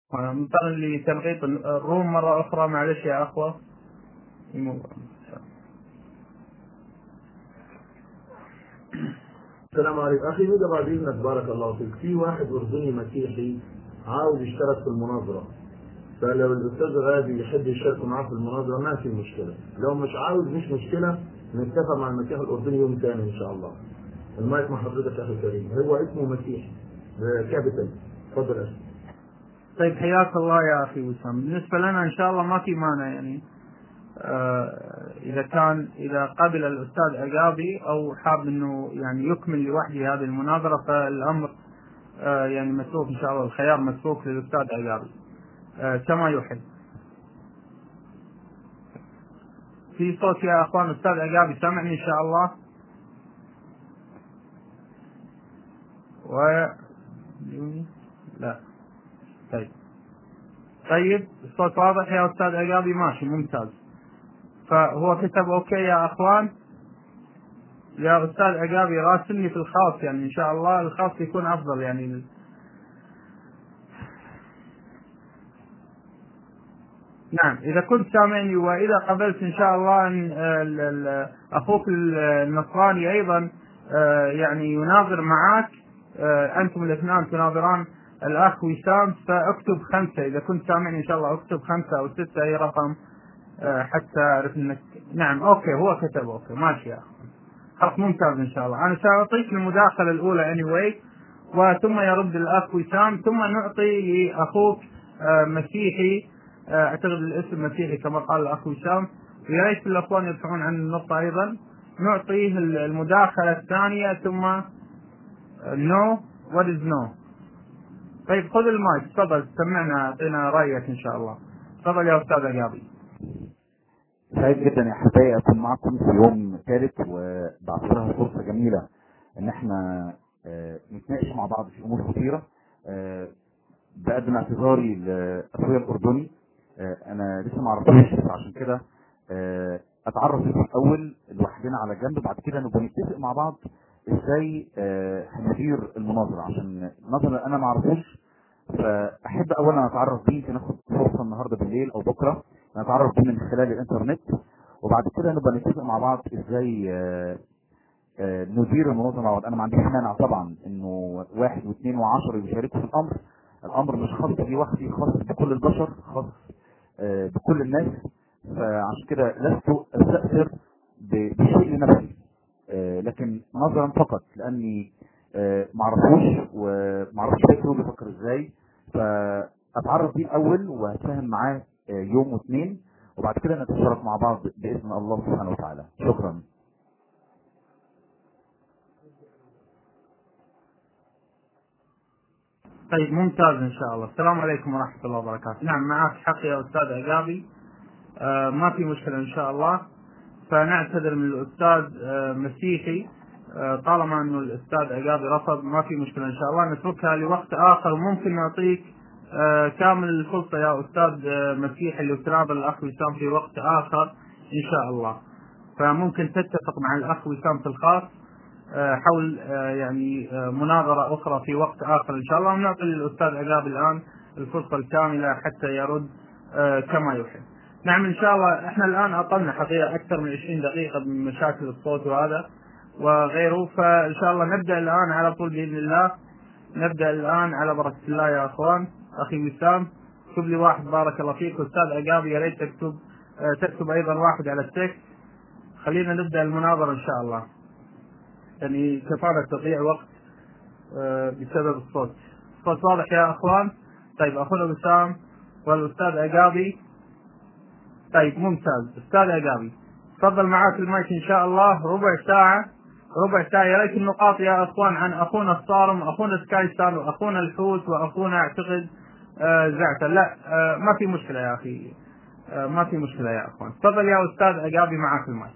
مثلا لتلغيط الروم مرة أخرى معلش يا أخوة السلام عليكم اخي ندى بعد اذنك بارك الله فيك في واحد اردني مسيحي عاوز يشترك في المناظره فلو الاستاذ غازي يحب يشارك معاه في المناظره ما في مشكله لو مش عاوز مش مشكله نتفق مع المسيح الاردني يوم ثاني ان شاء الله المايك مع حضرتك يا اخي الكريم هو اسمه مسيح كابيتال تفضل يا طيب حياك الله يا اخي وسام بالنسبه لنا ان شاء الله ما في مانع يعني آه اذا كان اذا قبل الاستاذ عقابي او حاب انه يعني يكمل لوحده هذه المناظره فالامر آه يعني متروك ان شاء الله الخيار متروك للاستاذ عقابي آه كما يحب في صوت يا اخوان استاذ عقابي سامعني ان شاء الله و لا طيب طيب الصوت واضح يا استاذ عقابي ماشي ممتاز فهو كتب اوكي يا اخوان يا استاذ عقابي راسلني في الخاص يعني ان شاء الله الخاص يكون افضل يعني نعم اذا كنت سامعني واذا قبلت ان شاء الله ان اخوك النصراني ايضا يعني يناظر معك انتم الاثنان تناظران الاخ وسام فاكتب خمسه اذا كنت سامعني ان شاء الله اكتب خمسه او سته اي رقم حتى اعرف انك نعم اوكي هو كتب اوكي ماشي يا اخي خلاص ممتاز ان شاء الله انا ساعطيك المداخله الاولى اني anyway وثم يرد الاخ وسام ثم نعطي لاخوك مسيحي اعتقد الاسم مسيحي كما قال الاخ وسام ويا ريت الاخوان يرفعون عن النقطه ايضا نعطيه المداخله الثانيه ثم نو وات از نو طيب خذ المايك تفضل سمعنا اعطينا رايك ان شاء الله تفضل يا استاذ عقابي سعيد جدا يا حبايبي اكون معكم في يوم ثالث وبعتبرها فرصه جميله ان احنا آه نتناقش مع بعض في امور كثيره آه بقدم اعتذاري لاخويا الاردني آه انا لسه ما اعرفوش عشان كده اتعرف بيه الاول لوحدنا على جنب بعد كده نبقى نتفق مع بعض ازاي هندير المناظره عشان نظرا انا ما اعرفوش فاحب اولا اتعرف بيه يمكن اخد فرصه النهارده بالليل او بكره نتعرف بيه من خلال الانترنت وبعد كده نبقى نتفق مع بعض ازاي ندير المناظره مع بعض انا ما عنديش مانع طبعا انه واحد واثنين وعشرة يشاركوا في الامر الامر مش خاص بي وحدي خاص بكل البشر خاص بكل الناس فعشان كده لست استاثر بشيء لنفسي لكن نظرا فقط لاني معرفوش ومعرفش فكره بيفكر ازاي فاتعرف بيه الاول وهتفاهم معاه يوم واثنين وبعد كده نتشارك مع بعض باذن الله سبحانه وتعالى شكرا طيب ممتاز ان شاء الله السلام عليكم ورحمه الله وبركاته نعم معك حق يا استاذ عقابي آه ما في مشكله ان شاء الله فنعتذر من الاستاذ آه مسيحي آه طالما انه الاستاذ عقابي رفض ما في مشكله ان شاء الله نتركها لوقت اخر وممكن نعطيك كامل الفرصه يا استاذ مسيحي اللي تناظر الاخ وسام في وقت اخر ان شاء الله فممكن تتفق مع الاخ وسام في الخاص حول يعني مناظره اخرى في وقت اخر ان شاء الله ونعطي للاستاذ عقابي الان الفرصه الكامله حتى يرد كما يحب. نعم ان شاء الله احنا الان اطلنا حقيقه اكثر من 20 دقيقه من مشاكل الصوت وهذا وغيره فان شاء الله نبدا الان على طول باذن الله نبدا الان على بركه الله يا اخوان اخي وسام اكتب لي واحد بارك الله فيك استاذ عقابي يا ريت تكتب تكتب ايضا واحد على التكست خلينا نبدا المناظره ان شاء الله يعني كفانا تضييع وقت بسبب الصوت الصوت واضح يا اخوان طيب اخونا وسام والاستاذ عقابي طيب ممتاز استاذ عقابي تفضل معاك المايك ان شاء الله ربع ساعه ربع ساعة يا ريت النقاط يا اخوان عن اخونا الصارم اخونا سكاي ستار واخونا الحوت واخونا اعتقد آه زعتر لا آه ما في مشكلة يا اخي آه ما في مشكلة يا اخوان تفضل يا استاذ عقابي معك المايك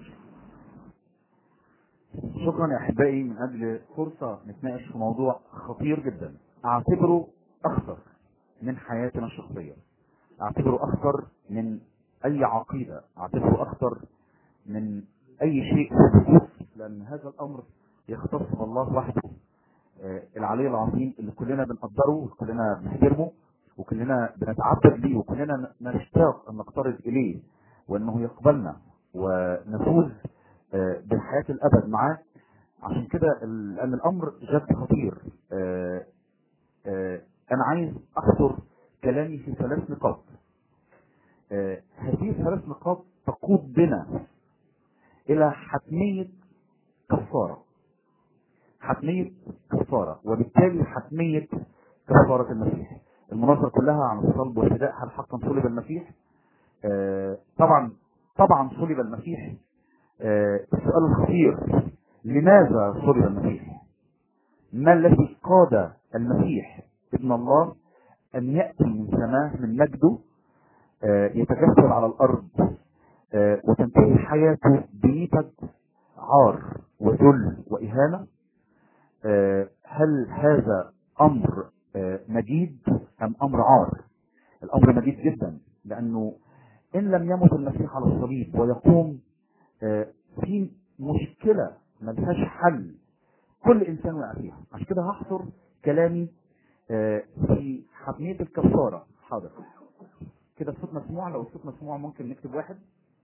شكرا يا احبائي من اجل فرصة نتناقش في موضوع خطير جدا اعتبره اخطر من حياتنا الشخصية اعتبره اخطر من اي عقيدة اعتبره اخطر من اي شيء في الوجود لان هذا الامر يختص بالله وحده آه العلي العظيم اللي كلنا بنقدره وكلنا بنحترمه وكلنا بنتعبد ليه وكلنا نشتاق ان نقترب اليه وانه يقبلنا ونفوز آه، بالحياه الابد معاه عشان كده ال- لان الامر جد خطير آه، آه، انا عايز احصر كلامي في ثلاث نقاط آه، هذه الثلاث نقاط تقود بنا الى حتميه كفاره حتميه كفاره وبالتالي حتميه كفاره المسيح المناظره كلها عن الصلب والفداء هل حقا صلب المسيح آه، طبعا طبعا صلب المسيح آه، السؤال الخطير لماذا صلب المسيح ما الذي قاد المسيح ابن الله ان ياتي من سماه من مجده آه، يتجسد على الارض آه، وتنتهي حياته بنتج عار وذل واهانه آه، هل هذا امر آه، مجيد ام امر عار الامر مجيد جدا لانه ان لم يمت المسيح على الصليب ويقوم آه، في مشكله ملهاش حل كل انسان وقع فيها عشان كده هحصر كلامي آه، في حتميه الكفاره حاضر كده الصوت مسموع لو الصوت مسموع ممكن نكتب واحد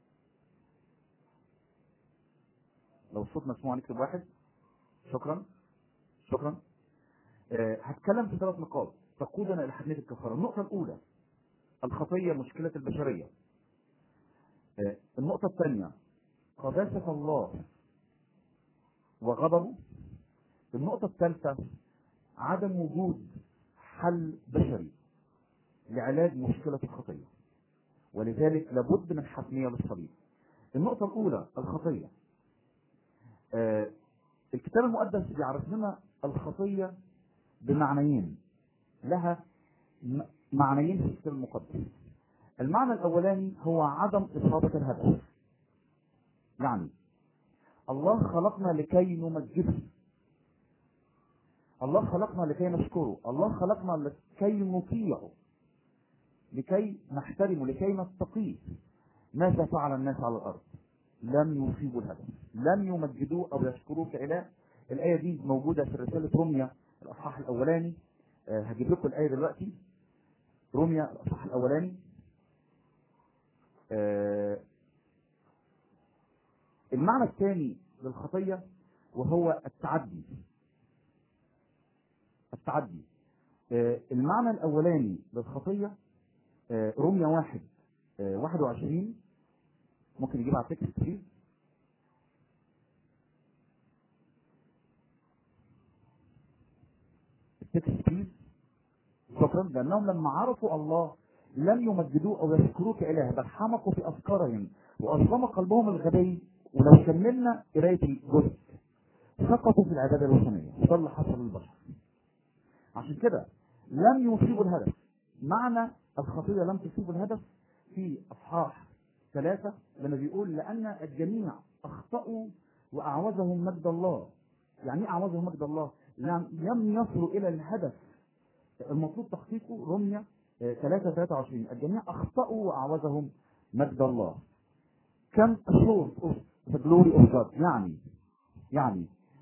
لو الصوت مسموع نكتب واحد شكرا شكرا آه، هتكلم في ثلاث نقاط تقودنا الى حتميه الكفاره النقطه الاولى الخطيه مشكله البشريه آه، النقطه الثانيه قداسه الله وغضبه النقطه الثالثه عدم وجود حل بشري لعلاج مشكله الخطيه ولذلك لابد من حتميه للصليب النقطه الاولى الخطيه آه، الكتاب المقدس بيعرف لنا الخطيه بمعنيين لها م- معنيين في الكتاب المقدس المعنى الاولاني هو عدم اصابه الهدف يعني الله خلقنا لكي نمجده الله خلقنا لكي نشكره الله خلقنا لكي نطيعه لكي نحترمه لكي نتقيه ماذا فعل الناس على الارض لم يصيبوا الهدف لم يمجدوه او يشكروه كاله الايه دي موجوده في رساله روميا الاصحاح الاولاني أه هجيب لكم الايه دلوقتي روميا الاصحاح الاولاني أه المعنى الثاني للخطيه وهو التعدي التعدي أه المعنى الاولاني للخطيه أه روميا واحد أه 21 ممكن يجيب على التكست فيه التكست فيه شكرا لانهم لما عرفوا الله لم يمجدوه او يذكروه كاله بل حمقوا في افكارهم واظلم قلبهم الغبي ولو كملنا قرايه الجزء سقطوا في العباده الوثنيه ده اللي حصل للبشر عشان كده لم يصيبوا الهدف معنى الخطيه لم تصيب الهدف في اصحاح ثلاثة لما بيقول لأن الجميع أخطأوا وأعوزهم مجد الله يعني إيه أعوزهم مجد الله؟ لم لم يصلوا إلى الهدف المطلوب تحقيقه رمية 3 23 الجميع أخطأوا وأعوزهم مجد الله كم short of the glory of God يعني يعني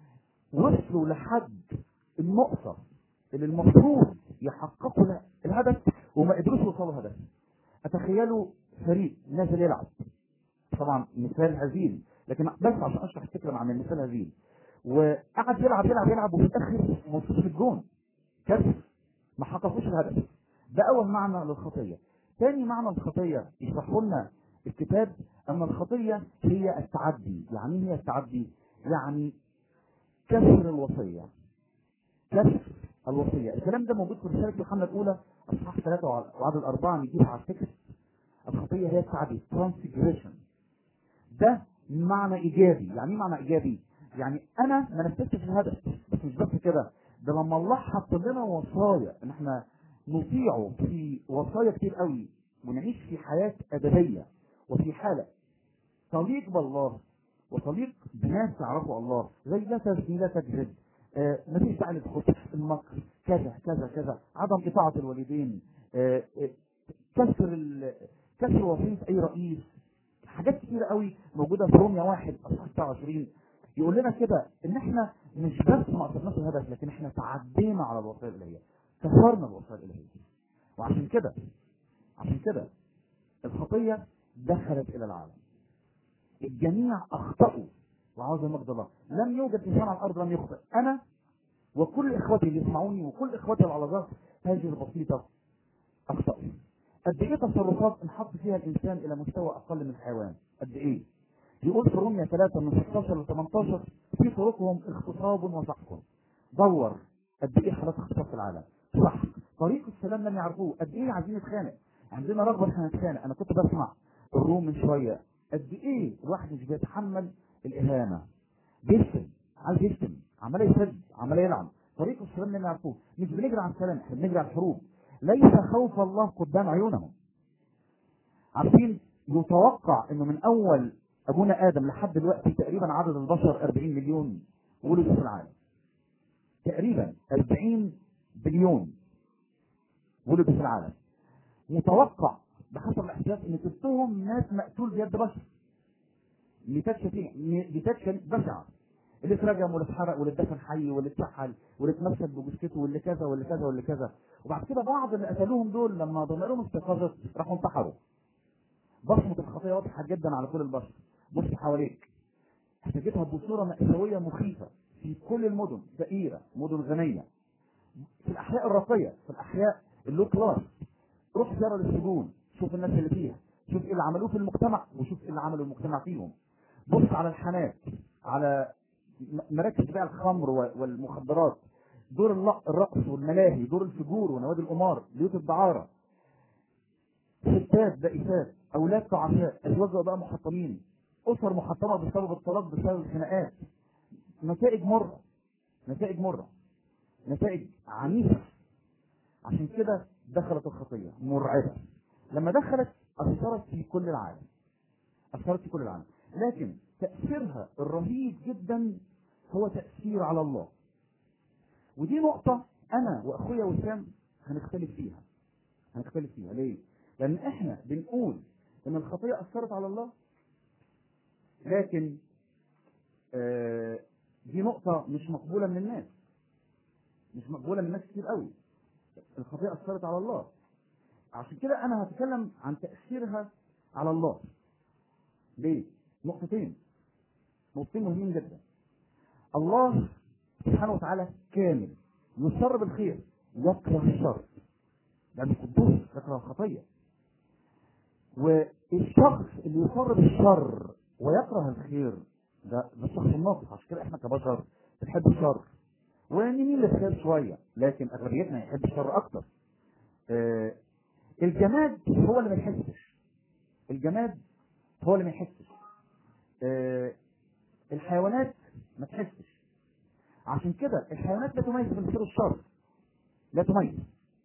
وصلوا لحد النقطة اللي المفروض يحققوا لها الهدف وما قدروش يوصلوا الهدف اتخيلوا فريق نازل يلعب طبعا مثال هزيل لكن بس عشان اشرح الفكره مع المثال هزيل وقعد يلعب يلعب يلعب وفي الاخر ما وصلش في الجون كسر ما حققوش الهدف ده اول معنى للخطيه ثاني معنى الخطيه يشرحه لنا الكتاب ان الخطيه هي التعدي يعني ايه هي التعدي يعني كسر الوصيه كسر الوصيه الكلام ده موجود في رساله يوحنا الاولى اصحاح ثلاثه وعدد اربعه نجيب على التكست الخطيه هي التعدي ترانسجريشن ده معنى ايجابي يعني ايه معنى ايجابي يعني انا ما نفذتش الهدف بس مش بس كده ده لما الله حط لنا وصايا ان احنا نطيعه في وصايا كتير قوي ونعيش في حياه ادبيه وفي حاله تليق بالله وتليق بناس يعرفوا الله زي لا تزني لا تكذب آه مفيش داعي للخطف المكر كذا كذا كذا عدم اطاعه الوالدين آه آه كسر كسر وظيفه اي رئيس حاجات كتيرة قوي موجودة في روميا واحد اصحاح 29 يقول لنا كده ان احنا مش بس ما قصدناش الهدف لكن احنا تعدينا على الوصايا الالهيه كسرنا الوصايا الالهيه وعشان كده عشان كده الخطيه دخلت الى العالم الجميع اخطاوا وعاوز المجد الله لم يوجد انسان على الارض لم يخطئ انا وكل اخواتي اللي يسمعوني وكل اخواتي العلقات هذه البسيطه اخطاوا قد ايه تصرفات انحط فيها الانسان الى مستوى اقل من الحيوان قد ايه يقول في روميا 3 من 16 ل 18 في طرقهم اغتصاب وسحق دور قد ايه حالات اغتصاب في العالم سحق طريق السلام لم يعرفوه قد ايه عايزين نتخانق عندنا رغبه احنا نتخانق انا كنت بسمع الروم من شويه قد ايه الواحد مش بيتحمل الاهانه بيشتم عايز يشتم عمال يسد عمال يلعن طريق السلام لم يعرفوه مش بنجري على السلام احنا بنجري على الحروب ليس خوف الله قدام عيونهم عارفين يتوقع انه من اول ابونا ادم لحد دلوقتي تقريبا عدد البشر 40 مليون ولدوا في العالم تقريبا 40 بليون ولدوا في العالم متوقع بحسب الاحداث ان تلتهم ناس مقتول بيد بشر ميتات شتيمة ميتات شن- بشعة اللي اترجم واللي اتحرق واللي اتدفن حي واللي اتسحل واللي اتمسك بجثته واللي كذا واللي كذا واللي كذا وبعد كده بعض اللي قتلوهم دول لما ضميرهم استيقظت راحوا انتحروا بصمة الخطية واضحة جدا على كل البشر بص حواليك احتاجتها بصورة مأساوية مخيفة في كل المدن فقيرة مدن غنية في الأحياء الراقية في الأحياء اللو كلاس روح زيارة للسجون شوف الناس اللي فيها شوف ايه اللي عملوه في المجتمع وشوف ايه اللي عمله المجتمع فيهم بص على الحانات على م- مراكز بيع الخمر و- والمخدرات دور الل- الرقص والملاهي دور الفجور ونوادي القمار بيوت الدعارة ستات بائسات اولاد تعساء ازواج بقى محطمين اسر محطمه بسبب الطلاق بسبب الخناقات نتائج مره نتائج مره نتائج عنيفه عشان كده دخلت الخطيه مرعبه لما دخلت اثرت في كل العالم اثرت في كل العالم لكن تاثيرها الرهيب جدا هو تاثير على الله ودي نقطه انا واخويا وسام هنختلف فيها هنختلف فيها ليه لان احنا بنقول ان الخطيه اثرت على الله لكن آه دي نقطه مش مقبوله من الناس مش مقبوله من الناس كتير قوي الخطيه اثرت على الله عشان كده انا هتكلم عن تاثيرها على الله ليه نقطتين نقطتين مهمين جدا الله سبحانه وتعالى كامل يسر بالخير يكره الشر لأنه قدوس يكره الخطية والشخص اللي يصر بالشر ويكره الخير ده ده الشخص الناقص عشان كده احنا كبشر بنحب الشر ونميل للخير شوية لكن أغلبيتنا يحب الشر أكتر آه الجماد هو اللي ما يحسش الجماد هو اللي ما يحسش آه الحيوانات ما تحسش عشان كده الحيوانات لا تميز بين الخير والشر لا تميز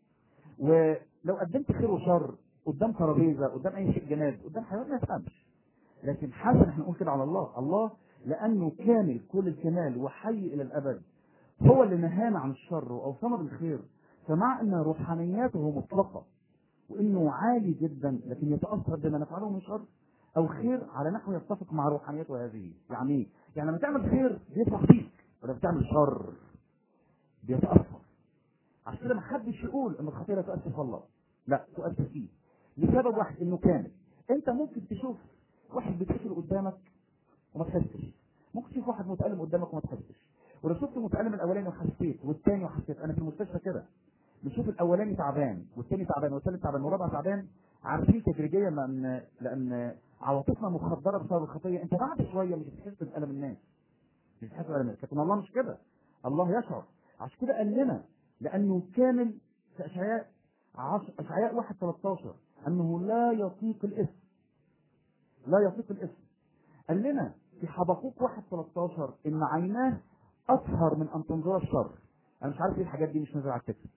ولو قدمت خير وشر قدام ترابيزه قدام اي شيء جماد قدام حيوان ما يفهمش لكن حسن احنا نقول كده على الله الله لانه كامل كل الكمال وحي الى الابد هو اللي نهانا عن الشر واوصانا بالخير فمع ان روحانياته مطلقه وانه عالي جدا لكن يتاثر بما نفعله من شر او خير على نحو يتفق مع روحانيته هذه يعني ايه؟ يعني لما تعمل خير بيفرح فيك ولما تعمل شر بيتاثر عشان كده ما حدش يقول ان الخطيه لا تؤثر في الله لا تؤثر فيه لسبب واحد انه كامل انت ممكن تشوف واحد بيتقتل قدامك وما تحسش ممكن تشوف واحد متألم قدامك وما تحسش ولو شفت المتألم الاولاني وحسيت والثاني وحسيت انا في المستشفى كده بنشوف الاولاني تعبان والثاني تعبان والثالث تعبان والرابع تعبان عارفين تدريجيا لان لان عواطفنا مخدره بسبب الخطيه انت بعد شويه مش بتحس بالم الناس مش بتحس بالم الناس لكن الله مش كده الله يشعر عشان كده قال لنا لانه كامل في اشعياء عش... اشعياء 1 13 انه لا يطيق الاسم لا يطيق الاسم قال لنا في حبقوق 1 13 ان عيناه اطهر من ان تنظر الشر انا مش عارف ايه الحاجات دي مش نازله على التكست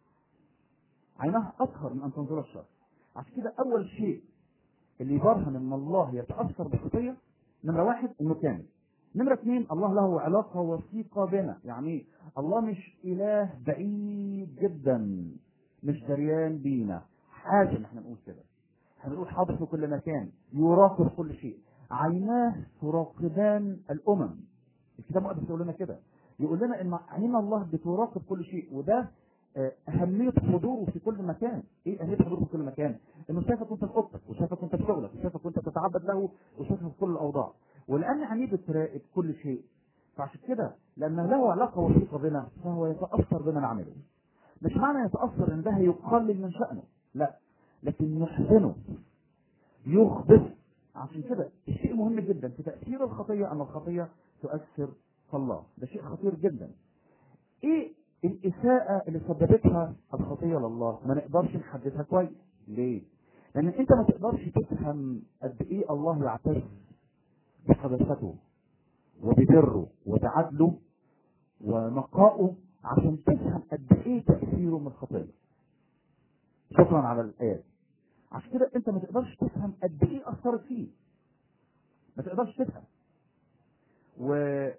عيناه اطهر من ان تنظر الشر عشان كده اول شيء اللي يبرهن ان الله يتاثر بالخطيه نمره واحد انه كامل نمرة اثنين الله له علاقة وثيقة بنا يعني ايه؟ الله مش إله بعيد جدا مش دريان بينا حاجة احنا نقول كده احنا بنقول حاضر في كل مكان يراقب كل شيء عيناه تراقبان الأمم الكتاب المقدس يقول لنا كده يقول لنا ان عين الله بتراقب كل شيء وده آه، اهميه حضوره في كل مكان ايه اهميه حضوره في كل مكان انه شايفك وانت في اوضتك وشايفك وانت في شغلك وشايفك وانت بتتعبد له وشايفك في كل الاوضاع ولان عينيه بتراقب كل شيء فعشان كده لان له علاقه وثيقه بنا فهو يتاثر بما نعمله مش معنى يتاثر ان ده هيقلل من شانه لا لكن يحزنه يخبث عشان كده الشيء مهم جدا في تاثير الخطيه ان الخطيه تؤثر في الله ده شيء خطير جدا ايه الاساءة اللي سببتها الخطية لله ما نقدرش نحددها كويس ليه لان انت ما تقدرش تفهم قد ايه الله يعتز بقداسته وببره وبعدله ونقائه عشان تفهم قد ايه تأثيره من الخطية شكرا على الآيات عشان كده انت ما تقدرش تفهم قد ايه اثرت فيه ما تقدرش تفهم و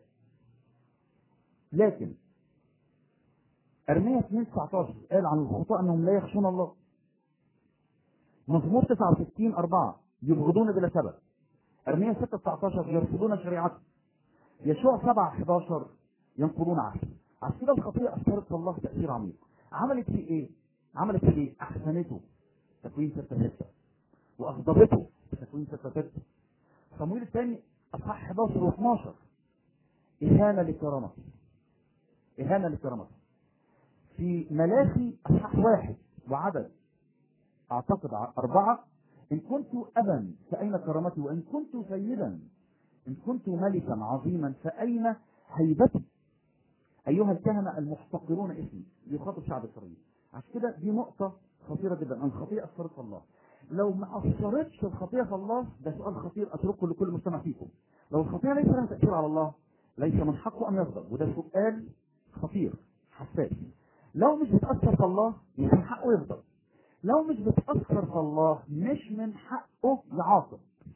لكن ارميا 2 19 قال عن الخطاة انهم لا يخشون الله مزمور 69 4 يبغضون بلا سبب ارميا 6 19 يرفضون شريعته يشوع 7 11 ينقضون عهده عشان كده الخطيئة أثرت في الله تأثير عميق عملت فيه إيه؟ عملت فيه إيه؟ أحسنته تكوين 6 6 وأغضبته تكوين 6 6 صمويل الثاني أصحاح 11 و12 إهانة لكرامته إهانة لكرامته في ملاخي أصحاح واحد وعدد أعتقد أربعة إن كنت أبا فأين كرامتي وإن كنت سيدا إن كنت ملكا عظيما فأين هيبتي أيها الكهنة المحتقرون اسمي يخاطب شعب إسرائيل عشان كده دي نقطة خطيرة جدا أن الخطيئة أثرت في الله لو ما أثرتش الخطيئة في الله ده سؤال خطير أتركه لكل مستمع فيكم لو الخطيئة ليس لها تأثير على الله ليس من حقه أن يغضب وده سؤال خطير حساس لو مش بتأثر في الله مش من حقه يغضب لو مش بتأثر في الله مش من حقه يعاقب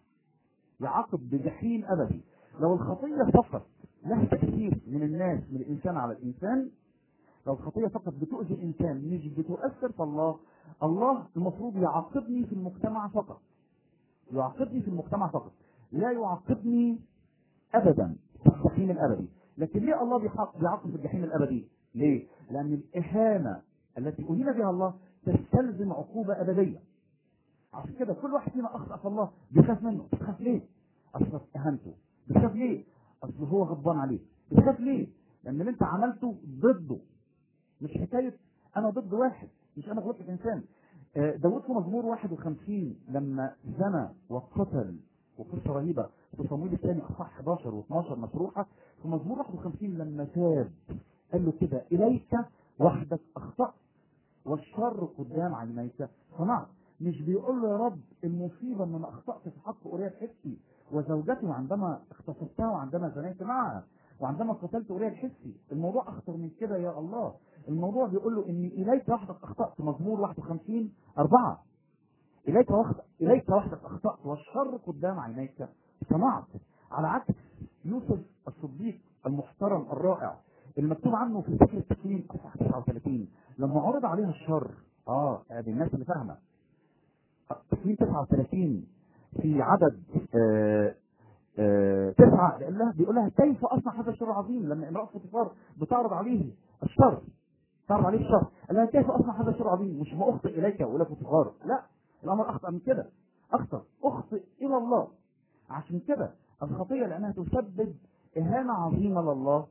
يعاقب بجحيم أبدي لو الخطية فقط لها تأثير من الناس من الإنسان على الإنسان لو الخطية فقط بتؤذي الإنسان مش بتؤثر في الله الله المفروض يعاقبني في المجتمع فقط يعاقبني في المجتمع فقط لا يعاقبني أبدا في الجحيم الأبدي لكن ليه الله بيعاقب في الجحيم الأبدي ليه؟ لأن الإهانة التي أهين بها الله تستلزم عقوبة أبدية عشان كده كل واحد فينا أخطأ في الله بيخاف منه بتخاف ليه؟ أصل إهانته بتخاف ليه؟ أصل هو غضبان عليك بتخاف ليه؟ لأن اللي أنت عملته ضده مش حكاية أنا ضد واحد مش أنا غلطت إنسان داود في مزمور 51 لما زنى وقتل وقصة رهيبة في صمويل الثاني أصح 11 و12 مشروحة في مزمور 51 لما تاب قال له كده إليك وحدك أخطأت والشر قدام عينيك صنعت مش بيقول له يا رب المصيبة ان انا اخطأت في حق أوريا الحسي وزوجته عندما اختصصتها وعندما زنيت معها وعندما قتلت أوريا الحسي الموضوع أخطر من كده يا الله الموضوع بيقول له إني إليك وحدك أخطأت مزمور 51 أربعة إليك وحدك إليك وحدك أخطأت والشر قدام عينيك صنعت على عكس يوسف الصديق المحترم الرائع المكتوب عنه في سفر التكوين اصحاح 39 لما عرض عليها الشر اه ادي الناس اللي فاهمه تكوين 39 في عدد آه آه تسعة بيقول لها بيقول لها كيف اصنع هذا الشر العظيم لما امراه فوتيفار بتعرض عليه الشر تعرض عليه الشر قال لها كيف اصنع هذا الشر العظيم مش ما اخطئ اليك ولا فوتيفار لا الامر اخطا من كده اخطا اخطئ الى الله عشان كده الخطيه لانها تسبب اهانه عظيمه لله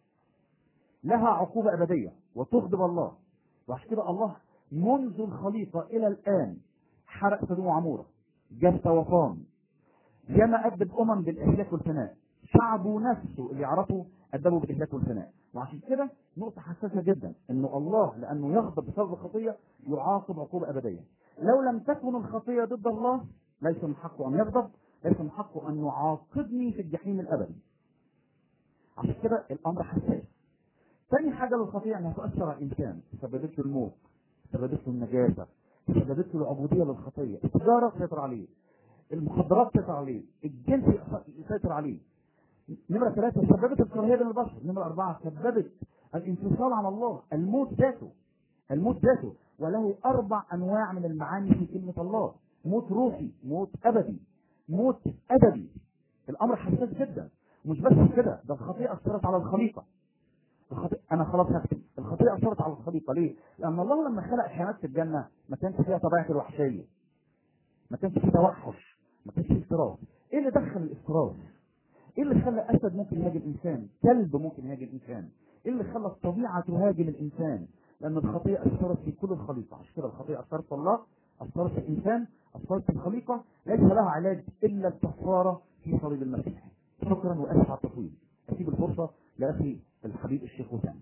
لها عقوبة أبدية وتغضب الله وعشان كده الله منذ الخليقة إلى الآن حرق سدوم وعمورة جاب طوفان ياما أدب أمم بالإهلاك والفناء شعبه نفسه اللي يعرفه أدبه بالإهلاك والفناء وعشان كده نقطة حساسة جدا إنه الله لأنه يغضب بسبب الخطية يعاقب عقوبة أبدية لو لم تكن الخطية ضد الله ليس من حقه أن يغضب ليس من حقه أن يعاقبني في الجحيم الأبدي عشان كده الأمر حساس ثاني حاجة للخطيئة انها تؤثر على الانسان سببت له الموت سببت له النجاسة سببت له العبودية للخطية التجارة تسيطر عليه المخدرات تسيطر عليه الجنس يسيطر عليه نمرة ثلاثة سببت الكراهية بين البشر نمرة أربعة سببت الانفصال عن الله الموت ذاته الموت ذاته وله أربع أنواع من المعاني في كلمة الله موت روحي موت أبدي موت أبدي الأمر حساس جدا ومش بس كده ده الخطيئة أثرت على الخليقة الخطيئة انا خلاص هكتب الخطيئة اثرت على الخليقة ليه؟ لان الله لما خلق الحيوانات في الجنة ما كانش فيها طبيعة الوحشية ما كانش فيه توحش ما كانش فيه افتراس ايه اللي دخل الافتراس؟ ايه اللي خلى اسد ممكن يهاجم انسان؟ كلب ممكن يهاجم انسان؟ ايه اللي خلى الطبيعة تهاجم الانسان؟ لان الخطيئة اثرت في كل الخليقة عشان كده الخطيئة اثرت في الله اثرت في الانسان اثرت في الخليقة ليس لها علاج الا الكفارة في صليب المسيح شكرا واسف على التطويل اسيب الفرصة لاخي الحبيب الشيخ وسام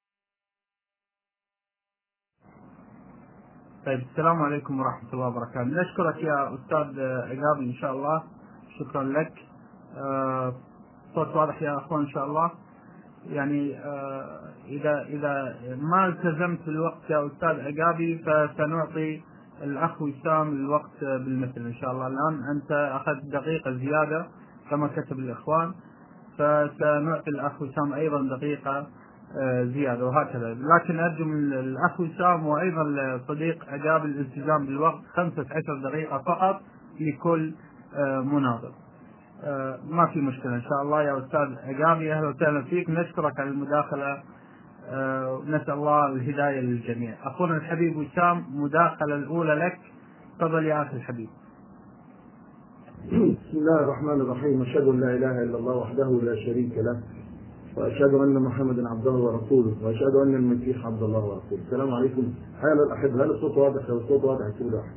طيب السلام عليكم ورحمة الله وبركاته نشكرك يا أستاذ عقابي إن شاء الله شكرا لك آه، صوت واضح يا أخوان إن شاء الله يعني آه، إذا إذا ما التزمت بالوقت يا أستاذ عقابي فسنعطي الأخ وسام الوقت بالمثل إن شاء الله الآن أنت أخذت دقيقة زيادة كما كتب الإخوان فسنعطي الأخ وسام أيضا دقيقة آه، زيادة وهكذا لكن أرجو من الأخ وسام وأيضا الصديق عقاب الالتزام بالوقت 15 دقيقة فقط لكل آه، مناظر آه، ما في مشكلة إن شاء الله يا أستاذ عقابي أهلا وسهلا فيك نشكرك على المداخلة آه، ونسأل الله الهداية للجميع أخونا الحبيب وسام مداخلة الأولى لك تفضل يا أخي الحبيب بسم الله الرحمن الرحيم أشهد أن لا إله إلا الله وحده لا شريك له وأشهد أن محمدا عبده ورسوله وأشهد أن المسيح عبد الله ورسوله السلام عليكم حيا الأحبة هل الصوت واضح لو الصوت واضح اكتبوا واحد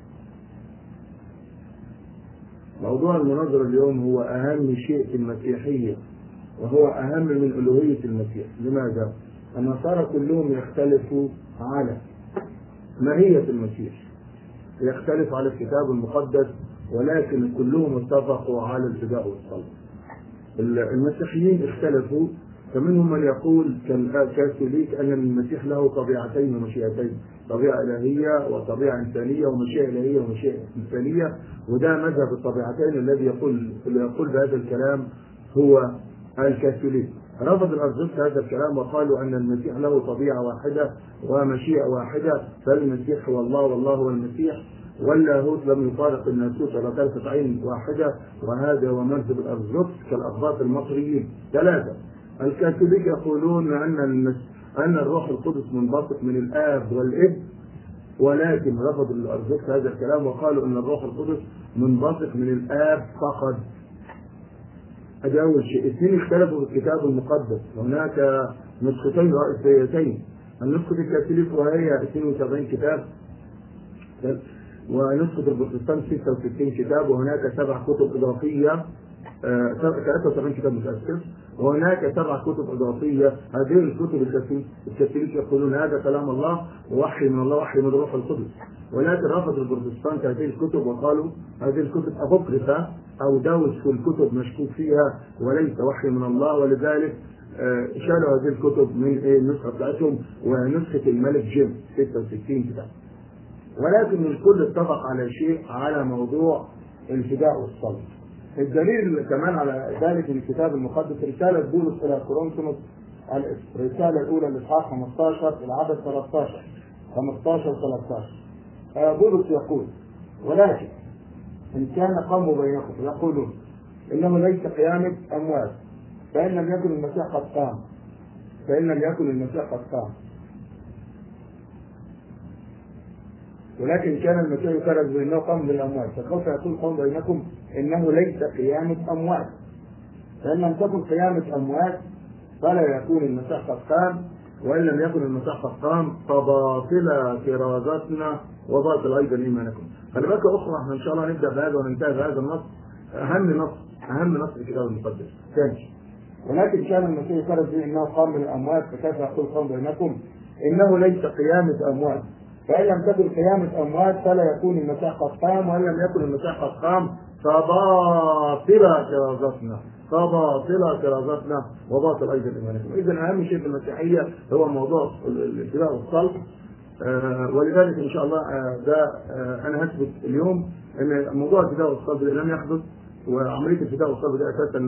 موضوع المناظرة اليوم هو أهم شيء في المسيحية وهو أهم من ألوهية المسيح لماذا؟ النصارى كلهم يختلفوا على ماهية المسيح يختلف على الكتاب المقدس ولكن كلهم اتفقوا على الفداء والصلب المسيحيين اختلفوا فمنهم من يقول كالكاثوليك ان المسيح له طبيعتين ومشيئتين طبيعه الهيه وطبيعه انسانيه ومشيئه الهيه ومشيئه انسانيه وده مذهب الطبيعتين الذي يقول اللي يقول بهذا الكلام هو الكاثوليك رفض الارثوذكس هذا الكلام وقالوا ان المسيح له طبيعه واحده ومشيئه واحده فالمسيح هو الله والله هو المسيح واللاهوت لم يفارق الناسوت على ثلاثة عين واحدة وهذا هو منسب الأرثوذكس كالأقباط المصريين ثلاثة الكاثوليك يقولون أن المس... أن الروح القدس منبثق من الآب والابن ولكن رفضوا الأرثوذكس هذا الكلام وقالوا أن الروح القدس منبثق من الآب فقط هذا أول شيء اثنين اختلفوا في الكتاب المقدس هناك نسختين رئيسيتين النسخة الكاثوليك وهي 72 كتاب ونسخة البروتستانت 66 كتاب وهناك سبع كتب إضافية 73 كتاب متأسف وهناك سبع كتب إضافية هذه الكتب الكاثوليك يقولون هذا كلام الله ووحي من الله وحي من الروح القدس ولكن رفض البروتستانت هذه الكتب وقالوا هذه الكتب أبوكريفة أو دوس في الكتب مشكوك فيها وليس وحي من الله ولذلك شالوا هذه الكتب من النسخة بتاعتهم ونسخة الملك جيم 66 كتاب ولكن الكل اتفق على شيء على موضوع الفداء والصلب الدليل كمان على ذلك من الكتاب المقدس رسالة بولس إلى كورنثوس الرسالة الأولى الإصحاح 15 العدد 13 15 13 بولس يقول ولكن إن كان قاموا بينكم يقولون إنه ليس قيامة أموات فإن لم يكن المسيح قد قام فإن لم يكن المسيح قد قام ولكن كان المسيح يكرز بانه قام من الاموات فسوف يقول قوم بينكم انه ليس قيامه اموات فان لم تكن قيامه اموات فلا يكون المسيح قد قام وان لم يكن المسيح قد قام فباطله كرازتنا وباطل ايضا ايمانكم خلي بالك اخرى احنا ان شاء الله نبدا بهذا وننتهي بهذا النص اهم نص اهم نص في الكتاب المقدس ثاني ولكن كان المسيح يكرز بانه قام من الاموات فكيف يقول قوم بينكم انه ليس قيامه اموات فإن لم تكن قيامة أموات فلا يكون المسيح قد قام وإن لم يكن المسيح قد قام فباطلة كرازتنا فباطلة كرازتنا وباطل أيضا إيمانكم إذا أهم شيء في المسيحية هو موضوع الابتلاء والصلب آه ولذلك إن شاء الله آه ده آه أنا هثبت اليوم أن موضوع الفداء والصلب لم يحدث وعملية الفداء والصلب دي أساسا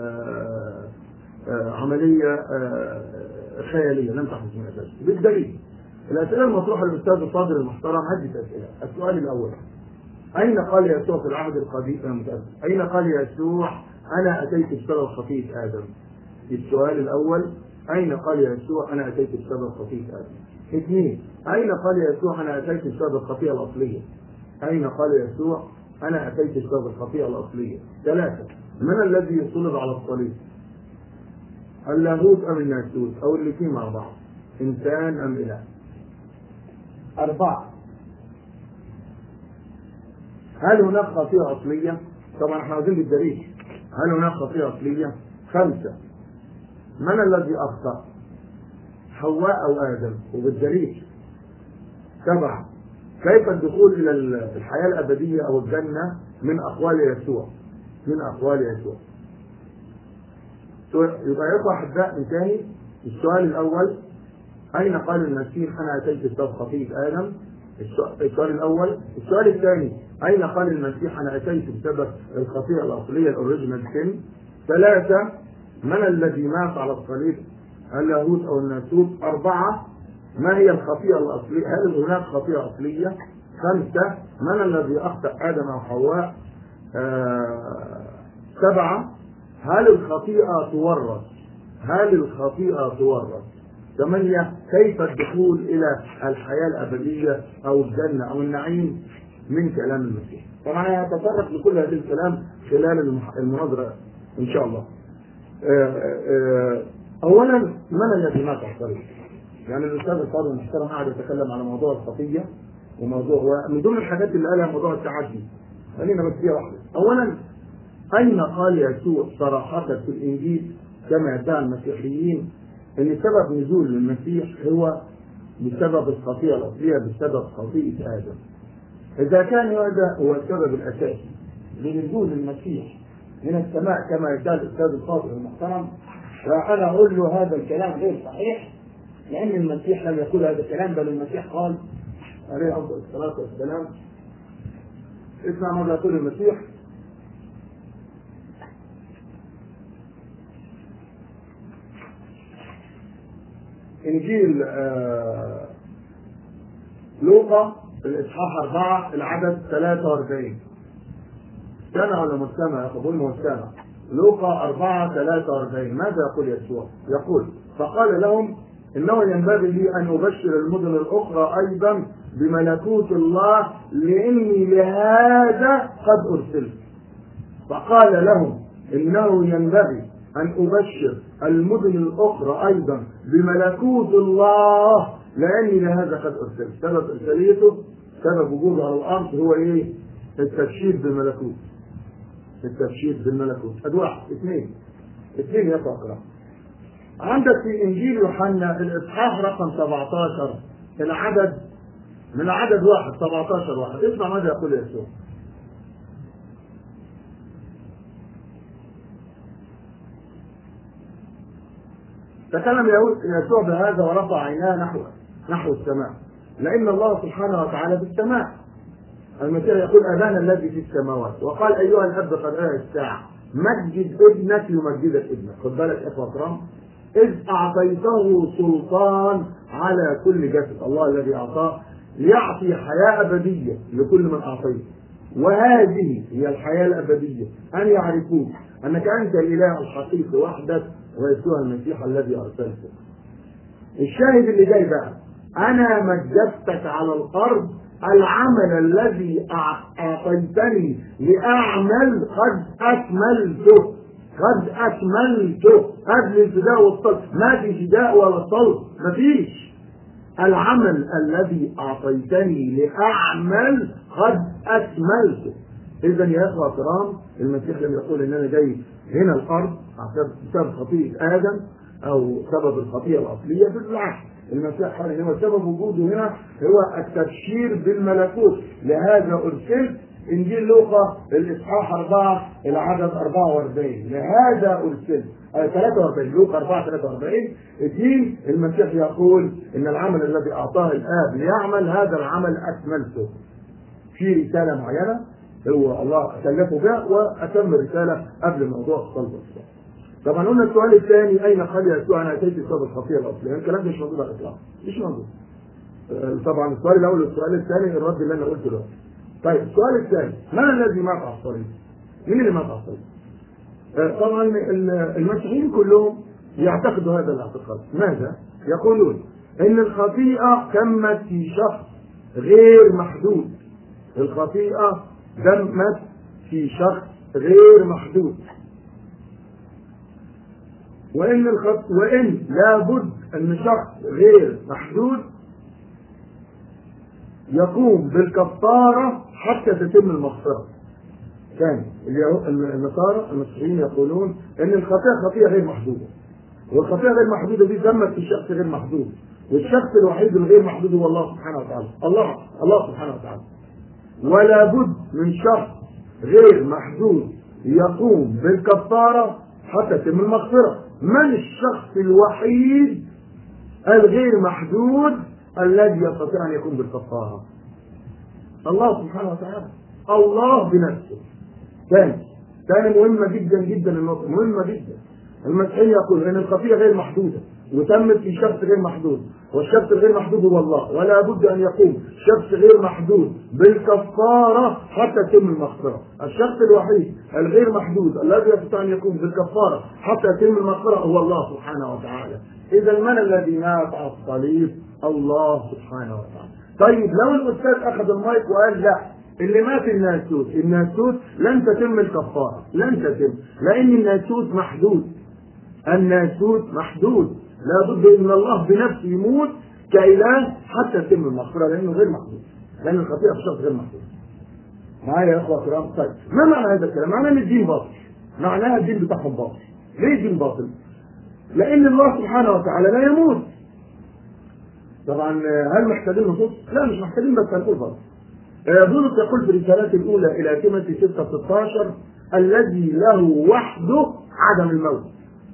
عملية خيالية لم تحدث من أساس بالدليل الأسئلة المطروحة للأستاذ الفاضل المحترم عدة أسئلة، السؤال الأول أين قال يسوع في العهد القديم أين قال يسوع أنا أتيت بسبب خطيئة آدم؟ السؤال الأول أين قال يسوع أنا أتيت بسبب خطيئة آدم؟ اثنين أين قال يسوع أنا أتيت بسبب الخطيئة الأصلية؟ أين قال يسوع أنا أتيت بسبب الخطيئة الأصلية؟ ثلاثة من الذي صلب على الصليب؟ اللاهوت أم الناسوت أو الاثنين مع بعض؟ إنسان أم إله؟ أربعة هل هناك خطيئة أصلية؟ طبعا احنا عاوزين بالدليل هل هناك خطيئة أصلية؟ خمسة من الذي أخطأ؟ حواء أو آدم وبالدليل سبعة كيف الدخول إلى الحياة الأبدية أو الجنة من أقوال يسوع من أقوال يسوع يبقى يطرح أحباء من تاني السؤال الأول أين قال المسيح أنا أتيت بسبب خطيئة آدم؟ السؤال الأول، السؤال الثاني أين قال المسيح أنا أتيت بسبب الخطيئة الأصلية الأوريجينال سن؟ ثلاثة من الذي مات على الصليب؟ اللاهوت أو الناسوت؟ أربعة ما هي الخطيئة الأصلية؟ هل هناك خطيئة أصلية؟ خمسة من الذي أخطأ آدم أو حواء؟ آه سبعة هل الخطيئة تورث؟ هل الخطيئة تورث؟ ثمانية كيف الدخول إلى الحياة الأبدية أو الجنة أو النعيم من كلام المسيح طبعا أنا هتطرق لكل هذه الكلام خلال المناظرة إن شاء الله أولا من الذي مات على الطريق؟ يعني الأستاذ الفاضل المحترم قاعد يتكلم على موضوع الخطية وموضوع ومن ضمن الحاجات اللي قالها موضوع التعدي خلينا بس فيها واحدة أولا أين قال يسوع صراحة في الإنجيل كما يدعي المسيحيين ان سبب نزول المسيح هو بسبب الخطيئه الاصليه بسبب خطيئه ادم. اذا كان هذا هو السبب الاساسي لنزول المسيح من السماء كما يدعي الاستاذ الفاضل المحترم فانا اقول له هذا الكلام غير صحيح لان المسيح لم يقول هذا الكلام بل المسيح قال عليه افضل الصلاه والسلام اسمع ماذا يقول المسيح انجيل آه لوقا الاصحاح اربعه العدد 43 سنة ولا مستمع يقول مستمع لوقا أربعة ثلاثة وأربعين ماذا يقول يسوع؟ يقول فقال لهم إنه ينبغي لي أن أبشر المدن الأخرى أيضا بملكوت الله لإني لهذا قد أرسلت فقال لهم إنه ينبغي أن أبشر المدن الأخرى أيضا بملكوت الله لأني لهذا قد أرسلت سبب إرساليته سبب وجوده على الأرض هو إيه؟ التبشير بالملكوت التبشير بالملكوت أد واحد اثنين اثنين يا اقرأ عندك في إنجيل يوحنا الإصحاح رقم 17 العدد من عدد واحد 17 واحد اسمع ماذا يقول يسوع تكلم يسوع بهذا ورفع عيناه نحو نحو السماء لأن الله سبحانه وتعالى في السماء المسيح يقول أبانا الذي في السماوات وقال أيها الأب قد آه الساعة مجد ابنك يمجدك ابنك خد بالك يا إخوة أكرام إذ أعطيته سلطان على كل جسد الله الذي أعطاه ليعطي حياة أبدية لكل من أعطيته وهذه هي الحياة الأبدية أن يعرفوك أنك أنت الإله الحقيقي وحدك ويسوع المسيح الذي أرسلته الشاهد اللي جاي بقى أنا مجدتك على الأرض العمل الذي أعطيتني لأعمل قد أكملته قد أكملته قبل الفداء والصلب ما في فداء ولا صلب ما فيش العمل الذي أعطيتني لأعمل قد أكملته إذا يا إخوة الكرام المسيح لم يقول إن أنا جاي هنا الأرض بسبب خطيئة آدم أو سبب الخطيئة الأصلية بالعكس المسيح قال هو سبب وجوده هنا هو التبشير بالملكوت لهذا أرسلت إنجيل لوقا الإصحاح 4 العدد 44 لهذا أرسلت آه 43 لوقا 4 43 الدين المسيح يقول إن العمل الذي أعطاه الآب ليعمل هذا العمل أكملته في رسالة معينة هو الله كلفه بها وأتم الرسالة قبل موضوع الصلب والصلب طبعا قلنا السؤال الثاني اين قال يسوع انا اتيت بسبب الخطيه الاصليه الكلام ده مش موجود على الاطلاق مش موجود طبعا السؤال الاول والسؤال الثاني الرد اللي انا قلته ده طيب السؤال الثاني من الذي مات على الصليب؟ مين اللي مات على الصليب؟ طبعا المسيحيين كلهم يعتقدوا هذا الاعتقاد ماذا؟ يقولون ان الخطيئة تمت في شخص غير محدود الخطيئة تمت في شخص غير محدود وان الخط... وان لابد ان شخص غير محدود يقوم بالكفارة حتى تتم المغفرة ثاني اليهو- النصارى المسيحيين يقولون ان الخطيئة خطيئة غير محدودة والخطيئة غير محدودة دي تمت في شخص غير محدود والشخص الوحيد الغير محدود هو الله سبحانه وتعالى الله الله سبحانه وتعالى ولا بد من شخص غير محدود يقوم بالكفارة حتى تتم المغفرة من الشخص الوحيد الغير محدود الذي يستطيع أن يقوم بالكفارة الله سبحانه وتعالى الله بنفسه ثاني ثاني مهمة جدا جدا النقطة مهمة جدا المسيحية يقول ان الخطيئة غير محدودة وتمت في شخص غير محدود والشخص الغير محدود هو الله ولا بد ان يقوم شخص غير محدود بالكفارة حتى تتم المغفرة الشخص الوحيد الغير محدود الذي يستطيع ان يقوم بالكفارة حتى يتم المغفرة هو الله سبحانه وتعالى اذا من الذي مات على الصليب الله سبحانه وتعالى طيب لو الاستاذ اخذ المايك وقال لا اللي مات الناسوت الناسوت لن تتم الكفاره لن تتم لان الناسوت محدود الناسوت محدود لابد ان الله بنفسه يموت كاله حتى تتم المغفره لانه غير محدود لان الخطيئه في شخص غير محدود معايا يا اخوه الكرام طيب ما معنى هذا الكلام؟ معناه ان الدين باطل معناها الدين بتاعهم باطل ليه الدين باطل؟ لان الله سبحانه وتعالى لا يموت طبعا هل محتاجين نصوص؟ لا مش محتاجين بس هنقول برضه بولس يقول في رسالته الاولى الى تيموثي 6 16 الذي له وحده عدم الموت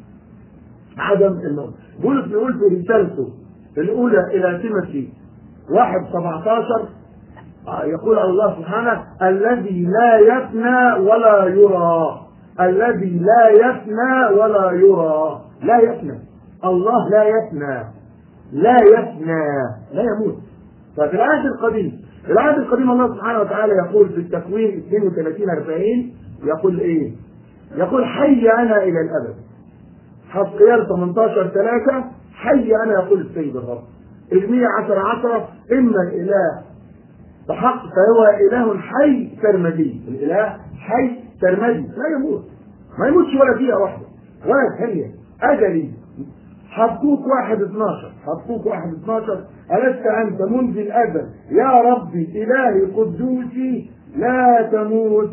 عدم الموت بولس يقول في رسالته الاولى الى تيموثي 1 17 آه، يقول على الله سبحانه الذي لا يفنى ولا يرى الذي لا يفنى ولا يرى لا يفنى الله لا يفنى لا يفنى لا يموت ففي العهد القديم في العهد القديم الله سبحانه وتعالى يقول في التكوين 32 40 يقول ايه؟ يقول حي انا الى الابد حزقيال 18 3 حي انا يقول السيد الرب ارميا 10 10 اما الاله بحق فهو اله حي سرمدي الاله حي سرمدي لا يموت ما يموتش ولا دقيقه واحده ولا ثانيه اجلي حبوك واحد 12 حبوك واحد 12 ألست أنت منذ الأزل يا ربي إلهي قدوسي لا تموت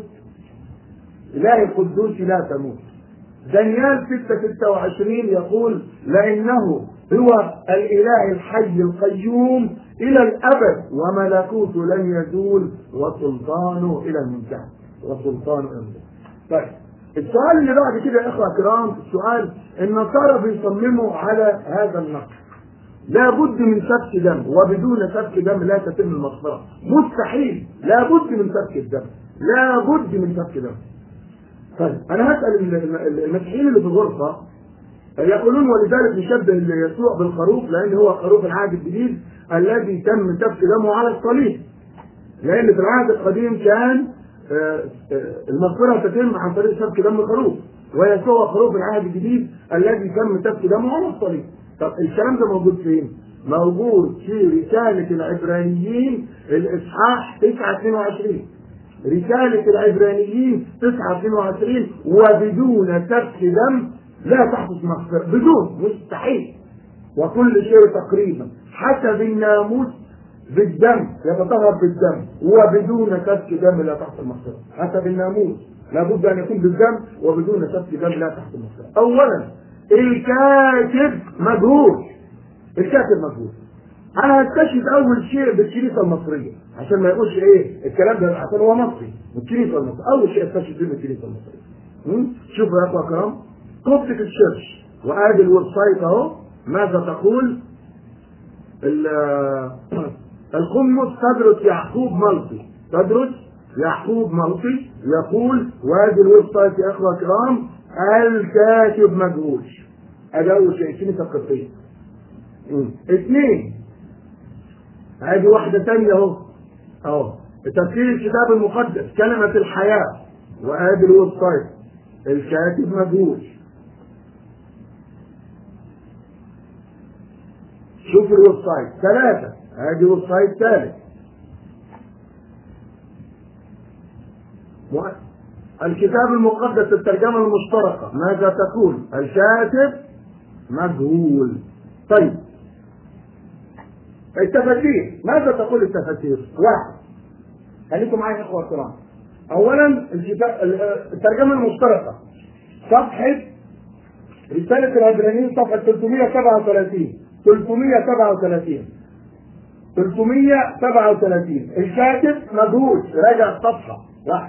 إلهي قدوسي لا تموت دانيال 6 26 يقول لأنه هو الإله الحي القيوم إلى الأبد وملكوته لن يزول وسلطانه إلى المنتهى وسلطانه إلى المنتهى طيب السؤال اللي بعد كده يا اخوه الكرام السؤال النصارى بيصمموا على هذا النقد لابد من سفك دم وبدون سفك دم لا تتم المغفره مستحيل لابد من سفك الدم لابد من سفك دم طيب انا هسال ال- ال- المسيحيين اللي في الغرفه يقولون ولذلك نشبه يسوع بالخروف لان هو خروف العهد الجديد الذي تم سفك دمه على الصليب لان في العهد القديم كان آه، آه، المغفرة تتم عن طريق سفك دم الخروف ويسوع خروف العهد الجديد الذي تم سفك دمه على الصليب طب الكلام ده موجود فين؟ موجود في رسالة العبرانيين الإصحاح 9 22 رسالة العبرانيين 9 22 وبدون سفك دم لا تحدث مغفرة بدون مستحيل وكل شيء تقريبا حسب الناموس بالدم يتطهر بالدم وبدون سفك دم لا تحت المغفرة حسب الناموس لابد ان يكون بالدم وبدون سفك دم لا تحت المغفرة اولا الكاتب مجهول الكاتب مجهول انا هستشهد اول شيء بالكنيسه المصريه عشان ما يقولش ايه الكلام ده عشان هو مصري الكنيسه المصريه اول شيء استشهد به بالكنيسه المصريه م? شوفوا يا اخوه الكرام كوبتك الشيرش وادي الويب سايت اهو ماذا تقول ال- القمص تدرس يعقوب ملطي تدرس يعقوب ملطي يقول وادي الويب سايت يا اخوه الكرام الكاتب مجهول ادي اول شيء الكنيسه القبطيه م. اثنين ادي واحده ثانيه اهو اهو تفسير الكتاب المقدس كلمه الحياه وادي الويب سايت الكاتب مجهول شوف الويب سايت ثلاثة ادي ويب سايت ثالث مؤ- الكتاب المقدس الترجمة المشتركة ماذا تقول الكاتب مجهول طيب التفاسير ماذا تقول التفاسير واحد خليكم معايا يا اخوة الكرام اولا الكتاب الترجمة المشتركة صفحة رسالة العبرانيين صفحة 337 337 337 الكاتب مجهول راجع الصفحة واحد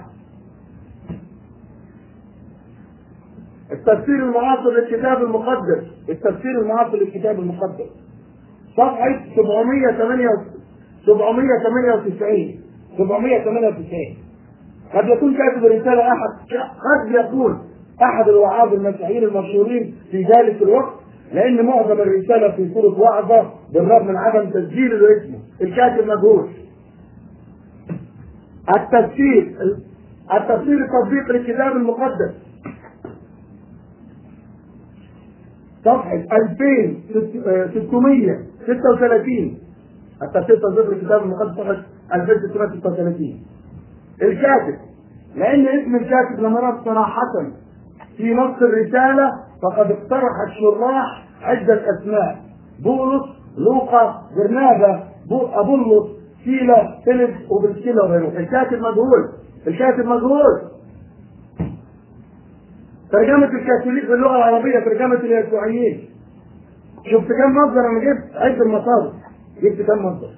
التفسير المعاصر للكتاب المقدس التفسير المعاصر للكتاب المقدس صفحة 798 798 798 قد يكون كاتب الرسالة أحد قد يكون أحد الوعاظ المسيحيين المشهورين في ذلك الوقت لأن معظم الرسالة في صورة وعظة بالرغم من عدم تسجيل اسمه الكاتب مجهول التفسير التفسير التطبيق للكتاب المقدس صفحة 2636 التفسير تطبيق للكتاب المقدس صفحة 2636 الكاتب لأن اسم الكاتب لم يرد صراحة في نص الرسالة فقد اقترح الشراح عدة أسماء بولس لوقا برنابا بو- أبولس سيلا فيليب وبرسكيلا وغيره الكاتب مجهول الكاتب مجهول ترجمة الكاثوليك باللغة العربية ترجمة اليسوعيين شفت كم مصدر انا جبت عد المصادر جبت كم مصدر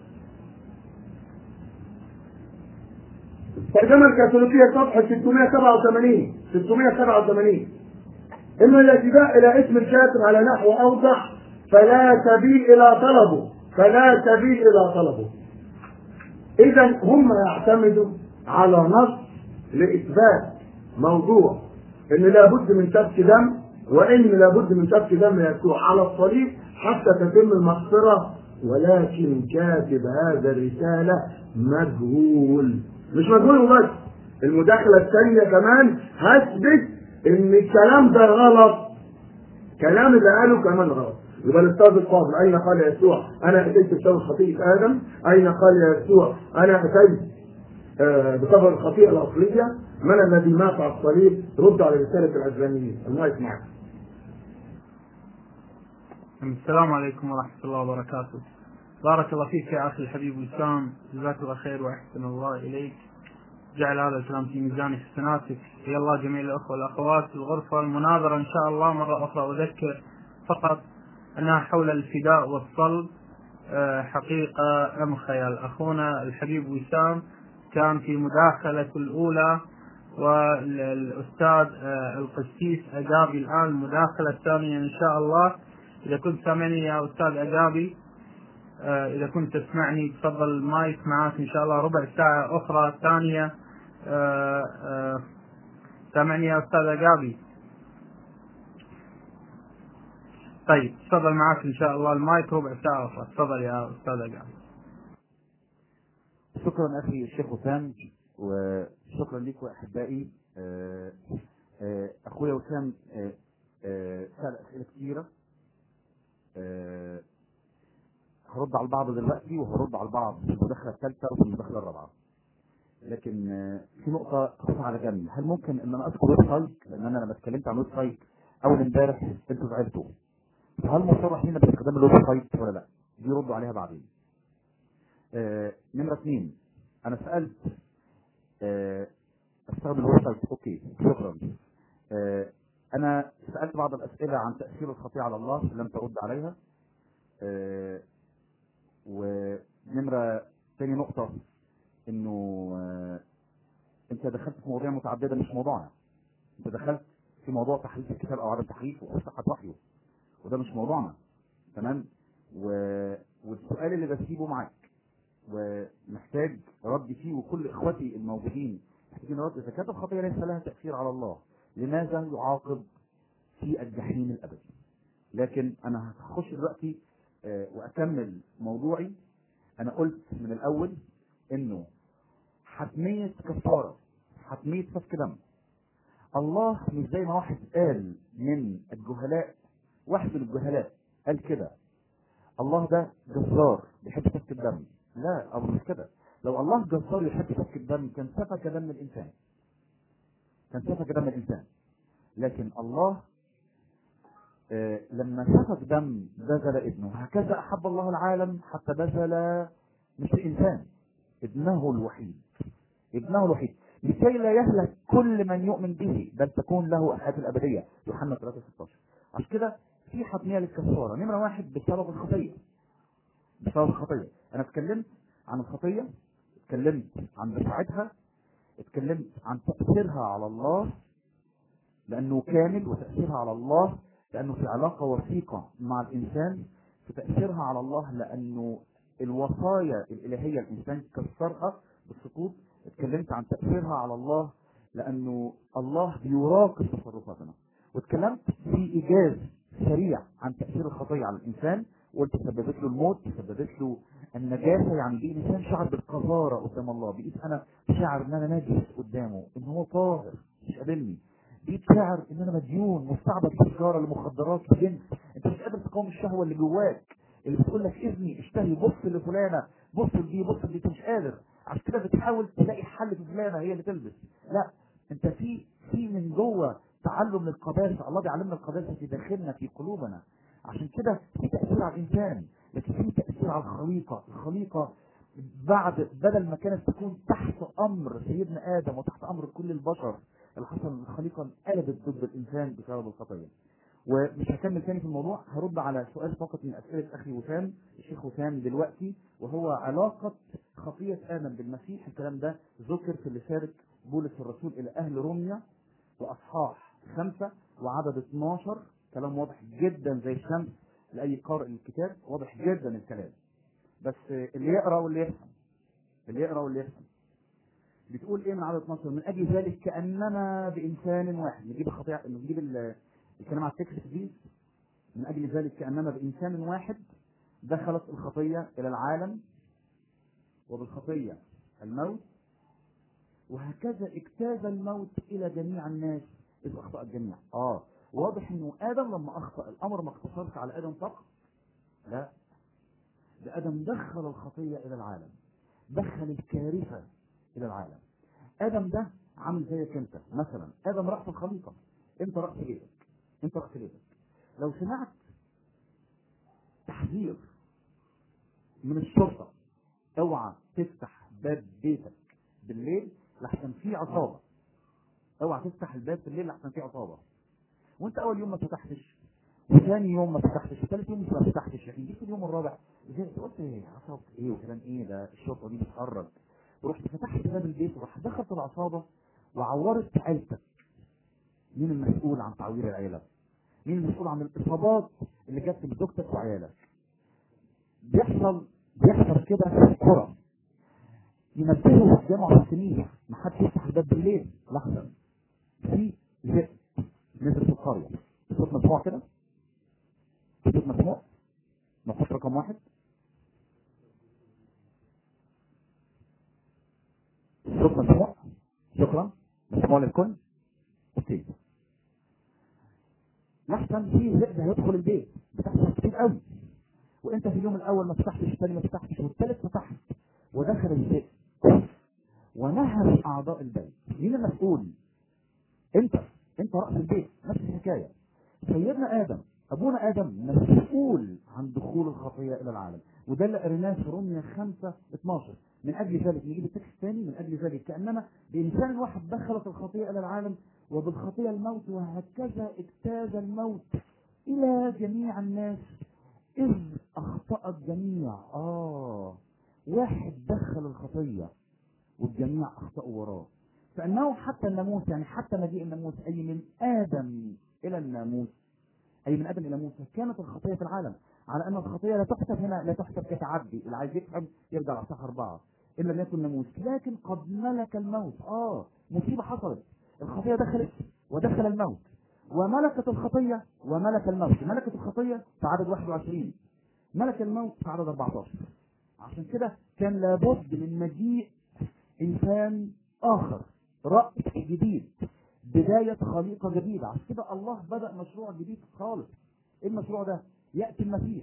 الترجمة الكاثوليكية صفحة 687 687 إما الاعتداء إلى اسم الكاتب على نحو أوضح فلا سبيل إلى طلبه فلا سبيل إلى طلبه إذا هم يعتمدوا على نص لإثبات موضوع إن لابد من سفك دم وإن لابد من سفك دم يسوع على الصليب حتى تتم المغفرة ولكن كاتب هذا الرسالة مجهول مش مجهول بس المداخلة الثانية كمان هثبت إن الكلام ده غلط كلام اللي قاله كمان غلط يبقى الاستاذ الفاضل اين قال يسوع انا اتيت بسبب خطيئه ادم اين قال يسوع انا اتيت آه، بسبب الخطيئه الاصليه من الذي مات على الصليب رد على رساله العزلانيين المايك معك السلام عليكم ورحمة الله وبركاته بارك الله فيك يا أخي الحبيب وسام جزاك الله خير وأحسن الله إليك جعل هذا الكلام في ميزان حسناتك يا الله جميع الأخوة والأخوات في الغرفة المناظرة إن شاء الله مرة أخرى أذكر فقط أنها حول الفداء والصلب آه، حقيقة أم خيال أخونا الحبيب وسام كان في مداخلة الأولى والأستاذ آه، القسيس أجابي الآن المداخلة الثانية إن شاء الله إذا كنت سامعني يا أستاذ أجابي آه، إذا كنت تسمعني تفضل المايك معاك إن شاء الله ربع ساعة أخرى ثانية آه، آه، سامعني يا أستاذ أجابي طيب تفضل معاك إن شاء الله المايك ربع ساعة أخرى تفضل يا أستاذ أجابي شكرا اخي الشيخ وسام وشكرا لكم احبائي آه، آه، اخويا وسام آه، آه، سال اسئله كثيره آه، هرد على البعض دلوقتي وهرد على البعض في المداخله الثالثه وفي المداخله الرابعه لكن آه، في نقطه اخرى على جنب هل ممكن ان انا اذكر ويب سايت لان انا لما اتكلمت عن ويب سايت اول امبارح انتوا زعلتوا فهل مصرح لينا باستخدام الويب سايت ولا لا؟ دي ردوا عليها بعدين آه، نمرة اثنين أنا سألت آه، أستخدم الويب سايت أوكي شكرا آه، أنا سألت بعض الأسئلة عن تأثير الخطيئة على الله لم ترد عليها آه، ونمرة ثاني نقطة إنه آه، أنت دخلت في مواضيع متعددة مش موضوعنا أنت دخلت في موضوع تحريف الكتاب أو عدم تحريفه أو صحة وحيه وده مش موضوعنا تمام و... والسؤال اللي بسيبه معاك ومحتاج رد فيه وكل اخوتي الموجودين محتاجين رد اذا كانت الخطيه ليس لها تاثير على الله لماذا يعاقب في الجحيم الابدي لكن انا هخش دلوقتي آه، واكمل موضوعي انا قلت من الاول انه حتميه كفاره حتميه سفك دم الله مش زي ما واحد قال من الجهلاء واحد من الجهلاء قال كده الله ده جزار بيحب سفك الدم لا أو مش كده لو الله جزار يحب سفك الدم كان سفك دم الإنسان كان سفك دم الإنسان لكن الله آه، لما سفك دم بذل ابنه هكذا أحب الله العالم حتى بذل مش الإنسان ابنه الوحيد ابنه الوحيد لكي لا يهلك كل من يؤمن به بل تكون له الحياة الأبدية يوحنا 3 16 عشان كده في حتمية للكفارة نمرة واحد بسبب الخطية بسبب الخطية أنا اتكلمت عن الخطية اتكلمت عن بشاعتها اتكلمت عن تأثيرها على الله لأنه كامل وتأثيرها على الله لأنه في علاقة وثيقة مع الإنسان في تأثيرها على الله لأنه الوصايا الإلهية الإنسان كسرها بالسقوط اتكلمت عن تأثيرها على الله لأنه الله بيراقب تصرفاتنا واتكلمت في إيجاز سريع عن تأثير الخطية على الإنسان وقلت سببت له الموت سببت له النجاسة يعني بيه الإنسان شعر بالقذارة قدام الله بقيت أنا شاعر إن أنا نجس قدامه إن هو طاهر مش قابلني بقيت شاعر إن أنا مديون مستعبد تجارة لمخدرات لجنس أنت مش قادر تقاوم الشهوة اللي جواك اللي بتقول لك اذني اشتهي بص لفلانة بص لدي بص لدي انت مش قادر عشان كده بتحاول تلاقي حل في فلانة هي اللي تلبس لا انت في في من جوه تعلم للقداسة الله بيعلمنا القداسة في داخلنا في قلوبنا عشان كده في تأثير على الإنسان لكن في تأثير على الخليقة الخليقة بعد بدل ما كانت تكون تحت أمر سيدنا آدم وتحت أمر كل البشر اللي حصل الخليقة انقلبت ضد الإنسان بسبب الخطية ومش هكمل تاني في الموضوع هرد على سؤال فقط من أسئلة أخي وسام الشيخ وسام دلوقتي وهو علاقة خطية آدم بالمسيح الكلام ده ذكر في رسالة بولس الرسول إلى أهل روميا وأصحاح خمسة وعدد 12 كلام واضح جدا زي الشمس لأي قارئ للكتاب واضح جدا الكلام بس اللي يقرأ واللي يفهم اللي يقرأ واللي يفهم بتقول ايه من عدد 12 من اجل ذلك كاننا بانسان واحد نجيب الخطيئه نجيب ال- الكلام على التكست دي من اجل ذلك كاننا بانسان واحد دخلت الخطيه الى العالم وبالخطيه الموت وهكذا اجتاز الموت الى جميع الناس اذ اخطا الجميع اه واضح انه ادم لما اخطا الامر ما اقتصرش على ادم فقط لا ده ادم دخل الخطيه الى العالم دخل الكارثه الى العالم ادم ده عامل زيك انت مثلا ادم راس الخليقه انت راس بيتك انت راس بيتك لو سمعت تحذير من الشرطه اوعى تفتح باب بيتك بالليل لحسن في عصابه اوعى تفتح الباب بالليل لحسن في عصابه وانت اول يوم ما فتحتش وثاني يوم ما فتحتش وثالث يوم ما فتحتش لكن جيت اليوم الرابع زهقت قلت ايه عصابه ايه وكلام ايه ده الشرطه دي بتهرج ورحت فتحت باب البيت وراح دخلت العصابه وعورت عيلتك مين المسؤول عن تعوير العيله؟ مين المسؤول عن الاصابات اللي جت لزوجتك وعيالك؟ بيحصل بيحصل كده في القرى ينبهوا في الجامعة السنين ما حدش يفتح الباب بالليل لحظة في ذئب نزل في القرية صوت مسموع كده صوت مسموع نحط رقم واحد صوت مسموع شكرا مسموع للكل اوكي لحظة في ذئب هيدخل البيت بتحصل كتير قوي وانت في اليوم الاول ما فتحتش الثاني ما فتحتش والثالث فتحت ودخل الذئب ونهب اعضاء البيت مين المسؤول انت انت راس البيت نفس الحكايه سيدنا ادم ابونا ادم مسؤول عن دخول الخطيه الى العالم وده اللي قريناه في روميا 5 12 من اجل ذلك نجيب التكست الثاني من اجل ذلك كاننا بانسان واحد دخلت الخطيه الى العالم وبالخطيه الموت وهكذا اجتاز الموت الى جميع الناس اذ اخطا الجميع اه واحد دخل الخطيه والجميع اخطاوا وراه فانه حتى الناموس يعني حتى مجيء الناموس اي من ادم الى الناموس اي من ادم الى موسى كانت الخطيه في العالم على ان الخطيه لا تحسب هنا لا تحسب كتعدي اللي عايز يفهم يرجع على صح اربعه ان لم يكن ناموس لكن قد ملك الموت اه مصيبه حصلت الخطيه دخلت ودخل الموت وملكت الخطيه وملك الموت ملكت الخطيه في عدد 21 ملك الموت في عدد 14 عشان كده كان لابد من مجيء انسان اخر راس جديد بدايه خليقه جديده عشان كده الله بدا مشروع جديد خالص ايه المشروع ده ياتي المسيح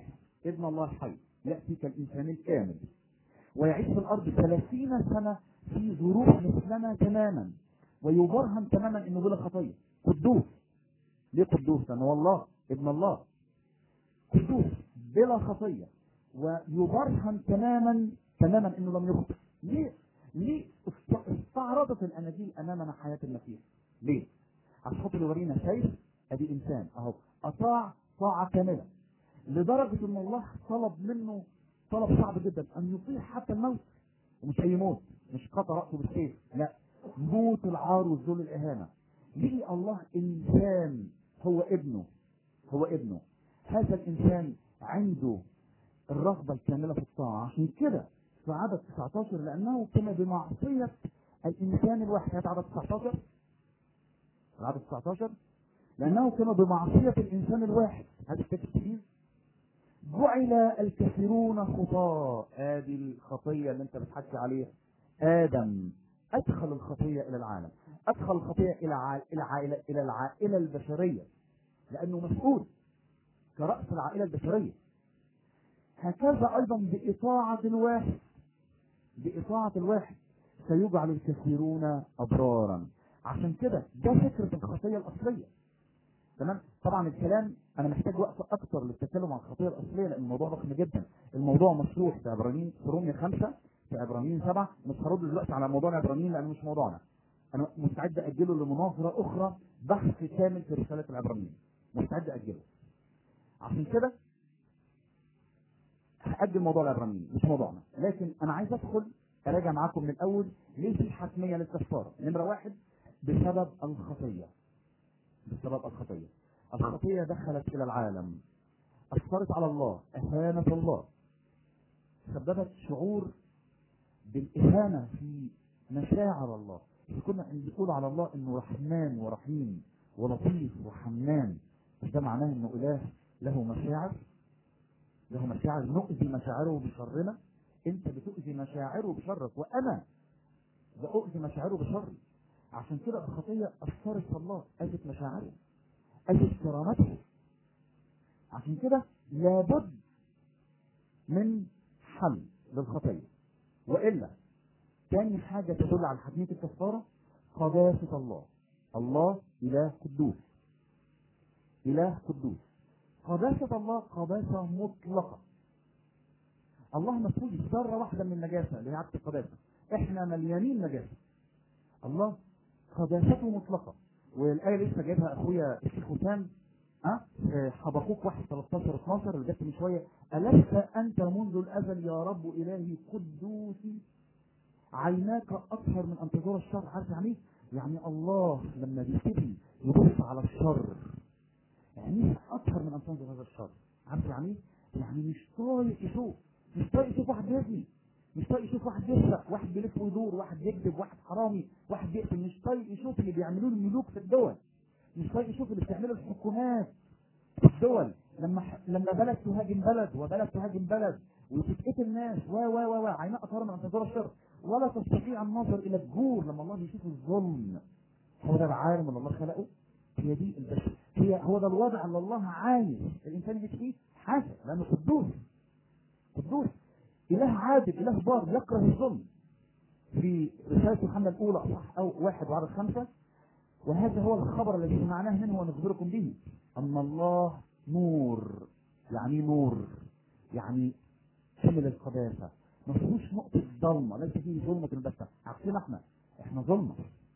ابن الله الحي يأتي كالإنسان الكامل ويعيش في الأرض ثلاثين سنة في ظروف مثلنا تماما ويبرهن تماما انه بلا خطيه قدوس ليه قدوس لانه الله ابن الله قدوس بلا خطيه ويبرهن تماما تماما انه لم يخطئ ليه ليه است- استعرضت الاناجيل امامنا حياه المسيح ليه عشان خاطر يورينا شايف ادي انسان اهو اطاع طاعه كامله لدرجه ان الله طلب منه طلب صعب جدا ان يطيع حتى الموت ومش اي موت مش قطع راسه بالسيف لا موت العار والذل الاهانه ليه الله انسان هو ابنه هو ابنه هذا الانسان عنده الرغبه الكامله في الطاعه عشان كده في عدد 19 لانه كان بمعصيه الانسان الواحد هات عدد 19 عدد 19 لانه كان بمعصيه الانسان الواحد هذا الكتاب الكبير جعل الكثيرون خطاة ادي الخطيه اللي انت بتحكي عليها ادم ادخل الخطيه الى العالم ادخل الخطيه الى عائلة الى عائلة الى العائله البشريه لانه مسؤول كراس العائله البشريه هكذا ايضا باطاعه الواحد باطاعه الواحد سيجعل الكثيرون ابرارا عشان كده ده فكره الخطيه الاصليه تمام طبعا الكلام انا محتاج وقت اكتر للتكلم عن الخطيه الاصليه لان الموضوع ضخم جدا الموضوع مشروح في عبرانيين في رومية خمسة في عبرانيين سبعة مش هرد دلوقتي على موضوع العبرانيين لانه مش موضوعنا انا مستعد اجله لمناظره اخرى بحث كامل في رساله العبرانيين مستعد اجله عشان كده هاجل موضوع العبرانيين مش موضوعنا لكن انا عايز ادخل اراجع معاكم من الاول ليه في حتميه للكفاره نمره واحد بسبب الخطيه بسبب الخطيه الخطيه دخلت الى العالم اثرت على الله اهانت الله سببت شعور بالاهانه في مشاعر الله إذا كنا بنقول على الله انه رحمن ورحيم ولطيف وحنان مش ده معناه انه اله له مشاعر له مشاعر نؤذي مشاعره بشرنا انت بتؤذي مشاعره بشرك وانا بأؤذي مشاعره بشري عشان كده الخطية أثرت في الله أذت مشاعره أذت كرامته عشان كده لابد من حل للخطية وإلا تاني حاجة تدل على حتمية الكفارة قداسة الله الله إله قدوس إله قدوس قداسة الله قداسة مطلقة الله مسؤول ذرة واحدة من النجاسة اللي هي عدة القداسة احنا مليانين نجاسة الله قداسته مطلقة والآية لسه جايبها أخويا الشيخ وسام ها أه؟ حبقوك 1 13 12 اللي جبت من شوية ألست أنت منذ الأزل يا رب إلهي قدوسي عيناك أطهر من أن تزور الشر عارف يعني إيه؟ يعني الله لما بيبتدي يبص على الشر عينيه أطهر من أن تنظر هذا الشر عارف يعني إيه؟ يعني مش طايق يشوف مش طايق يشوف واحد يزني مش طايق يشوف واحد بيسرق واحد بيلف ويدور واحد يكذب واحد حرامي واحد بيقتل مش طايق يشوف اللي بيعملوه الملوك في الدول مش طايق يشوف اللي بتعمله الحكومات في الدول لما ح... لما بلد تهاجم بلد وبلد تهاجم بلد وتتقتل ناس و و و و عيناء اثار من ان تزور الشر ولا تستطيع النظر الى الجور لما الله بيشوف الظلم هو ده العالم اللي الله خلقه هي دي البشر هي هو ده الوضع اللي الله عايز الانسان يجي فيه حاسس لانه قدوس قدوس إله عادل إله بار يكره الظلم في رسالة يوحنا الأولى أصح أو واحد وعدد خمسة وهذا هو الخبر الذي سمعناه منه ونخبركم به أن الله نور يعني نور يعني كامل القداسة ما فيهوش نقطة ظلمة ليس فيه ظلمة البتة عكسنا احنا احنا ظلمة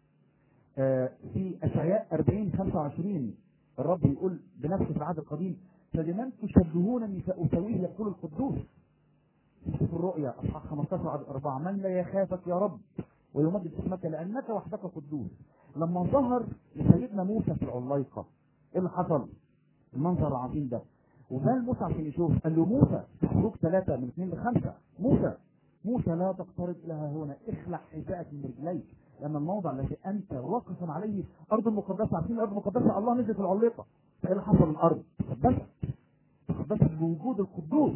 آه في أشعياء 40 25 الرب يقول بنفسه في العهد القديم فلمن تشبهونني فأسويه يقول القدوس في الرؤيا اصحاح 15 عدد 4 من لا يخافك يا رب ويمجد اسمك لانك وحدك قدوس لما ظهر لسيدنا موسى في العلايقه ايه اللي حصل؟ المنظر العظيم ده ومال موسى عشان يشوف قال له موسى في خروج ثلاثة من اثنين لخمسة موسى موسى لا تقترب إلى هنا اخلع حذاءك من رجليك لأن الموضع الذي أنت واقف عليه أرض مقدسة عارفين الأرض المقدسة الله نزل في العليقة فإيه اللي حصل الأرض؟ تقدست تقدست بوجود القدوس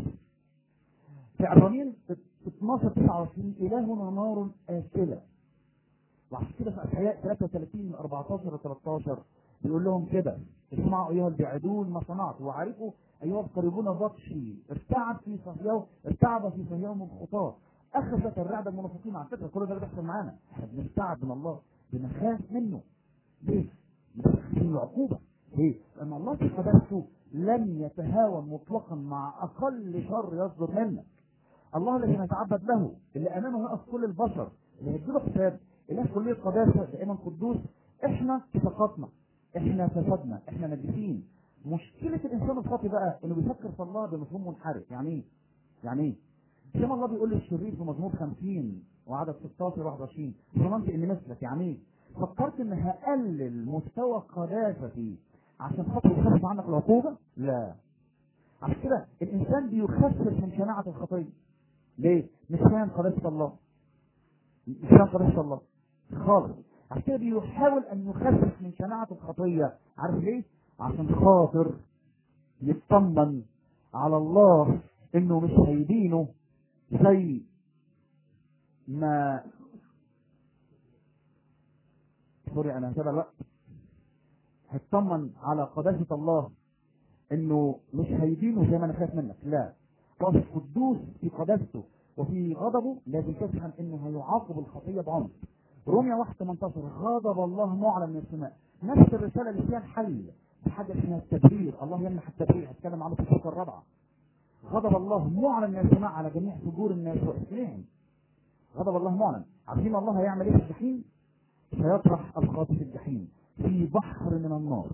في عبرانيين 12 29 إلهنا نار آكلة وعشان كده في أشعياء 33 من 14 ل 13 بيقول لهم كده اسمعوا ايها البعيدون ما صنعت وعرفوا ايها القريبون بطشي ارتعب في صهيون ارتعب في صهيون الخطاه اخذت الرعد المنافقين على فكره كل ده بيحصل معانا احنا بنرتعب من الله بنخاف منه ليه؟ بنخاف من العقوبه ليه؟ لان الله في قدرته لن يتهاون مطلقا مع اقل شر يصدر منك الله الذي نتعبد له اللي امامه يقف كل البشر اللي هيديله حساب اله كليه قداسه دائما قدوس احنا سقطنا احنا فسدنا احنا نجسين مشكله الانسان الخاطئ بقى انه بيفكر في الله بمفهوم منحرف يعني ايه؟ يعني ايه؟ زي ما الله بيقول للشرير في مزمور 50 وعدد 16 21 ظننت اني مثلك يعني ايه؟ فكرت ان هقلل مستوى قداستي عشان خاطر يخفف عنك العقوبه؟ لا عشان كده الانسان بيخفف من شناعه الخطيه ليه؟ مش فاهم قداسه الله مش فاهم قداسه الله خالص عشان كده بيحاول ان يخفف من شناعه الخطيه عارف ليه؟ عشان خاطر يطمن على الله انه مش هيدينه زي ما سوري انا هسيبها الوقت هتطمن على قداسة الله انه مش هيدينه زي ما انا خايف منك لا هو قدوس في قداسته وفي غضبه لازم تفهم انه هيعاقب الخطيه بعنف روميا 1 18 غضب الله معلن من السماء نفس الرساله اللي فيها الحل بحاجه اسمها التبرير الله يمنح التبرير هتكلم عنه في الفقره الرابعه غضب الله معلن من السماء على جميع فجور الناس واسمهم غضب الله معلن عارفين الله هيعمل ايه في الجحيم سيطرح الخاطئ في الجحيم في بحر من النار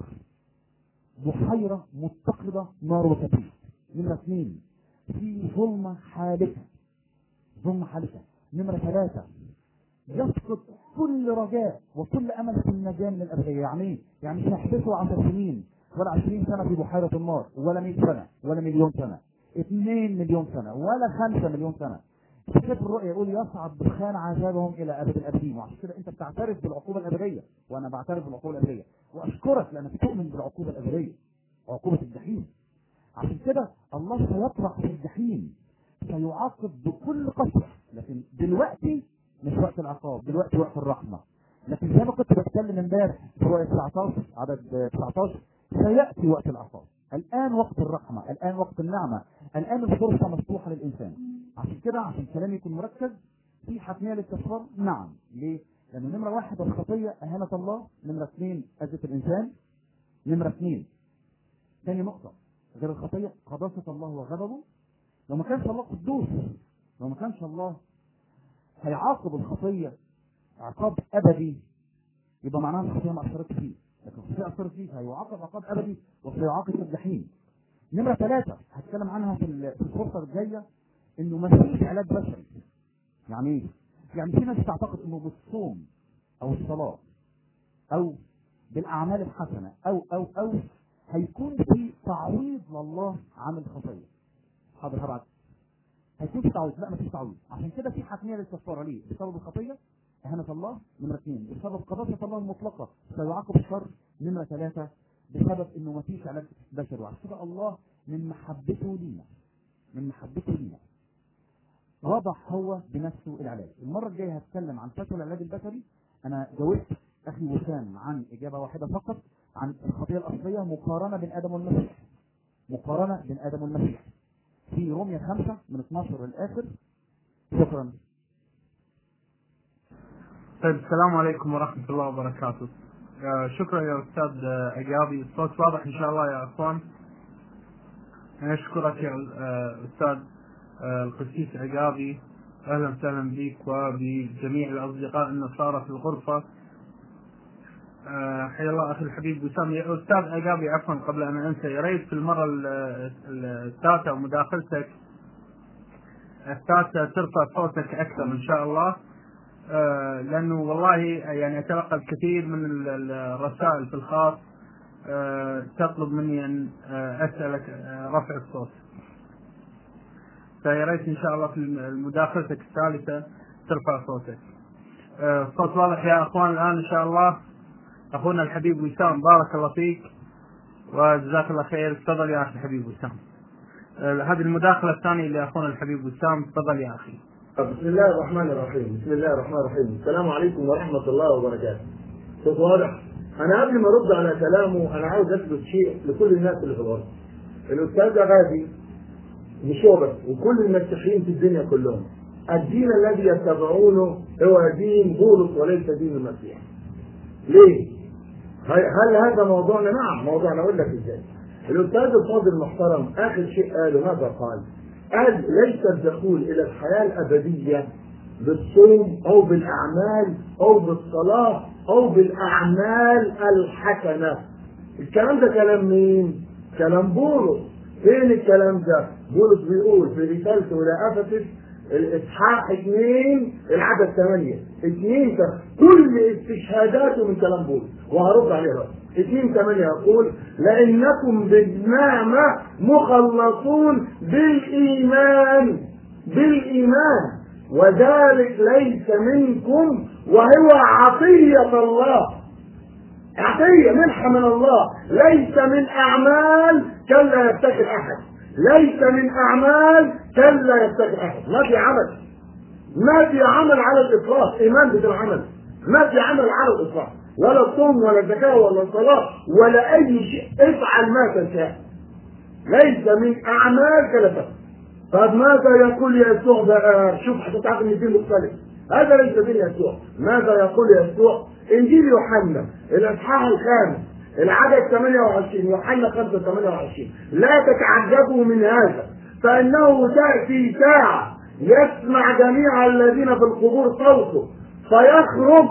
بحيرة متقدة نار وكبريت نمرة اثنين في ظلمة حالكة ظلمة حالكة نمرة ثلاثة يفقد كل رجاء وكل امل في النجاة من الابدية يعني ايه؟ يعني مش هيحبسه 10 سنين ولا 20 سنة في بحيرة النار ولا 100 سنة ولا مليون سنة 2 مليون سنة ولا 5 مليون سنة في سفر الرؤيا يقول يصعد دخان عذابهم الى ابد الابدين وعشان كده انت بتعترف بالعقوبه الابديه وانا بعترف بالعقوبه الابديه واشكرك لانك تؤمن بالعقوبه الابديه عقوبه الجحيم عشان كده الله سيطرح في الجحيم سيعاقب بكل قسوه لكن دلوقتي مش وقت العقاب دلوقتي وقت الرحمه لكن زي ما كنت بتكلم امبارح في رؤيا 19 عدد 19 سياتي وقت العقاب الان وقت الرحمه الان وقت النعمه الان الفرصه مفتوحه للانسان عشان كده عشان كلامي يكون مركز في حتميه للكفار نعم ليه؟ لان نمره واحد الخطيه اهانه الله نمره اثنين اذى الانسان نمره اثنين ثاني نقطه غير الخطيه قداسه الله وغضبه لو ما كانش الله قدوس لو ما كانش الله هيعاقب الخطيه عقاب ابدي يبقى معناها الخطيه ما اثرتش فيه لكن الخطيه اثرت فيه هيعاقب عقاب ابدي وسيعاقب في الجحيم نمره ثلاثه هتكلم عنها في في الفرصه الجايه انه ما فيش علاج بشري يعني ايه؟ يعني في ناس تعتقد انه بالصوم او الصلاه او بالاعمال الحسنه او او او هيكون في تعويض لله عن الخطيه حاضر هبعت هيكون في تعويض لا ما فيش تعويض عشان كده في حتميه للكفاره ليه؟ بسبب الخطيه اهانه الله نمره اثنين بسبب قداسه الله المطلقه سيعاقب الشر نمره ثلاثه بسبب انه ما فيش علاج بشري وعشان كده الله من محبته لينا من محبته لينا وضع هو بنفسه العلاج المرة الجاية هتكلم عن فتوى العلاج البشري أنا جاوبت أخي وسام عن إجابة واحدة فقط عن الخطية الأصلية مقارنة بين آدم والمسيح مقارنة بين آدم والمسيح في روميا خمسة من 12 للآخر شكرا طيب السلام عليكم ورحمة الله وبركاته آه شكرا يا أستاذ آه، أجابي الصوت واضح إن شاء الله يا أخوان أشكرك يا آه، أستاذ آه، القسيس عقابي اهلا وسهلا بك وبجميع الاصدقاء النصارى في الغرفه آه، حيا الله اخي الحبيب وسام يا استاذ عقابي عفوا قبل ان انسى يا ريت في المره ال- الثالثه ومداخلتك الثالثه ترفع صوتك اكثر ان شاء الله آه، لانه والله يعني اتلقى الكثير من ال- ال- الرسائل في الخاص آه، تطلب مني ان آه، اسالك آه، رفع الصوت. فيا ريت ان شاء الله في مداخلتك الثالثه ترفع صوتك. آه، الصوت واضح يا اخوان الان ان شاء الله اخونا الحبيب وسام بارك الله فيك وجزاك الله خير تفضل يا اخي الحبيب وسام. آه، هذه المداخله الثانيه لاخونا الحبيب وسام تفضل يا اخي. بسم الله الرحمن الرحيم بسم الله الرحمن الرحيم السلام عليكم ورحمة الله وبركاته صوت واضح انا قبل ما ارد على كلامه انا عاوز اثبت شيء لكل الناس اللي في الارض الاستاذ غازي مش هو بس وكل المسيحيين في الدنيا كلهم الدين الذي يتبعونه هو دين بولس وليس دين المسيح ليه؟ هل هذا موضوعنا؟ نعم موضوعنا اقول لك ازاي الاستاذ الفاضل المحترم اخر شيء قاله ماذا قال؟ قال ليس الدخول الى الحياه الابديه بالصوم او بالاعمال او بالصلاه او بالاعمال الحسنه الكلام ده كلام مين؟ كلام بولس فين الكلام ده؟ بولس بيقول في رسالته الى افسس الاصحاح اثنين العدد ثمانية اثنين كل استشهاداته من كلام بولس وهرد عليه رأي اثنين ثمانية يقول لأنكم بالنعمة مخلصون بالإيمان بالإيمان وذلك ليس منكم وهو عطية الله عطية منحة من الله ليس من أعمال كلا يفتكر أحد ليس من أعمال كلا يفتكر أحد ما في عمل ما في عمل على الإطلاق إيمان بدون عمل ما في عمل على الإطلاق ولا الصوم ولا الزكاة ولا الصلاة ولا أي شيء افعل ما تشاء ليس من أعمال كلا تفعل طب ماذا يقول يسوع بقى شوف هتتعرف ان الدين مختلف هذا ليس دين يسوع ماذا يقول يسوع انجيل يوحنا الاصحاح الخامس العدد 28 يوحنا 5 28 لا تتعجبوا من هذا فانه تاتي ساعه يسمع جميع الذين في القبور صوته فيخرج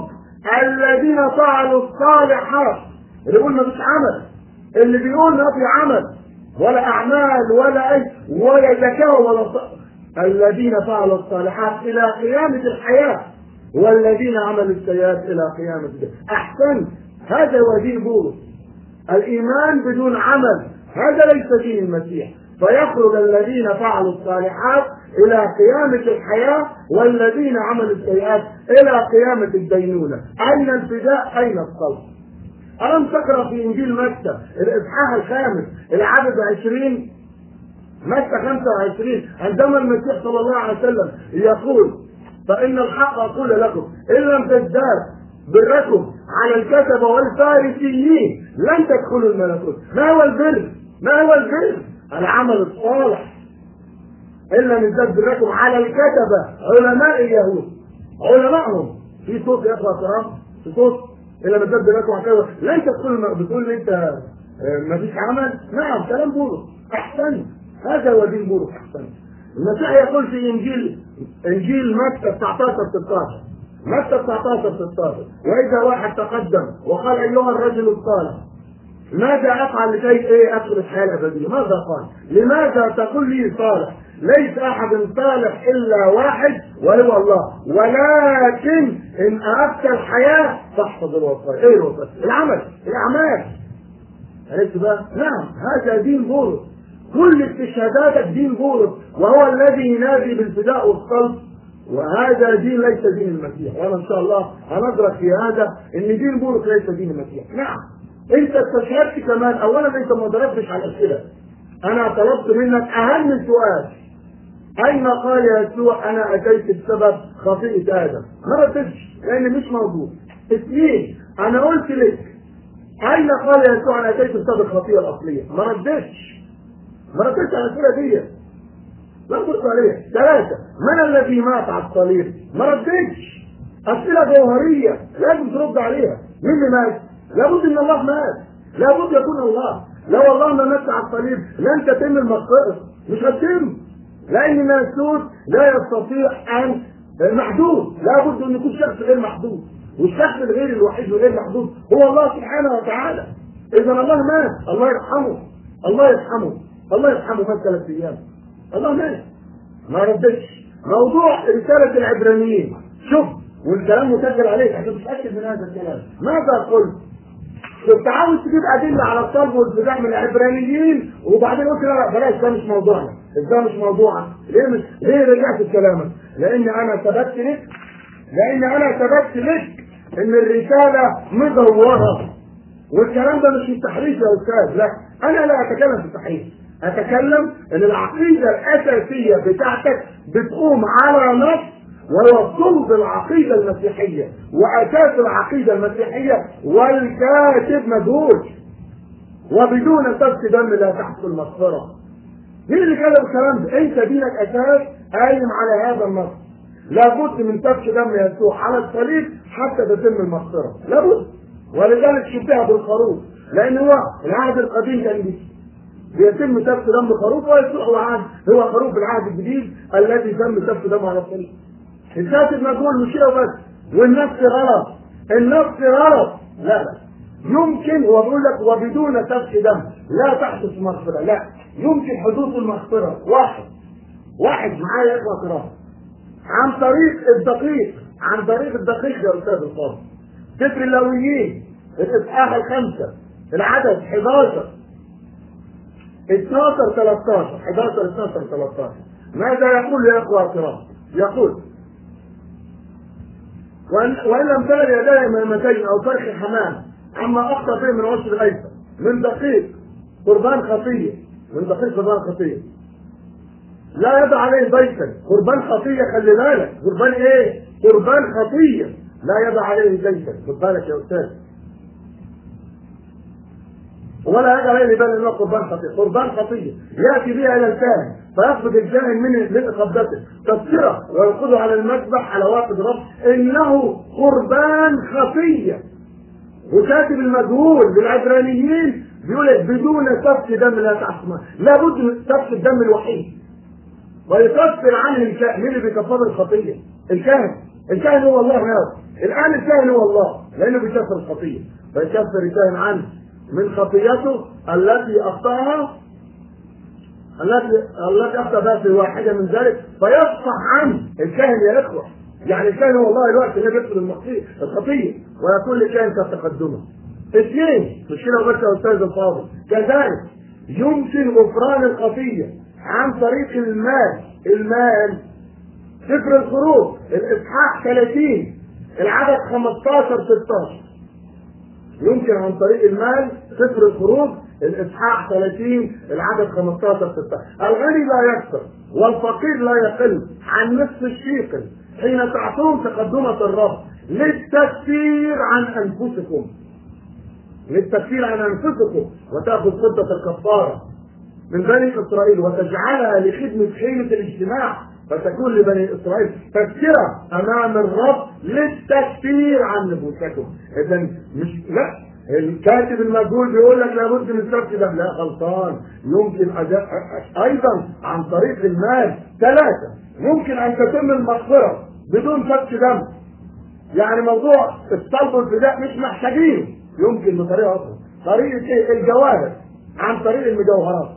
الذين فعلوا الصالحات اللي يقول مفيش عمل اللي بيقول ما في عمل ولا اعمال ولا اي ولا زكاه ولا ص... الذين فعلوا الصالحات الى قيامه الحياه والذين عملوا السيئات الى قيامه الدين احسن هذا هو دين بولس الايمان بدون عمل هذا ليس دين المسيح فيخرج الذين فعلوا الصالحات الى قيامه الحياه والذين عملوا السيئات الى قيامه الدينونه اين الفداء اين الصلب ألم تقرأ في إنجيل متى الإصحاح الخامس العدد 20 متى 25 عندما المسيح صلى الله عليه وسلم يقول فإن الحق أقول لكم إن لم تزداد بركم على الكتبة والفارسيين لن تدخلوا الملكوت ما هو البر؟ ما هو البر؟ العمل الصالح إن لم يزداد بركم على الكتبة علماء اليهود علمائهم في صوت يا اخوة الكرام في صوت الا ما تبدل لكم عكاوة لن تدخل بتقول لي انت ما فيش عمل نعم كلام بولس احسن هذا هو دين بولس احسن المسيح يقول في انجيل انجيل متى 19 16 متى 19 16 واذا واحد تقدم وقال ايها الرجل الصالح ماذا افعل لكي ايه ادخل الحياه الابديه؟ ماذا قال؟ لماذا تقول لي صالح؟ ليس احد صالح الا واحد وهو الله ولكن ان اردت الحياه فاحفظ الوصايا ايه الوصايا؟ العمل الاعمال عرفت بقى؟ نعم هذا دين بولس كل استشهاداتك دين بولس وهو الذي ينادي بالفداء والصلب وهذا دين ليس دين المسيح وانا ان شاء الله هندرك في هذا ان دين بولس ليس دين المسيح نعم انت استشهدت كمان اولا انت ما ضربتش على الاسئله انا طلبت منك اهم سؤال اين قال يسوع انا اتيت بسبب خطيئه ادم ما ردتش لان مش موجود اثنين انا قلت لك اين قال يسوع انا اتيت بسبب الخطيئه الاصليه ما ردتش ما ردتش على الاسئله دي لا ترد عليها ثلاثه من الذي مات على الصليب ما ردتش اسئله جوهريه لازم ترد عليها مين اللي مات لابد ان الله مات لابد يكون الله لو الله ما مات على الصليب لن تتم المغفره مش هتتم لان الناسوت لا يستطيع ان محدود لابد ان يكون شخص غير محدود والشخص الغير الوحيد والغير محدود هو الله سبحانه وتعالى اذا الله مات الله يرحمه الله يرحمه الله يرحمه مات ثلاث ايام الله مات ما ردش موضوع رساله العبرانيين شوف والكلام مسجل عليك عشان تتاكد من هذا الكلام ماذا قلت؟ كنت عاوز تجيب ادله على الطلب والفداء من العبرانيين وبعدين قلت لا لا بلاش ده مش موضوعنا ده مش موضوعك ليه مش ليه رجعت في كلامك؟ لان انا ثبت لك لان انا ثبت لك ان الرساله مدوره والكلام ده مش في التحريف يا استاذ لا انا لا اتكلم في التحريف اتكلم ان العقيده الاساسيه بتاعتك بتقوم على نص وهو صلب العقيده المسيحيه واساس العقيده المسيحيه والكاتب مجهول وبدون سفك دم لا تحصل المغفره مين اللي كتب الكلام ده؟ انت دينك اساس قايم على هذا النص لابد من سفك دم يسوع على الصليب حتى تتم المغفره لابد ولذلك شبه بالخروف لان هو العهد القديم كان بي- بيتم سفك دم خروف ويسوع هو عهد هو خروف العهد الجديد الذي تم سفك دمه على الصليب الكاتب مجهول مش كده وبس والنفس غلط النفس غلط لا لا يمكن هو بيقول لك وبدون سفك دم لا تحدث مغفره لا يمكن حدوث المغفره واحد واحد معايا يا اخوه كرام عن طريق الدقيق عن طريق الدقيق يا استاذ الفاضل سفر اللاويين الاصحاح الخمسه العدد 11 12 13 11 12 13 ماذا يقول يا اخوه الكرام؟ يقول وان وان لم تجد يداي مهمتين او فرخ حمام عما اخطا فيه من عشر الايسر من دقيق قربان خطيه من دقيق قربان خطيه لا يدع عليه بيتا قربان خطيه خلي بالك قربان ايه؟ قربان خطيه لا يدع عليه بيتا خد بالك يا استاذ ولا يدع عليه بال انه قربان خطيه قربان خطيه ياتي بها الى الكاهن فيقبض الكاهن من من قبضته تذكره وينقضه على المذبح على واقد رب انه قربان خطيه وكاتب المجهول بالعبرانيين بيقول لك بدون سفك دم لا تحكم لابد من سفك الدم الوحيد ويكفر عنه الكاهن مين اللي بيكفر الخطيه؟ الكاهن الكاهن هو الله نفسه الان الكاهن هو الله لانه بيكفر الخطيه فيكفر الكاهن عنه من خطيته التي اخطاها التي التي اخطا بها في واحده من ذلك فيصفح عنه الكاهن يا اخوه يعني الكاهن هو الله الوقت اللي بيغفر المخطية الخطيه ويكون لكاهن كتقدمه اثنين مش كده بس يا استاذ الفاضل كذلك يمكن غفران الخطيه عن طريق المال المال سفر الخروج الاصحاح 30 العدد 15 16 يمكن عن طريق المال سفر الخروج الاصحاح 30 العدد 15 16 الغني لا يكثر والفقير لا يقل عن نصف الشيقل حين تعطون تقدمة الرب للتكفير عن انفسكم للتكفير عن انفسكم وتاخذ فضة الكفارة من بني اسرائيل وتجعلها لخدمة خيمة الاجتماع فتكون لبني اسرائيل تذكرة امام الرب للتكفير عن نفوسكم اذا مش لا الكاتب المجهول بيقول لك لابد من سفك دم لا غلطان يمكن أداء ايضا عن طريق المال ثلاثة ممكن ان تتم المغفرة بدون سفك دم يعني موضوع الطلب والفداء مش محتاجين يمكن بطريقة اخرى طريقة ايه الجواهر عن طريق المجوهرات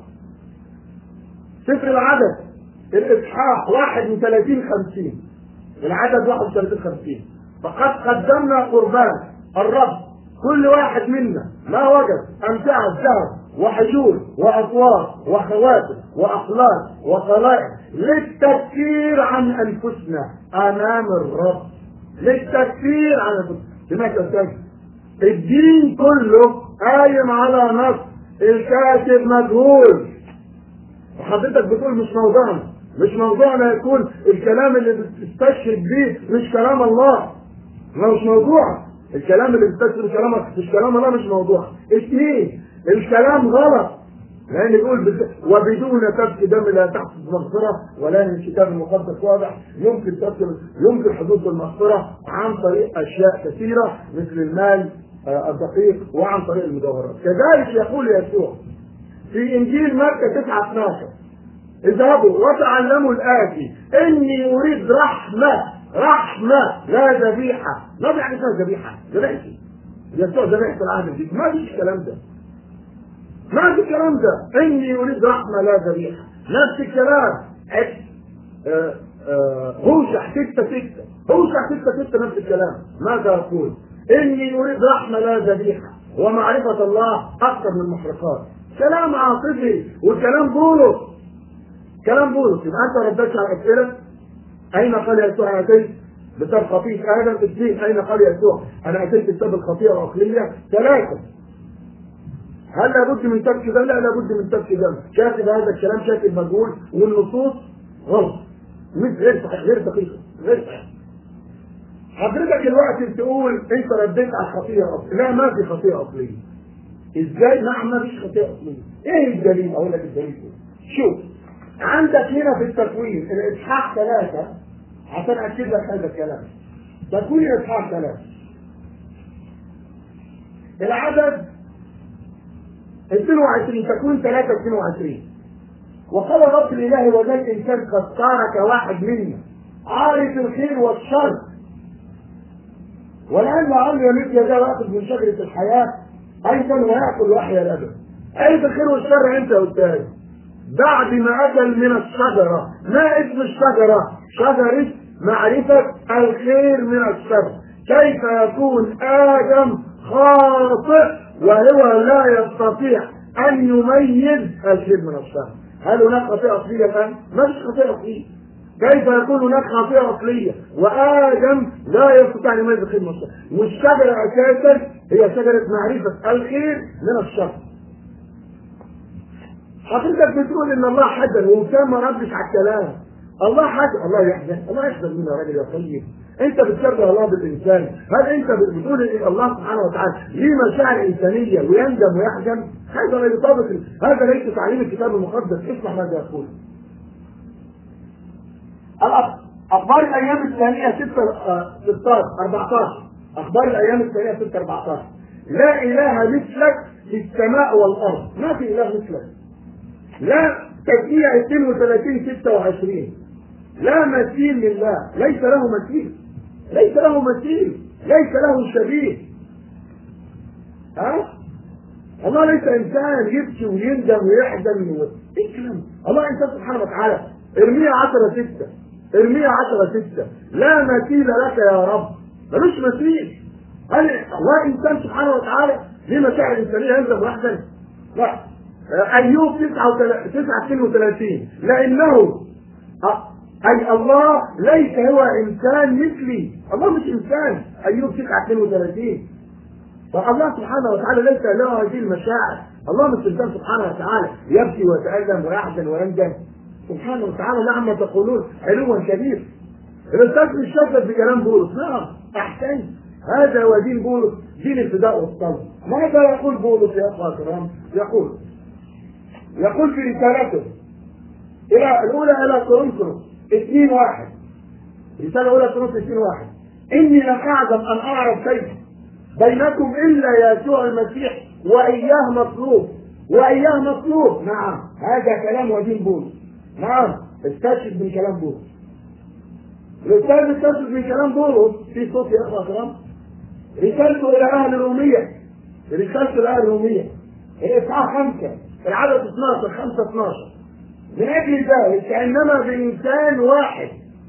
سفر العدد الاصحاح 31 50 العدد 31 50 فقد قدمنا قربان الرب كل واحد منا ما وجد امتعه ذهب وحجور واطوار وخواتم واقلام وقلائد للتكفير عن انفسنا امام الرب للتكفير عن انفسنا سمعت يا استاذ الدين كله قايم على نص الكاتب مجهول وحضرتك بتقول مش موضوعنا مش موضوعنا يكون الكلام اللي بتستشهد بيه مش كلام الله ما مش موضوع الكلام اللي بتستشهد مش كلام مش كلام الله مش موضوع اثنين الكلام غلط لان يقول بت... وبدون سفك دم لا تحصل مغفره ولكن الكتاب المقدس واضح يمكن سفك يمكن حدوث المغفره عن طريق اشياء كثيره مثل المال آه، الدقيق وعن طريق المجوهرات كذلك يقول يسوع في انجيل متى 9 12 اذهبوا وتعلموا الاتي اني اريد رحمه رحمه لا ذبيحه ما في حاجه اسمها ذبيحه ذبيحتي يسوع ذبيحه العهد الجديد ما فيش الكلام ده ما في الكلام ده اني اريد رحمه لا ذبيحه نفس الكلام عد آه، آه، هوشع 6 6 هوشع 6 6 نفس الكلام ماذا يقول؟ اني اريد رحمه لا ذبيحه ومعرفه الله اكثر من المحرقات كلام عاطفي وكلام بولس كلام بولس يبقى انت ردتش على الاسئله اين قال يسوع انا اتيت بسبب خطيئه ادم الدين اين قال يسوع انا اتيت بسبب الخطيئه العقليه ثلاثه هل لابد من ترك دم؟ لا لابد من ترك دم، كاتب هذا الكلام كاتب مجهول والنصوص غلط مش غير صحيح غير دقيقه غير صحيح حضرتك الوقت تقول انت رديت على الخطيه الاصليه لا ما في خطيه اصليه ازاي نعم ما فيش خطيه اصليه ايه الدليل اقول لك الدليل إيه؟ شوف عندك هنا في التكوين الاصحاح ثلاثه عشان اكد لك هذا الكلام تكوين اصحاح ثلاثه العدد 22 تكوين 3 22 وقال الرب الاله وذا الانسان قد صار كواحد منا عارف الخير والشر والان لعله يمد يده وياخذ من شجره الحياه ايضا وياكل وحي الابد عارف الخير والشر انت يا استاذ بعد ما اكل من الشجره ما اسم الشجره شجره معرفه الخير من الشر كيف يكون ادم خاطئ وهو لا يستطيع ان يميز الخير من الشر هل هناك خطيئه اصليه الان؟ ما فيش خطيئه اصليه كيف يكون هناك خطيئه اصليه وادم لا يستطيع ان يميز الخير من الشر والشجره اساسا هي شجره معرفه الخير من الشر حضرتك بتقول ان الله حزن وكان ما ردش على الكلام الله حزن الله يحزن الله يحزن مين يا راجل يا طيب انت بتشبه الله بالانسان هل انت بتقول ان الله سبحانه وتعالى ليه مشاعر انسانيه ويندم ويحزن هذا لا يطابق هذا ليس تعليم الكتاب المقدس اسمع ماذا يقول اخبار الايام الثانيه 6 16 14 اخبار الايام الثانيه 6 14 لا اله مثلك في السماء والارض ما في اله مثلك لا تسمية 32 26 لا مثيل لله ليس له مثيل ليس له مثيل ليس له شبيه ها الله ليس انسان يبكي ويندم ويحزن و... ايه الكلام الله انسان سبحانه وتعالى ارمية 10 6 ارمية 10 6 لا مثيل لك يا رب ملوش مثيل هل الله انسان سبحانه وتعالى ليه مشاعر انسانيه يندم ويحزن؟ لا ايوب 39 لانه اي الله ليس هو انسان مثلي الله مش انسان ايوب 32 فالله سبحانه وتعالى ليس له هذه المشاعر الله مش انسان سبحانه وتعالى يبكي ويتالم ويحزن ويندم سبحانه وتعالى نعم ما تقولون علوا كبير الاستاذ مش شغل بكلام بولس نعم احسنت هذا هو دين بولس دين الفداء والصبر ماذا يقول بولس يا اخوه الكرام يقول يقول في رسالته الى الاولى الى كورنثوس 2 واحد رساله اولى كورنثوس 2 واحد اني لم اعزم ان اعرف شيء بينكم الا يسوع المسيح واياه مطلوب واياه مطلوب نعم هذا كلام ودين بولس نعم استشهد من كلام بولس الاستاذ استشهد من كلام بولس في صوت يا اخوه الكرام رسالته الى اهل الروميه رسالته الى اهل الروميه الاصحاح خمسه العدد 12 5 12 من اجل ذلك كانما بانسان واحد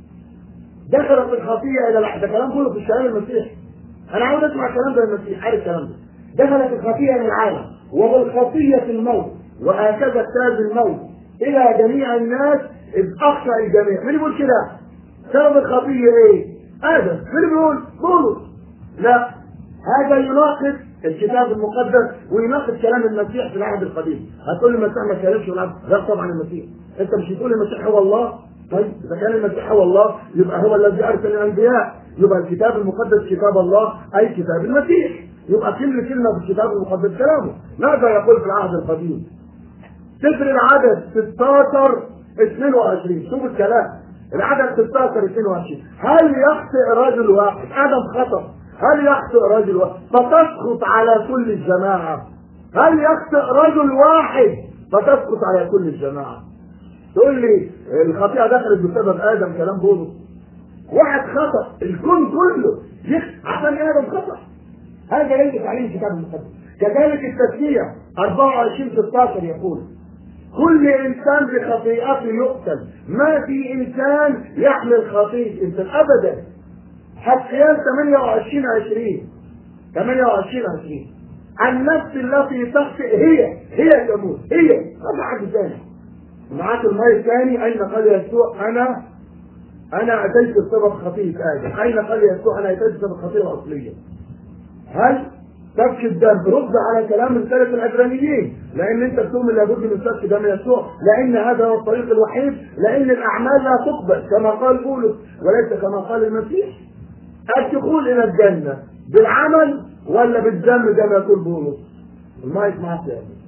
دخلت الخطيه الى العالم ده كلام كله في الكلام المسيح انا عاوز اسمع الكلام ده المسيح عارف الكلام ده دخلت الخطيه الى العالم وبالخطيه الموت وهكذا اجتاز الموت الى جميع الناس اذ اخشى الجميع مين يقول كده؟ سبب الخطيه ايه؟ ادم مين بيقول؟ بولس لا هذا يناقض الكتاب المقدس ويناقض كلام المسيح في العهد القديم هتقول لي المسيح ما كلمش العهد لا طبعا المسيح انت مش بتقول المسيح هو الله طيب اذا كان المسيح هو الله يبقى هو الذي ارسل الانبياء يبقى الكتاب المقدس كتاب الله اي كتاب المسيح يبقى كل كلمه في الكتاب المقدس كلامه ماذا يقول في العهد القديم سفر العدد 16 22 شوف الكلام العدد 16 22 هل يخطئ رجل واحد ادم خطأ هل يخطئ رجل واحد فتسقط على كل الجماعة هل يخطئ رجل واحد فتسقط على كل الجماعة تقول لي الخطيئة دخلت بسبب آدم كلام بولس واحد خطأ الكون كله عشان آدم خطأ هذا ليس تعليم الكتاب المقدس كذلك التسمية 24 16 يقول كل انسان بخطيئته يقتل ما في انسان يحمل خطيئة انسان ابدا حسيان 28 20 28 20 النفس التي تخطئ هي هي تموت هي ما حد ثاني معاك الماء الثاني اين قال يسوع انا انا اتيت بسبب خطيئه ادم اين قال يسوع انا اتيت بسبب الخطيئه الاصليه هل سفك الدم رد على كلام الثلاث العبرانيين لان انت بتؤمن لابد من سفك دم يسوع لان هذا هو الطريق الوحيد لان الاعمال لا تقبل كما قال بولس وليس كما قال المسيح الدخول الى الجنه بالعمل ولا بالدم زي ما يقول بولس المايك معك يا أخي.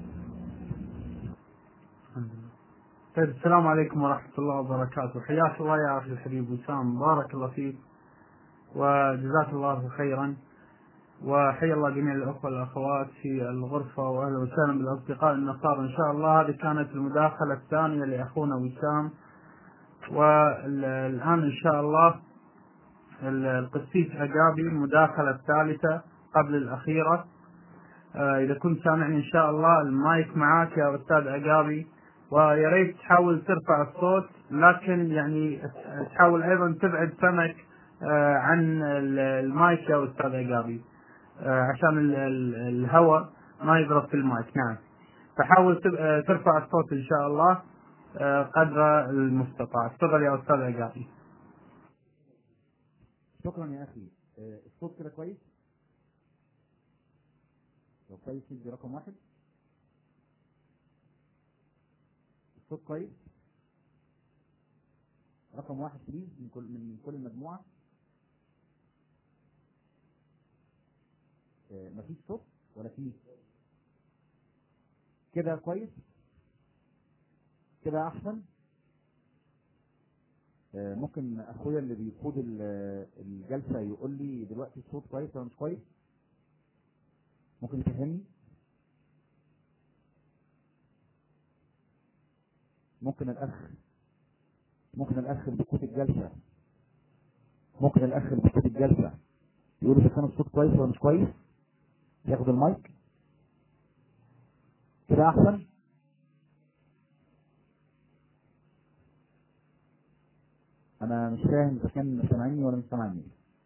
طيب السلام عليكم ورحمة الله وبركاته حياك الله يا أخي الحبيب وسام بارك الله فيك وجزاك الله خيرا وحيا الله جميع الأخوة والأخوات في الغرفة وأهلا وسهلا بالأصدقاء النصارى إن شاء الله هذه كانت المداخلة الثانية لأخونا وسام والآن إن شاء الله القسيس عقابي المداخلة الثالثة قبل الأخيرة آه، إذا كنت سامعني إن شاء الله المايك معاك يا أستاذ عقابي ويا ريت تحاول ترفع الصوت لكن يعني تحاول أيضا تبعد فمك آه، عن ال- المايك يا أستاذ عقابي آه، عشان ال- ال- الهواء ما يضرب في المايك نعم فحاول تب- آه، ترفع الصوت إن شاء الله آه، قدر المستطاع تفضل يا أستاذ عقابي شكرا يا اخي آه، الصوت كده كويس لو كويس ادي رقم واحد الصوت كويس رقم واحد بليز من كل من كل المجموعه آه، مفيش صوت ولا فيه كده كويس كده احسن آه، ممكن اخويا اللي بيقود ال- الجلسه يقول لي دلوقتي الصوت كويس ولا مش كويس ممكن يفهمني ممكن الاخ ممكن الاخ اللي بيقود الجلسه ممكن الاخ اللي بيقود الجلسه يقول اذا كان الصوت كويس ولا مش كويس ياخد المايك كده احسن انا مش فاهم اذا كان سامعني ولا مش سامعني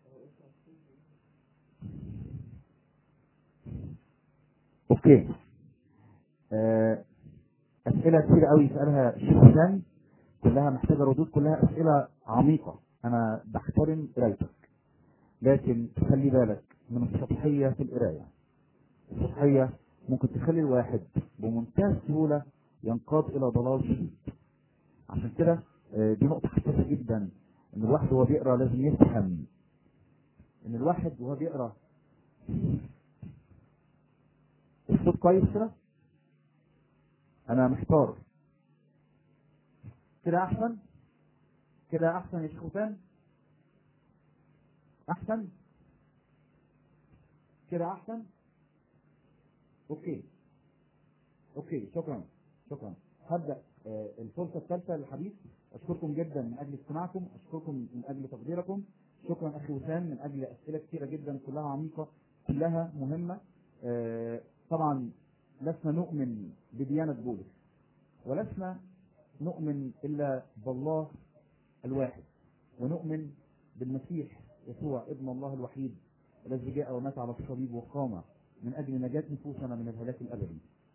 اوكي آه، اسئله كتير قوي يسالها الشيخ حسام كلها محتاجه ردود كلها اسئله عميقه انا بحترم قرايتك لكن خلي بالك من السطحيه في القرايه السطحيه ممكن تخلي الواحد بمنتهى السهوله ينقاد الى ضلال شديد عشان كده آه، دي نقطة حساسة جدا ان الواحد وهو بيقرا لازم يفهم ان الواحد وهو بيقرا الصوت كويس كده انا محتار كده احسن كده احسن يا شيخ وسام احسن كده احسن اوكي اوكي شكرا شكرا هبدا آه، الفرصه الثالثه للحديث اشكركم جدا من اجل استماعكم اشكركم من اجل تقديركم شكرا اخي وسام من اجل اسئله كثيره جدا كلها عميقه كلها مهمه آه، طبعا لسنا نؤمن بديانه بولس ولسنا نؤمن الا بالله الواحد ونؤمن بالمسيح يسوع ابن الله الوحيد الذي جاء ومات على الصليب وقام من اجل نجاه نفوسنا من الهلاك الابدي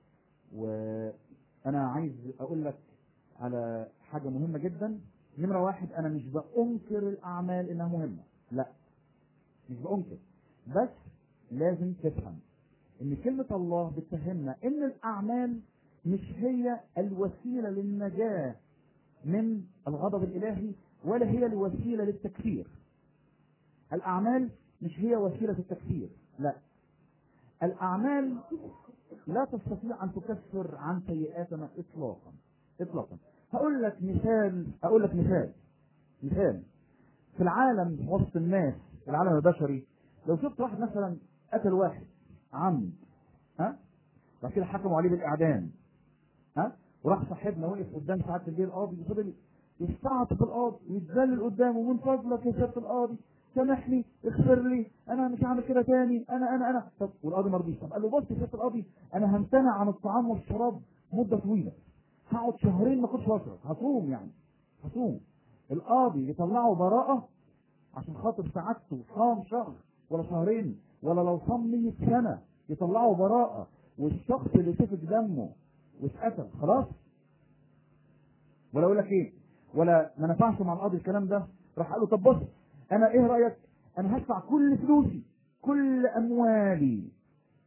وانا عايز اقول لك على حاجه مهمه جدا نمره واحد انا مش بانكر الاعمال انها مهمه لا مش بانكر بس لازم تفهم ان كلمه الله بتفهمنا ان الاعمال مش هي الوسيله للنجاه من الغضب الالهي ولا هي الوسيله للتكفير الاعمال مش هي وسيله التكفير لا الاعمال لا تستطيع ان تكفر عن سيئاتنا اطلاقا اطلاقا هقول لك مثال اقول لك مثال مثال في العالم وسط الناس العالم البشري لو شفت واحد مثلا قتل واحد عمد ها بعد كده حكموا عليه بالاعدام ها وراح صاحبنا وقف قدام ساعات الليل القاضي وفضل يستعطف القاضي ويتذلل قدامه من فضلك يا سياده القاضي سامحني اغفر لي انا مش هعمل كده تاني انا انا انا طب والقاضي ما رضيش طب قال له بص يا سياده القاضي انا همتنع عن الطعام والشراب مده طويله هقعد شهرين ما اكلش واشرب هصوم يعني هصوم القاضي يطلعه براءه عشان خاطر سعادته صام شهر ولا شهرين ولا لو صام 100 سنه يطلعه براءه والشخص اللي سفك دمه واتقتل خلاص ولا اقول لك ايه ولا ما نفعش مع القاضي الكلام ده راح قال له طب بص انا ايه رايك انا هدفع كل فلوسي كل اموالي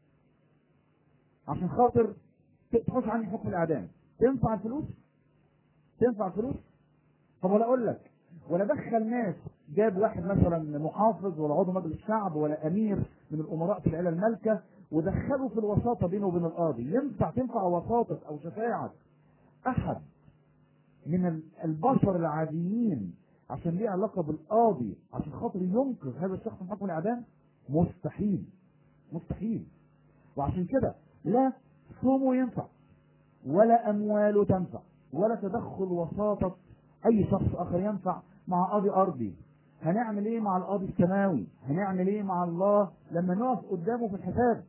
عشان خاطر ت- تخش عني حكم الاعدام تنفع الفلوس تنفع الفلوس طب ولا اقول لك ولا دخل ناس جاب واحد مثلا محافظ ولا عضو مجلس الشعب ولا امير من الامراء في العيله المالكه ودخله في الوساطه بينه وبين القاضي ينفع تنفع وساطه او شفاعه احد من ال- البشر العاديين عشان ليه علاقه بالقاضي عشان خاطر ينقذ هذا الشخص من حكم الاعدام مستحيل مستحيل وعشان كده لا صومه ينفع ولا امواله تنفع ولا تدخل وساطه اي شخص اخر ينفع مع قاضي ارضي هنعمل ايه مع القاضي السماوي هنعمل ايه مع الله لما نقف قدامه في الحساب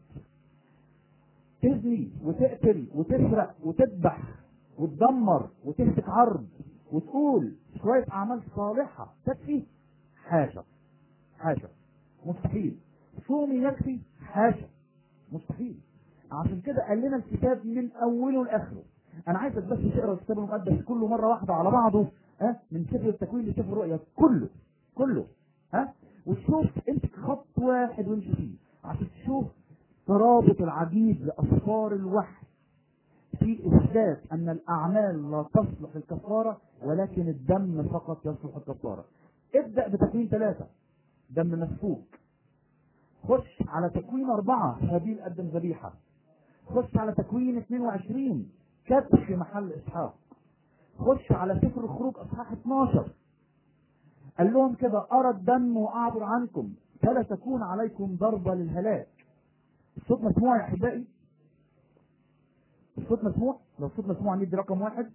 تزني وتقتل وتسرق وتذبح وتدمر وتمسك عرض وتقول شوية أعمال صالحة تكفي حاشا حاشا مستحيل صومي يكفي حاشا مستحيل عشان كده قال لنا الكتاب من أوله لآخره أنا عايزك بس تقرا الكتاب المقدس كله مرة واحدة على بعضه ها من سفر التكوين لسفر الرؤيا كله كله ها وتشوف امسك خط واحد وامشي فيه عشان تشوف ترابط العجيب لأسفار الوحي في إثبات أن الأعمال لا تصلح الكفارة ولكن الدم فقط يصلح الكفارة ابدأ بتكوين ثلاثة دم مسفوك خش على تكوين أربعة هابيل قدم ذبيحة خش على تكوين 22 كتب في محل إسحاق خش على سفر الخروج أصحاح 12 قال لهم كده أرى الدم وأعبر عنكم فلا تكون عليكم ضربة للهلاك الصوت مسموع يا أحبائي الصوت مسموع لو الصوت مسموع ندي رقم واحد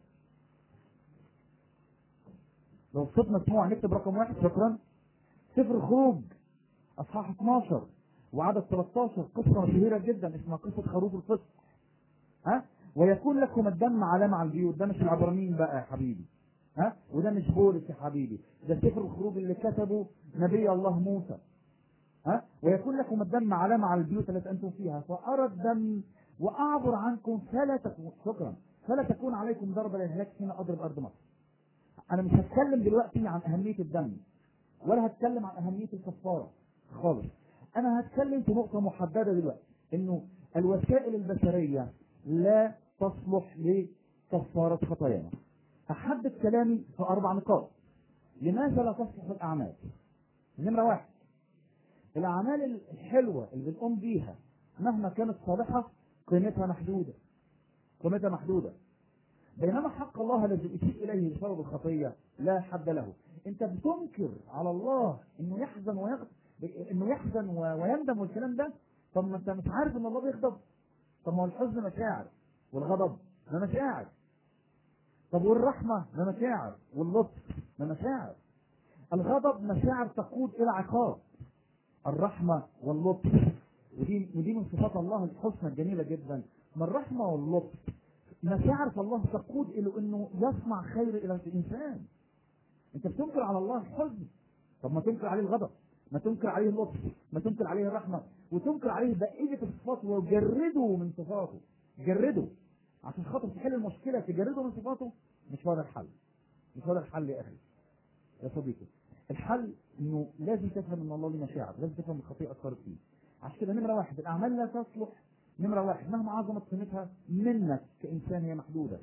لو الصوت مسموع نكتب رقم واحد شكرا سفر الخروج اصحاح 12 وعدد 13 قصه شهيره جدا اسمها قصه خروف الفصح ها ويكون لكم الدم علامه على البيوت ده مش العبرانيين بقى يا حبيبي ها وده مش بولس يا حبيبي ده سفر الخروج اللي كتبه نبي الله موسى ها ويكون لكم الدم علامه على البيوت التي انتم فيها فارى الدم واعبر عنكم فلا تكون شكرا فلا تكون عليكم ضربه للهلاك حين اضرب ارض مصر انا مش هتكلم دلوقتي عن اهميه الدم ولا هتكلم عن اهميه الكفاره خالص انا هتكلم في نقطه محدده دلوقتي انه الوسائل البشريه لا تصلح لكفاره خطايانا احدد كلامي في اربع نقاط لماذا لا تصلح الاعمال نمره واحد الاعمال الحلوه اللي بنقوم بيها مهما كانت صالحه قيمتها محدوده قيمتها محدوده بينما حق الله الذي اسيء اليه بسبب الخطيه لا حد له انت بتنكر على الله انه يحزن ويغضب انه يحزن و- ويندم والكلام ده طب ما انت مش عارف ان الله بيغضب طب ما هو الحزن مشاعر والغضب ما مشاعر طب والرحمه ما مشاعر واللطف ما مشاعر الغضب مشاعر تقود الى عقاب الرحمه واللطف ودي ودي من صفات الله الحسنى الجميله جدا ما الرحمه واللطف مشاعر الله تقود الى انه يصنع خير الى الانسان انت بتنكر على الله الحزن طب ما تنكر عليه الغضب ما تنكر عليه اللطف ما تنكر عليه الرحمه وتنكر عليه بقيه الصفات وجرده من صفاته جرده عشان خاطر تحل المشكله تجرده من صفاته مش هو ده الحل مش هو ده الحل يا اخي يا صديقي الحل انه لازم تفهم ان الله له مشاعر لازم تفهم الخطيئه اثرت فيه عشان كده نمره واحد الاعمال لا تصلح نمره واحد مهما عظمت قيمتها منك كانسان هي محدوده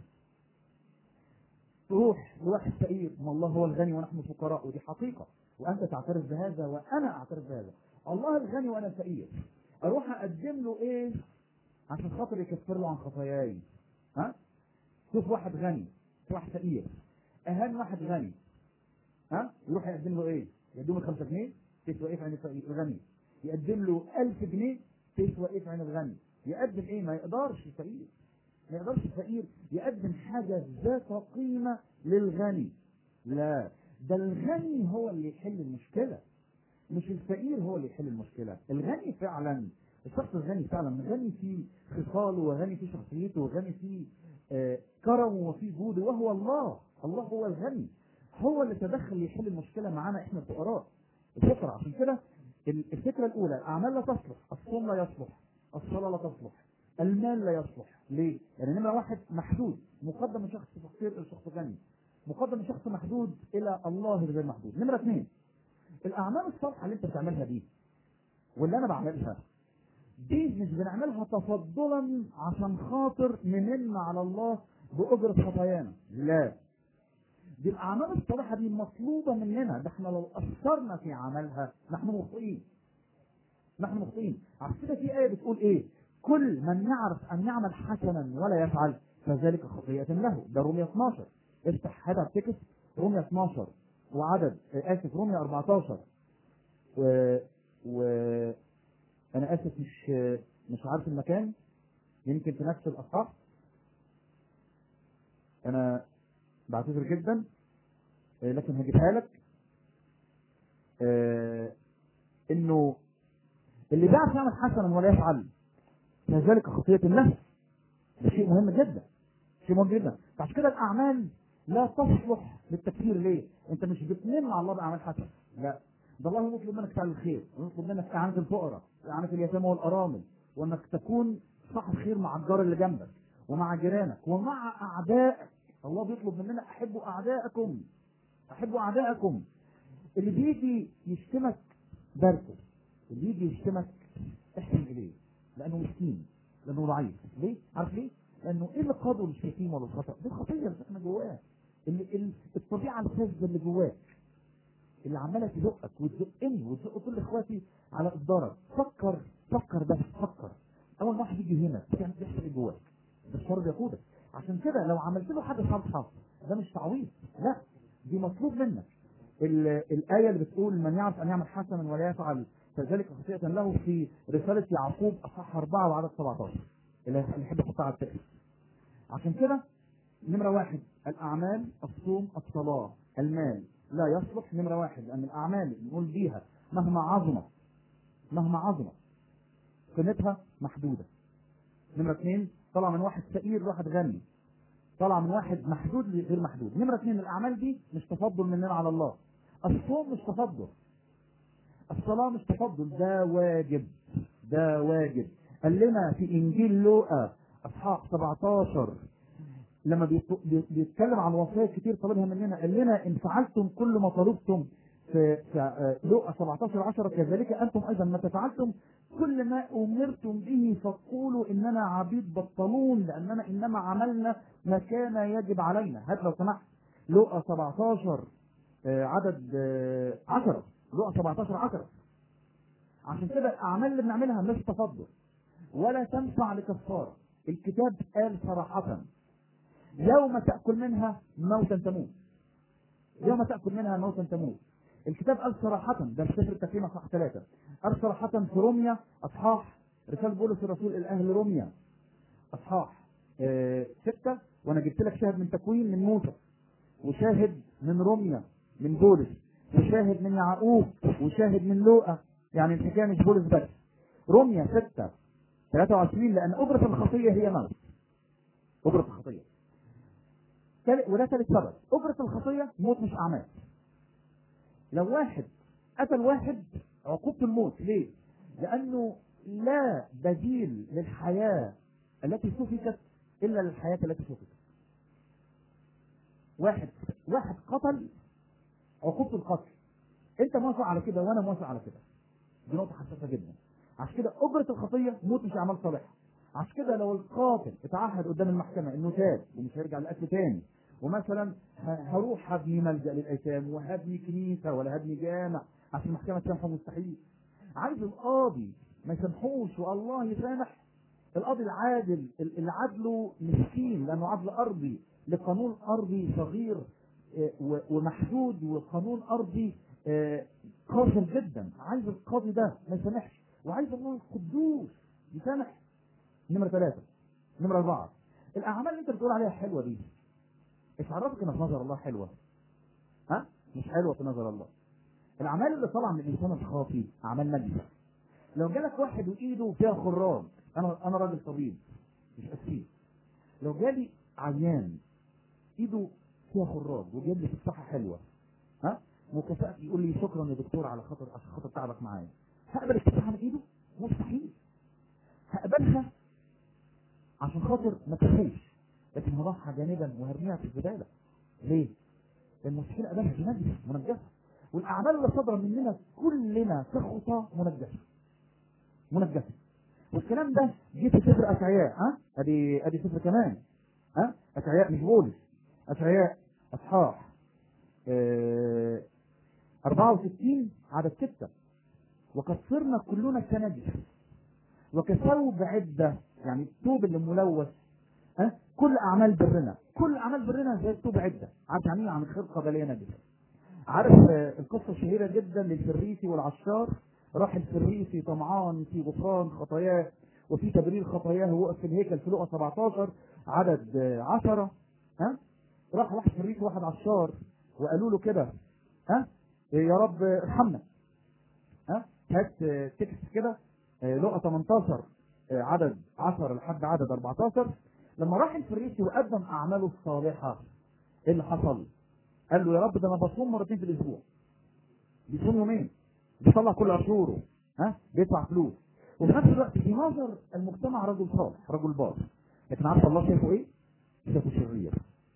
تروح لواحد فقير ما الله هو الغني ونحن الفقراء ودي حقيقه وانت تعترف بهذا وانا اعترف بهذا الله الغني وانا الفقير اروح اقدم له ايه عشان خاطر يكفر له عن خطاياي ها شوف واحد غني شوف واحد فقير اهم واحد غني ها يروح يقدم له ايه يقدم له 5 جنيه تسوى ايه في عين الفقير- الغني يقدم له 1000 جنيه تسوى ايه في عين الغني يقدم ايه ما يقدرش الفقير ما يقدرش الفقير يقدم حاجة ذات قيمة للغني لا ده الغني هو اللي يحل المشكلة مش الفقير هو اللي يحل المشكلة الغني فعلا الشخص الغني فعلا غني في خصاله وغني في شخصيته وغني في آه، كرمه وفي جوده وهو الله الله هو الغني هو اللي تدخل يحل المشكلة معانا احنا الفقراء الفكرة عشان كده ال- الفكرة الأولى الأعمال لا تصلح الصوم لا يصلح الصلاة لا تصلح المال لا يصلح ليه؟ لأن نمرة واحد محدود مقدم من شخص فقير إلى شخص غني مقدم من شخص محدود إلى الله غير محدود نمرة اثنين الأعمال الصالحة اللي أنت بتعملها دي واللي أنا بعملها دي مش بنعملها تفضلا عشان خاطر نمن على الله بأجرة خطايانا لا دي الأعمال الصالحة دي مطلوبة مننا ده احنا لو أثرنا في عملها نحن مخطئين نحن مخطئين عشان كده في آية بتقول إيه كل من يعرف أن يعمل حسنا ولا يفعل فذلك خطيئة له ده رومية 12 افتح هذا التكست رومية 12 وعدد آه، آسف رومية 14 و, و أنا آسف مش مش عارف المكان يمكن في نفس الأصحاح أنا بعتذر جدا آه، لكن هجيبها لك آه، انه اللي بيعرف يعمل حسنا ولا يفعل فذلك خطية النفس ده شيء مهم جدا شيء مهم جدا فعشان كده الاعمال لا تصلح للتكفير ليه؟ انت مش بتنم على الله باعمال حسنه لا ده الله يطلب منك فعل الخير ويطلب منك اعانه الفقراء واعانه اليتامى والارامل وانك تكون صاحب خير مع الجار اللي جنبك ومع جيرانك ومع اعدائك الله بيطلب مننا احبوا اعدائكم احبوا اعدائكم اللي بيجي يشتمك باركه اللي يجي يشتمك احسن اليه لانه مسكين لانه ضعيف ليه؟ عارف ليه؟ لانه ايه اللي قاده للشتيمه ولا الخطا؟ دي الخطيه اللي احنا جواه اللي اللي- الطبيعه الفاسده اللي جواك اللي عماله تزقك وتزقني وتزق كل اخواتي على اقدارك فكر فكر بس فكر اول ما واحد يجي هنا بتعمل بيحصل ايه جواك ده الشر بيقودك عشان كده لو عملت له حاجه صالحه ده مش تعويض لا دي مطلوب منك ال- الآية اللي بتقول من يعرف أن يعمل حسنا ولا يفعل فذلك خطيئة له في رسالة يعقوب أصحاح أربعة وعدد 17 اللي اللي يحب يحطها على التكست عشان كده نمرة واحد الأعمال الصوم الصلاة المال لا يصلح نمرة واحد لأن الأعمال نقول بيها مهما عظمت مهما عظمت قيمتها محدودة نمرة اثنين طلع من واحد فقير لواحد غني طلع من واحد محدود لغير محدود نمرة اثنين الأعمال دي مش تفضل مننا على الله الصوم مش تفضل الصلاة مش تفضل ده واجب ده واجب قال لنا في إنجيل لوقا أصحاح 17 لما بيط- بي- بيتكلم عن وصايا كتير طالبها مننا قال لنا إن فعلتم كل ما طلبتم في في آه، لوقا 17 10 كذلك أنتم أيضا متى فعلتم كل ما أمرتم به فقولوا إننا عبيد بطلون لأننا إنما عملنا ما كان يجب علينا هات لو سمحت لوقا 17 آه، عدد آه، 10 لوقا 17 10 عشان كده الأعمال اللي بنعملها مش تفضل ولا تنفع لكفارة الكتاب قال صراحة يوم تأكل منها موتا تموت يوم تأكل منها موتا تموت الكتاب قال صراحة ده في سفر التكريم اصحاح ثلاثة قال صراحة في روميا اصحاح رسالة بولس الرسول الاهل روميا اصحاح آه ستة وانا جبت لك شاهد من تكوين من موسى وشاهد من روميا من بولس وشاهد من يعقوب وشاهد من لوقا يعني الحكايه مش بولس بس روميا 6 23 لان اجره الخطيه هي موت اجره الخطيه تالت- وده ثالث سبب اجره الخطيه موت مش اعمال لو واحد قتل واحد عقوبته الموت ليه؟ لانه لا بديل للحياه التي سفكت الا للحياه التي سفكت واحد واحد قتل عقوبته القتل انت موافق على كده وانا موافق على كده دي نقطه حساسه جدا عشان كده اجره الخطيه موت مش اعمال صالحه عشان كده لو القاتل اتعهد قدام المحكمه انه تاب ومش هيرجع للقتل تاني ومثلا ه- هروح هبني ملجا للايتام وهبني كنيسه ولا هبني جامع عشان المحكمه تسامحه مستحيل عايز القاضي ما يسامحوش والله يسامح القاضي العادل ال- اللي عدله مسكين لانه عدل ارضي لقانون ارضي صغير آه، و- ومحدود وقانون ارضي آه، قاسم جدا عايز القاضي ده ما يسامحش وعايز الله القدوس يسامح نمرة ثلاثة نمرة أربعة الأعمال اللي أنت بتقول عليها حلوة دي إيش عرفك إن في نظر الله حلوة؟ ها؟ مش حلوة في نظر الله الأعمال اللي طالعة من الإنسان الخاطي أعمال نجسة لو جالك واحد وإيده فيها خراج أنا أنا راجل طبيب مش أسير لو جالي عيان إيده فيها خراج وجاب لي تفاحة حلوة ها؟ مكافأة يقول لي شكرا يا دكتور على خاطر عشان خاطر تعبك معايا هقبل التفاحة من إيده؟ مستحيل هقبلها عشان خاطر ما تخيش لكن هضعها جانبا وهرميها في الزباله ليه؟ لان المستحيل قبلها دي نجسه منجسه والاعمال اللي صادره مننا كلنا كخطاه منجسه منجسه والكلام ده جه في سفر اشعياء ها ادي ادي سفر كمان ها اشعياء مش بولس اشعياء اصحاح آه 64 عدد 6 وكسرنا كلنا كنجس وكثوب عده يعني الثوب اللي ملوث ها كل اعمال برنا كل اعمال برنا زي الثوب عده عارف يعني ايه عن خلقه بليه نجسه عارف آه، القصه الشهيره جدا للفريسي والعشار راح الفريسي طمعان في غفران خطاياه وفي تبرير خطاياه وقف في الهيكل في لقا 17 عدد آه، 10 ها راح واحد فريسي واحد عشار وقالوا له كده ها يا رب ارحمنا ها هات آه، تكست كده آه، لقا 18 آه، عدد 10 لحد عدد 14 لما راح الفريسي وقدم اعماله الصالحه ايه اللي حصل؟ قال له يا رب ده انا بصوم مرتين في الاسبوع بيصوم يومين بيطلع كل عشوره ها بيدفع فلوس وفي نفس الوقت في نظر المجتمع رجل صالح رجل بار لكن عارف الله شايفه ايه؟ شايفه شرير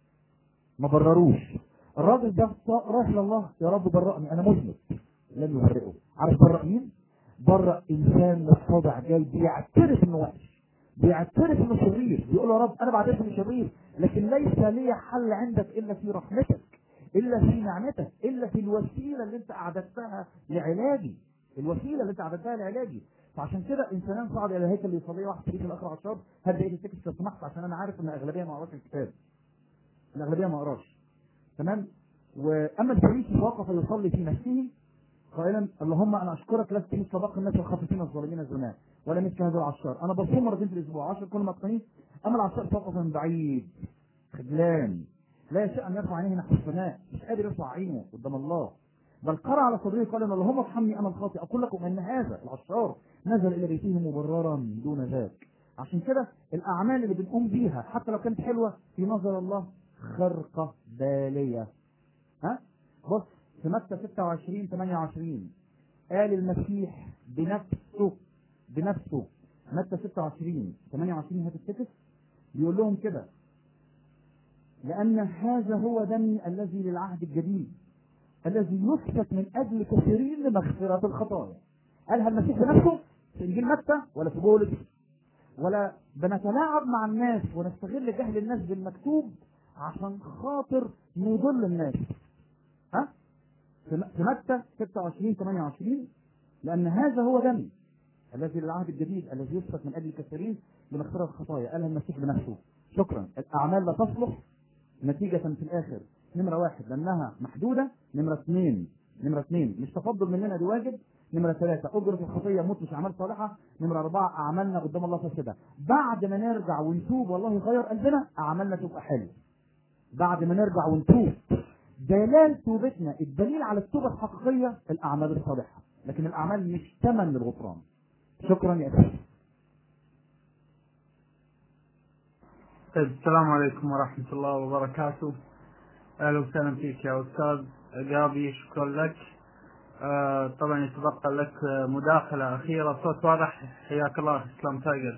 ما برروش الراجل ده صا- رايح لله يا رب برأني انا مذنب لم يبرئه عارف برأ مين؟ برأ انسان متواضع جاي بيعترف انه وحش بيعترف انه شرير بيقول يا رب انا بعترف اني شرير لكن ليس لي حل عندك الا في رحمتك الا في نعمتك الا في الوسيله اللي انت اعددتها لعلاجي الوسيله اللي انت اعددتها لعلاجي فعشان كده انسانان صعد الى الهيكل ليصلي واحد في الاخر عشر هات بقيه التكست لو سمحت عشان انا عارف ان الاغلبيه ما قراش الكتاب الاغلبيه ما قراش تمام واما الفريسي فوقف يصلي في نفسه قائلا اللهم انا اشكرك لست مثل باقي الناس الخاففين الظالمين الزمان ولا مثل هذا العشار انا بصوم مرتين في الاسبوع 10 كل مقتنين اما العشار فوقف من بعيد خجلان لا يشاء ان يرفع عينيه نحو السماء مش قادر يرفع عينه قدام الله بل قرأ على صدره قال اللهم ارحمني انا الخاطئ اقول لكم ان هذا العشار نزل الى بيته مبررا دون ذاك عشان كده الاعمال اللي بنقوم بيها حتى لو كانت حلوه في نظر الله خرقه باليه ها بص في متى 26 28 قال المسيح بنفسه بنفسه متى 26 28 هتفتكر بيقول لهم كده لأن هذا هو دمي الذي للعهد الجديد الذي يسفك من أجل كثيرين لمغفرة الخطايا قالها المسيح بنفسه في إنجيل متى ولا في بولس ولا بنتلاعب مع الناس ونستغل جهل الناس بالمكتوب عشان خاطر نضل الناس ها في م- في متى 26 28 لأن هذا هو دمي الذي للعهد الجديد الذي يسفك من أجل كثيرين لمغفرة الخطايا قالها المسيح بنفسه شكرا الأعمال لا تصلح نتيجة في الآخر نمرة واحد لأنها محدودة نمرة اثنين نمرة اثنين مش تفضل مننا دي واجب نمرة ثلاثة أجرة الخطية موت مش أعمال صالحة نمرة أربعة أعمالنا قدام الله فاسدة بعد ما نرجع ونتوب والله يغير قلبنا أعمالنا تبقى حلوة بعد ما نرجع ونتوب دلال توبتنا الدليل على التوبة الحقيقية الأعمال الصالحة لكن الأعمال مش ثمن للغفران شكرا يا أخي طيب السلام عليكم ورحمة الله وبركاته أهلا وسهلا فيك يا أستاذ جابي شكرا لك آه طبعا يتبقى لك آه، مداخلة أخيرة صوت واضح حياك الله إسلام تايجر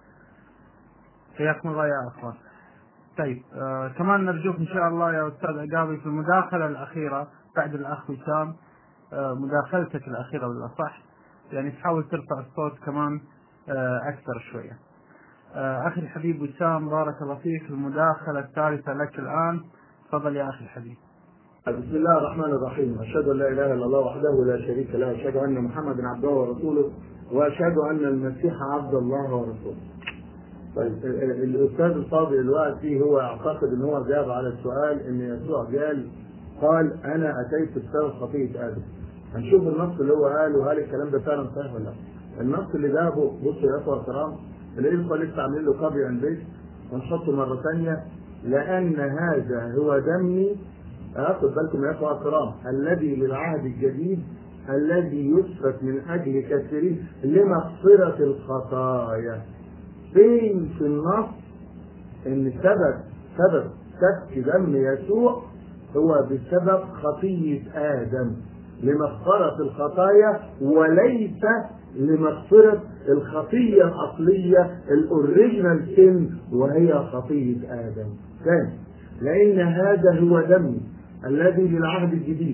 حياكم الله يا أخوان طيب آه كمان نرجوك إن شاء الله يا أستاذ جابي في المداخلة الأخيرة بعد الأخ وسام آه مداخلتك الأخيرة بالأصح يعني تحاول ترفع الصوت كمان آه أكثر شوية آه، أخي الحبيب وسام بارك الله فيك المداخلة الثالثة لك الآن تفضل يا أخي الحبيب بسم الله الرحمن الرحيم أشهد أن لا إله إلا الله وحده لا شريك له أشهد أن محمدا عبده ورسوله وأشهد أن المسيح عبد الله ورسوله طيب ال- ال- الأستاذ الفاضل دلوقتي هو يعتقد أن هو جاب على السؤال أن يسوع قال قال أنا أتيت بسبب خطية آدم هنشوف النص اللي هو قاله هل الكلام ده فعلا صحيح ولا لا النص اللي جابه بصوا يا أخوة الكرام الإخوة لسه عاملين له كوبي أند بيست ونحطه مرة ثانية لأن هذا هو دمي خد بالكم يا اخوة الكرام الذي للعهد الجديد الذي يسفك من اجل كثيرين لمغفرة الخطايا فين في النص ان سبب سبب سفك دم يسوع هو بسبب خطية آدم لمغفرة الخطايا وليس لمغفرة الخطية الأصلية الأوريجينال سن وهي خطية آدم ثاني لأن هذا هو دمي الذي للعهد الجديد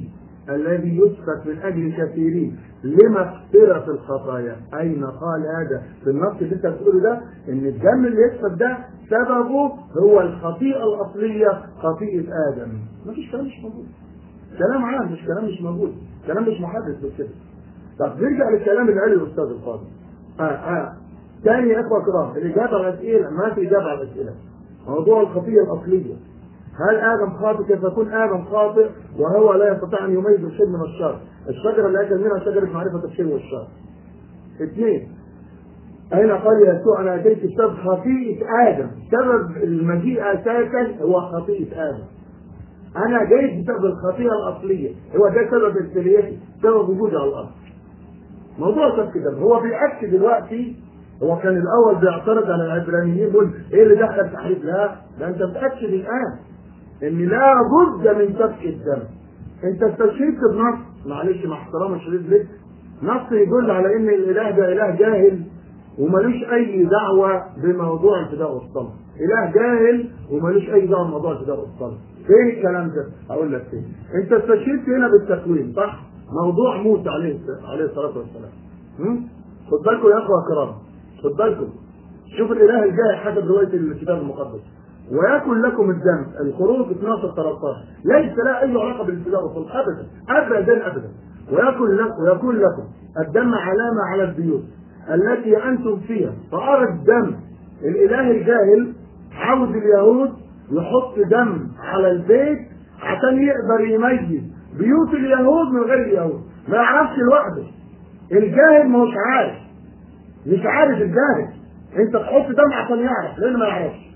الذي يسفك من اجل كثيرين لمغفرة الخطايا اين قال هذا في النص اللي انت بتقوله ده ان الدم اللي يسفك ده سببه هو الخطيئة الاصلية خطيئة ادم مفيش كلام مش موجود كلام عام مش كلام مش موجود كلام مش محدث بالكده طب نرجع للكلام اللي قاله الاستاذ الفاضل اه اه تاني يا اخوه كرام الاجابه على الاسئله ما في اجابه على الاسئله موضوع الخطيه الاصليه هل ادم خاطئ كيف يكون ادم خاطئ وهو لا يستطيع ان يميز الخير من الشر الشجره اللي اكل منها شجره معرفه الخير والشر اثنين أين قال يسوع أنا أتيت بسبب خطيئة آدم، سبب المجيء أساسا هو خطيئة آدم. أنا جيت بسبب الخطيئة الأصلية، هو ده سبب ابتليتي، سبب وجودي على الأرض. موضوع سفك الدم هو بيأكد دلوقتي هو كان الاول بيعترض على العبرانيين يقول ايه اللي دخل تحريف لا ده انت متاكد الان ان لا بد من سفك الدم انت استشهدت بنص معلش مع احترام الشديد لك نص يدل على ان الاله ده اله جاهل وملوش اي دعوه بموضوع الفداء والصلاه اله جاهل وملوش اي دعوه بموضوع الفداء والصلاه فين الكلام ده؟ هقول لك فين انت استشهدت هنا بالتكوين صح؟ موضوع موسى عليه عليه الصلاه والسلام هم؟ خد بالكم يا اخوه الكرام خد بالكم شوف الاله الجاي حسب روايه الكتاب المقدس ويكن لكم الدم الخروج 12 13 ليس لها اي علاقه بالابتداء والصلاه ابدا ابدا ابدا ويكن لكم ويكون لكم الدم علامه على البيوت التي انتم فيها فارى الدم الاله الجاهل عاوز اليهود يحط دم على البيت عشان يقدر يميز بيوت اليهود من غير اليهود ما يعرفش لوحده الجاهل ما هوش عارف مش عارف الجاهل انت تحط دم عشان يعرف لان ما يعرفش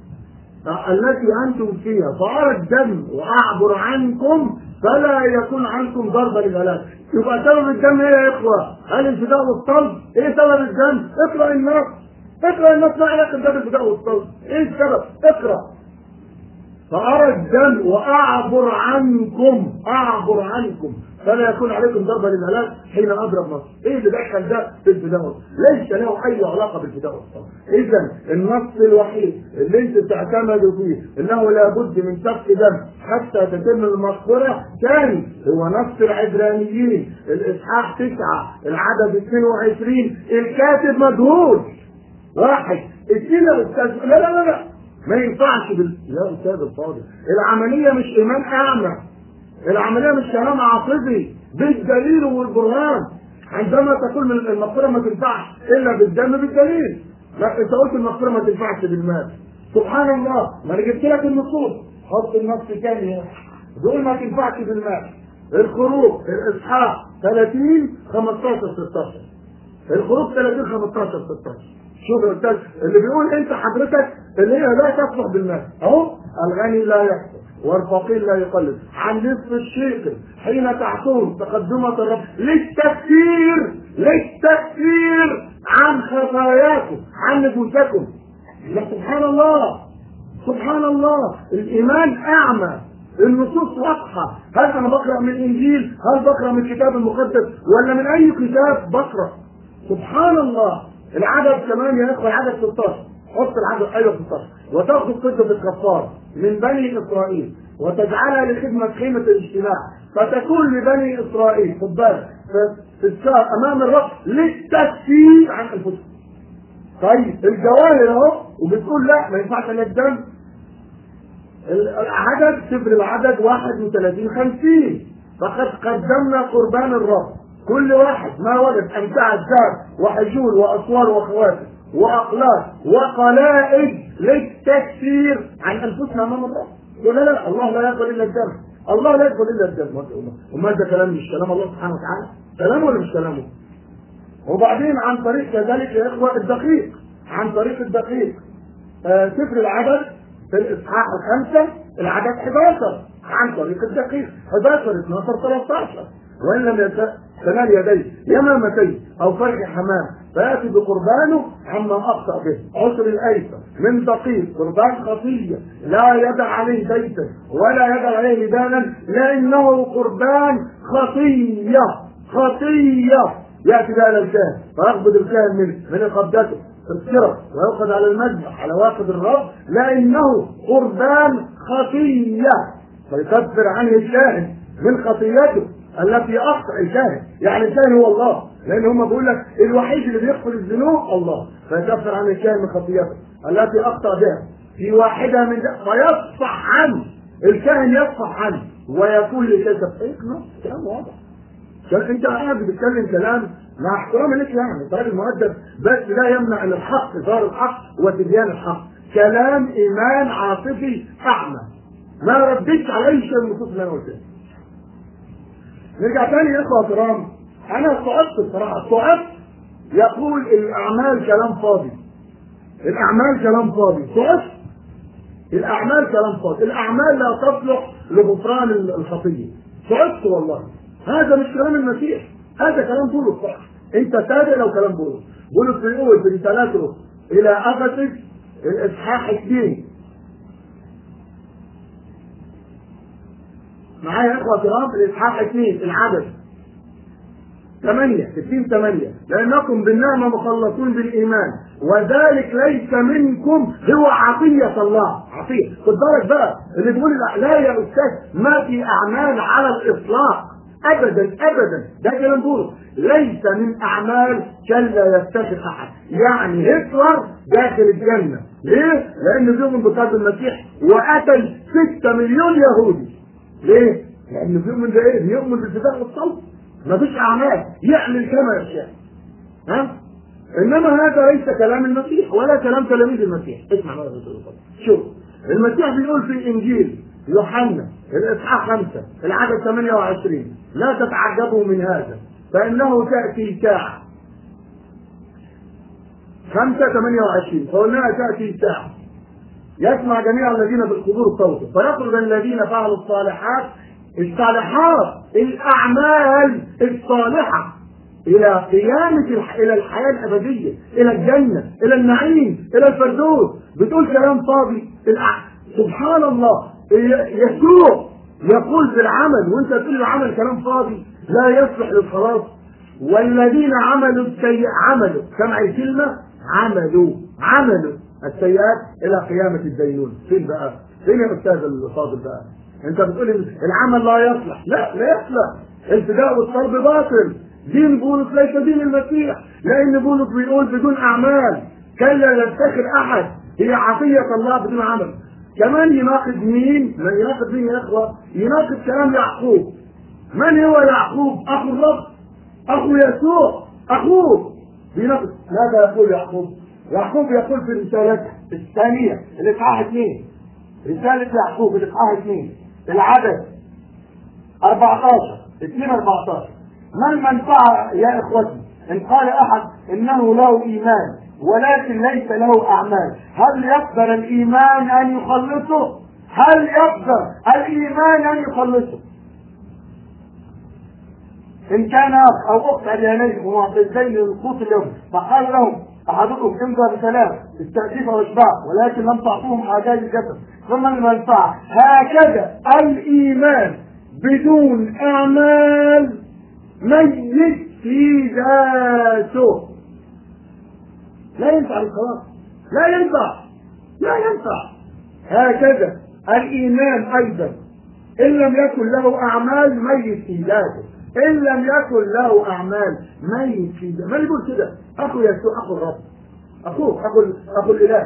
التي انتم فيها فارى الدم واعبر عنكم فلا يكون عنكم ضربه للهلاك يبقى سبب الدم ايه يا اخوه؟ هل الفداء والصلب؟ ايه سبب الدم؟ اقرا النص اقرا النص ما علاقه ده بالفداء والصلب ايه السبب؟ اقرا فأرى الدم وأعبر عنكم أعبر عنكم فلا يكون عليكم ضربة للهلاك حين أضرب مصر إيه اللي دخل ده في الفداء ليس له أي علاقة بالفداء والصلاة إذا النص الوحيد اللي أنت تعتمدوا فيه أنه لابد من سفك دم حتى تتم المغفرة ثاني هو نص العبرانيين الإصحاح تسعة العدد 22 الكاتب مجهول واحد اثنين يا أستاذ لا لا لا لا ما ينفعش بال... يا استاذ الفاضل العمليه مش ايمان اعمى العمليه مش كلام عاطفي بالدليل والبرهان عندما تقول من المغفره ما تنفعش الا بالدم بالدليل لا انت قلت المغفره ما تنفعش بالمال سبحان الله ما انا جبت لك النصوص حط النص تاني دول ما تنفعش بالمال الخروج الاصحاح 30 15 16 الخروج 30 15 16 شوف يا استاذ اللي بيقول انت حضرتك اللي هي لا تصلح بالمال اهو الغني لا يحصل والفقير لا يقلد عن نصف الشيخ حين تعصون تقدمة الرب للتكفير للتكفير عن خطاياكم عن نفوسكم سبحان الله سبحان الله الايمان اعمى النصوص واضحة هل أنا بقرأ من الإنجيل هل بقرأ من الكتاب المقدس ولا من أي كتاب بقرأ سبحان الله العدد كمان يا اخوه العدد 16 حط العدد ايوه 16 وتاخذ قصه الكفار من بني اسرائيل وتجعلها لخدمه خيمه الاجتماع فتكون لبني اسرائيل خد بالك في الشهر امام الرب للتكفير عن انفسهم. طيب الجواهر اهو وبتقول لا ما ينفعش الا الدم العدد صفر العدد 31 50 فقد قدمنا قربان الرب كل واحد ما وجد امتاع الذهب وحجول واسوار وخواتم واقلام وقلائد للتكفير عن انفسنا امام الله لا لا لا الله لا يقبل الا الدم الله لا يقبل الا الدم وما ده كلام مش كلام الله سبحانه وتعالى كلامه ولا مش كلامه وبعدين عن طريق كذلك يا اخوه الدقيق عن طريق الدقيق آه سفر العدد في الاصحاح الخمسه العدد 11 عن طريق الدقيق 11 12 13 وان لم يت... ثمان يديه يمامتين او فرع حمام فياتي بقربانه عما اخطا به عسر الايسر من دقيق قربان خطيه لا يدع عليه بيتا ولا يدع عليه لبانا لانه قربان خطيه خطيه ياتي بها الكاهن فيقبض الكاهن من من قبضته السرة ويؤخذ على المذبح على واقد الرب لانه قربان خطيه فيكفر عنه الكاهن من خطيته التي اخطا الكاهن يعني الكاهن هو الله لان هم بيقول لك الوحيد اللي بيغفر الذنوب الله فيكفر عن الكاهن من خطيئته التي اخطا بها في واحده من ذلك فيصفح عنه الكاهن يصفح عنه ويقول لكي تفعيل كلام واضح عشان انت قاعد بتتكلم كلام مع احترامي لك يعني انت راجل مؤدب بس لا يمنع ان الحق ظهر الحق وتبيان الحق كلام ايمان عاطفي اعمى ما ردتش على اي شيء من النصوص اللي انا قلتها نرجع تاني يا اخوه الكرام انا صعبت بصراحه صعبت يقول الاعمال كلام فاضي الاعمال كلام فاضي صعبت الاعمال كلام فاضي الاعمال لا تصلح لغفران الخطيه صعبت والله هذا مش كلام المسيح هذا كلام بولس صح انت صادق لو كلام بولس بولس بيقول في رسالته الى افسس الاصحاح اثنين معايا يا اخوه كرام الاصحاح اثنين العدد ثمانية اثنين ثمانية لأنكم بالنعمة مخلصون بالإيمان وذلك ليس منكم هو عطية الله عطية خد بالك بقى اللي بيقول لا, لا يا أستاذ ما في أعمال على الإطلاق ابدا ابدا ده كلام بولس ليس من اعمال كلا يفتخر احد يعني هتلر داخل الجنه ليه؟ لانه بيؤمن بقلب المسيح وقتل 6 مليون يهودي ليه؟ لانه بيؤمن بايه؟ بيؤمن بالفداء والصلب مفيش اعمال يعمل كما يشاء ها؟ انما هذا ليس كلام المسيح ولا كلام تلاميذ المسيح اسمع بقى شوف المسيح بيقول في انجيل يوحنا الاصحاح خمسة العدد 28 لا تتعجبوا من هذا فانه تاتي ساعة خمسة 28 فانها تاتي ساعة يسمع جميع الذين بالقبور صوته فيخرج الذين فعلوا الصالحات الصالحات الاعمال الصالحه الى قيامه الح... الى الحياه الابديه الى الجنه الى النعيم الى الفردوس بتقول كلام فاضي الأع... سبحان الله يسوع يقول في العمل وانت تقول العمل كلام فاضي لا يصلح للخلاص والذين عملوا السيئ عملوا سمع الكلمه عملوا عملوا السيئات الى قيامه الدينون فين بقى؟ فين يا استاذ الفاضل بقى؟ انت بتقول العمل لا يصلح لا لا يصلح الفداء والصلب باطل دين بولس ليس دين المسيح لان بولس بيقول بدون اعمال كلا يفتخر احد هي عطيه الله بدون عمل كمان يناقض مين؟ من يناقض مين يا اخوه؟ يناقض كلام يعقوب من هو يعقوب؟ اخو الرب اخو يسوع اخوه بيناقض ماذا يقول يعقوب؟ يعقوب يقول في رسالته الثانيه الاصحاح اثنين رساله يعقوب الاصحاح اثنين العدد 14 2 14 ما المنفعة يا إخوتي إن قال أحد إنه له إيمان ولكن ليس له أعمال هل يقدر الإيمان أن يخلصه؟ هل يقدر الإيمان أن يخلصه؟ إن كان أخ أو أخت عريانين ومعتزين للقوت اليوم فقال لهم أحدكم امضى بسلام استأتيف واشباع ولكن لم تعطوهم حاجات الجسد ثم المنفعة هكذا الإيمان بدون أعمال ميت في ذاته لا ينفع الخلاص لا ينفع لا ينفع هكذا الإيمان أيضا إن لم يكن له أعمال ميت في ذاته إن لم يكن له أعمال ميت في ذاته ما يقول كده أخو يسوع أخو الرب أخوه أخو أخو الإله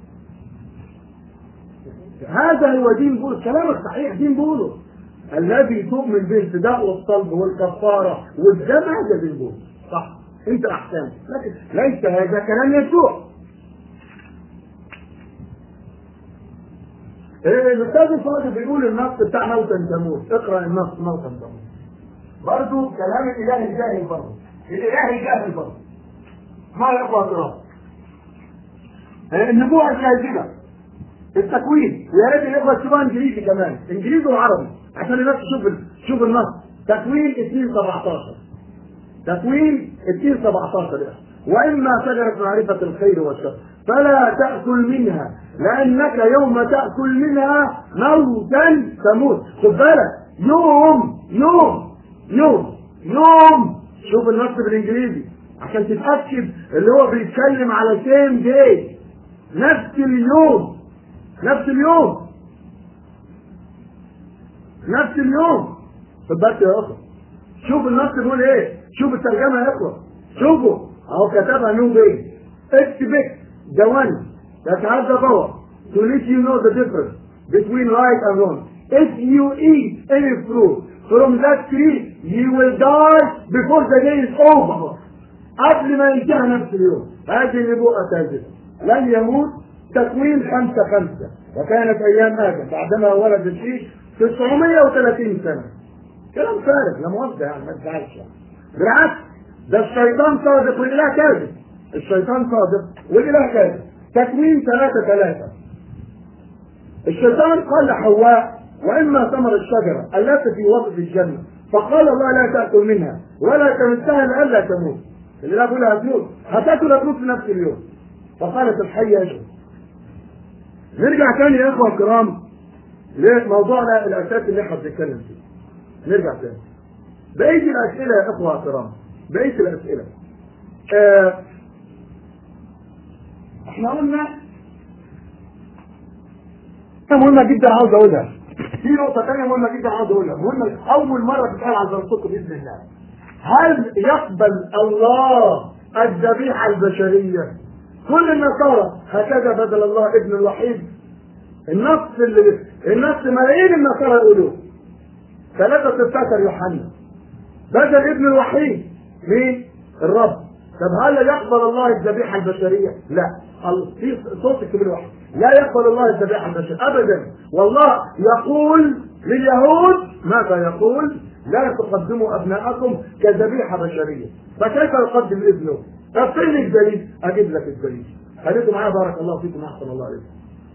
هذا هو دين بولس كلامك صحيح دين بولس الذي تؤمن به الفداء والصلب والكفاره والدم هذا دين بولس صح انت احسن لكن ليس هذا كلام يسوع إيه الاستاذ الفاضل بيقول النص بتاع موتا تموت اقرا النص موتا تموت برضه كلام الاله الجاهل برضه الاله الجاهل برضه ما يقوى دراسه النبوءه الكاذبه التكوين يا ريت الاخوه تشوفها انجليزي كمان انجليزي وعربي عشان الناس تشوف تشوف النص تكوين 2 17 تكوين 2 17 ده واما شجره معرفه الخير والشر فلا تاكل منها لانك يوم تاكل منها موتا تموت خد بالك يوم يوم يوم يوم شوف النص بالانجليزي عشان تتاكد اللي هو بيتكلم على سيم داي نفس اليوم نفس اليوم نفس اليوم خد بالك يا اخي شوف النص بيقول ايه شوف الترجمه يا اخوه شوفوا اهو كتبها نو بي expect the one that has the power to let you know the difference between right and wrong if you eat any fruit from that tree you will die before the day is over قبل ما ينتهي نفس اليوم هذه نبوءة كاذبة لن يموت تكوين خمسة خمسة وكانت أيام آدم بعدما ولد الشيش 930 سنة كلام فارغ لا مؤاخذة يعني ما تزعلش يعني. بالعكس ده الشيطان صادق والإله كاذب الشيطان صادق والإله كاذب تكوين ثلاثة ثلاثة الشيطان قال لحواء وإما ثمر الشجرة التي في وسط الجنة فقال الله لا تأكل منها ولا تمسها لئلا تموت اللي لا بقولها هتموت هتاكل هتموت في نفس اليوم فقالت الحية اجل نرجع تاني يا اخوة الكرام لموضوعنا الاساسي اللي احنا بنتكلم فيه نرجع تاني بقية الاسئلة يا اخوة الكرام بقية الاسئلة آه احنا قلنا مهمة جدا عاوز اقولها في نقطة تانية مهمة جدا عاوز اقولها مهمة أول مرة تتقال على درستكم بإذن الله هل يقبل الله الذبيحة البشرية كل النصارى هكذا بدل الله ابن الوحيد النص اللي النص ملايين النصارى يقولوه 3 16 يوحنا بدل ابن الوحيد مين؟ الرب طب هل يقبل الله الذبيحة البشرية؟ لا ال- في صوت الكبير واحد لا يقبل الله الذبيحة البشرية أبدا والله يقول لليهود ماذا يقول؟ لا تقدموا أبناءكم كذبيحة بشرية فكيف يقدم ابنه؟ طب فين الدليل؟ أجيب لك الدليل خليكم معايا بارك الله فيكم أحسن الله عليكم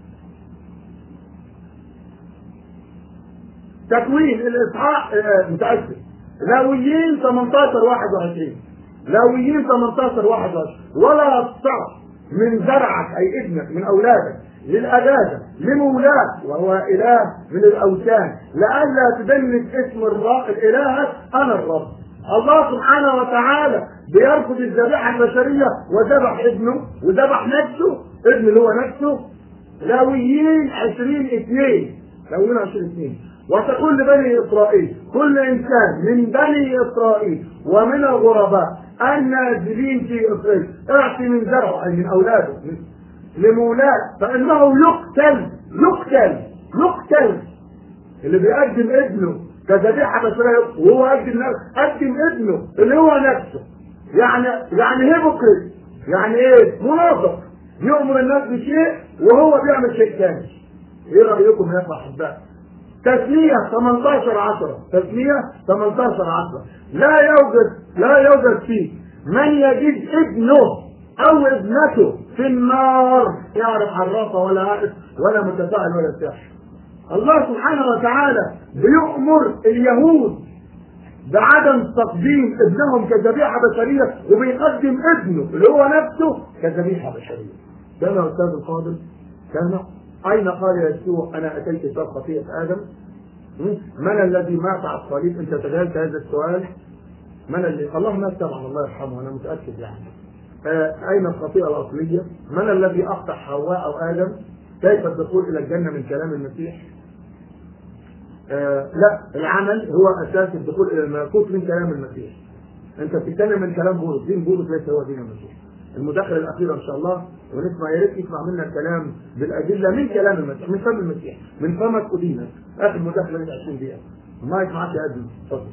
تكوين الإصحاح آه، متأسف لاويين 18 21 لاويين 18 21 ولا تصع من زرعك أي ابنك من أولادك للأجازة لمولاك وهو إله من الأوثان لئلا تدنس اسم الرب الإله أنا الرب الله سبحانه وتعالى بيرفض الذبيحة البشرية وذبح ابنه وذبح نفسه ابن اللي هو نفسه لاويين 20 2 لاويين 20 2 وتقول لبني إسرائيل كل إنسان من بني إسرائيل ومن الغرباء النازلين في إسرائيل اعطي من زرعه أي من أولاده لمولاه فإنه يقتل يقتل يقتل اللي بيقدم ابنه كذبيحة بشرية وهو قدم قدم ابنه اللي هو نفسه يعني يعني هيبوكريت يعني ايه منافق يؤمر الناس بشيء وهو بيعمل شيء ثاني ايه رايكم يا احباء تسمية 18 10 تسمية 18 10 لا يوجد لا يوجد فيه من يجد ابنه او ابنته في النار يعرف عرافة ولا عارف ولا متفاعل ولا ساحر الله سبحانه وتعالى بيؤمر اليهود بعدم تقديم ابنهم كذبيحة بشرية وبيقدم ابنه اللي هو نفسه كذبيحة بشرية كان يا أستاذ الفاضل كان أين قال يسوع أنا أتيت بسبب خطيئة آدم من الذي مات على الصليب أنت تجاهلت هذا السؤال من اللي الله مات طبعا الله يرحمه أنا متأكد يعني آه أين الخطيئة الأصلية من الذي أخطأ حواء أو آدم كيف الدخول إلى الجنة من كلام المسيح آه لا العمل هو أساس الدخول إلى الملكوت من كلام المسيح أنت بتتكلم من كلام بولس دين بولس ليس هو دين المسيح المداخلة الأخيرة إن شاء الله ونسمع يا ريت يسمع منا الكلام بالأدلة من كلام المسيح من فم المسيح من فمك أدينك آخر مداخلة من 20 دقيقة ما يسمعش يا أدم اتفضل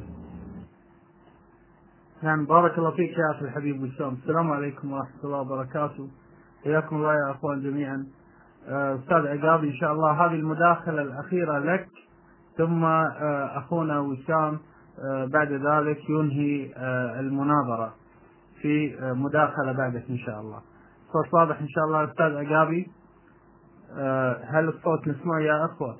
نعم بارك الله فيك يا اخي الحبيب وسام السلام عليكم ورحمه الله وبركاته حياكم الله يا اخوان جميعا آه، استاذ عقاب ان شاء الله هذه المداخله الاخيره لك ثم آه، اخونا وسام آه، بعد ذلك ينهي آه، المناظره في آه، مداخله بعدك ان شاء الله صوت واضح ان شاء الله استاذ عقابي آه، هل الصوت مسموع يا اخوه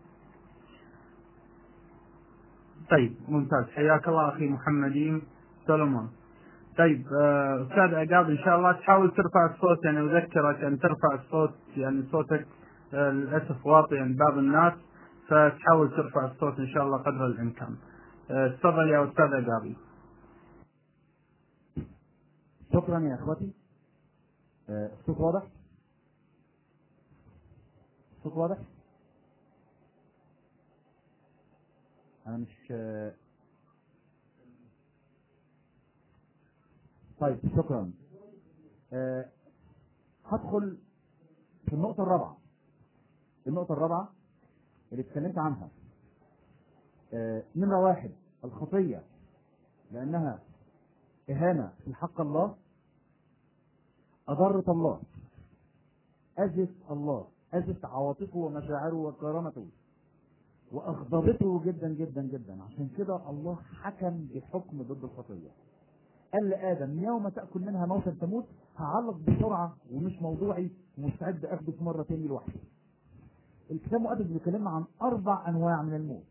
طيب ممتاز حياك الله اخي محمدين سولومون طيب آه، استاذ عقاب ان شاء الله تحاول ترفع الصوت يعني اذكرك ان ترفع الصوت يعني صوتك آه، للاسف واطي عند بعض الناس فتحاول ترفع الصوت ان شاء الله قدر الامكان آه، تفضل يا استاذ عقابي شكرا يا اخوتي آه، الصوت واضح الصوت واضح انا مش آه، طيب شكرا آه، هدخل في النقطة الرابعة النقطة الرابعة اللي اتكلمت عنها آه، نمرة واحد الخطية لأنها إهانة في حق الله أضرت الله أذت الله أذت عواطفه ومشاعره وكرامته وأغضبته جدا جدا جدا عشان كده الله حكم بحكم ضد الخطية قال لآدم يوم تأكل منها موتا تموت هعلق بسرعة ومش موضوعي ومستعد أخده في مرة تاني لوحدي الكتاب المقدس بيكلمنا عن أربع أنواع من الموت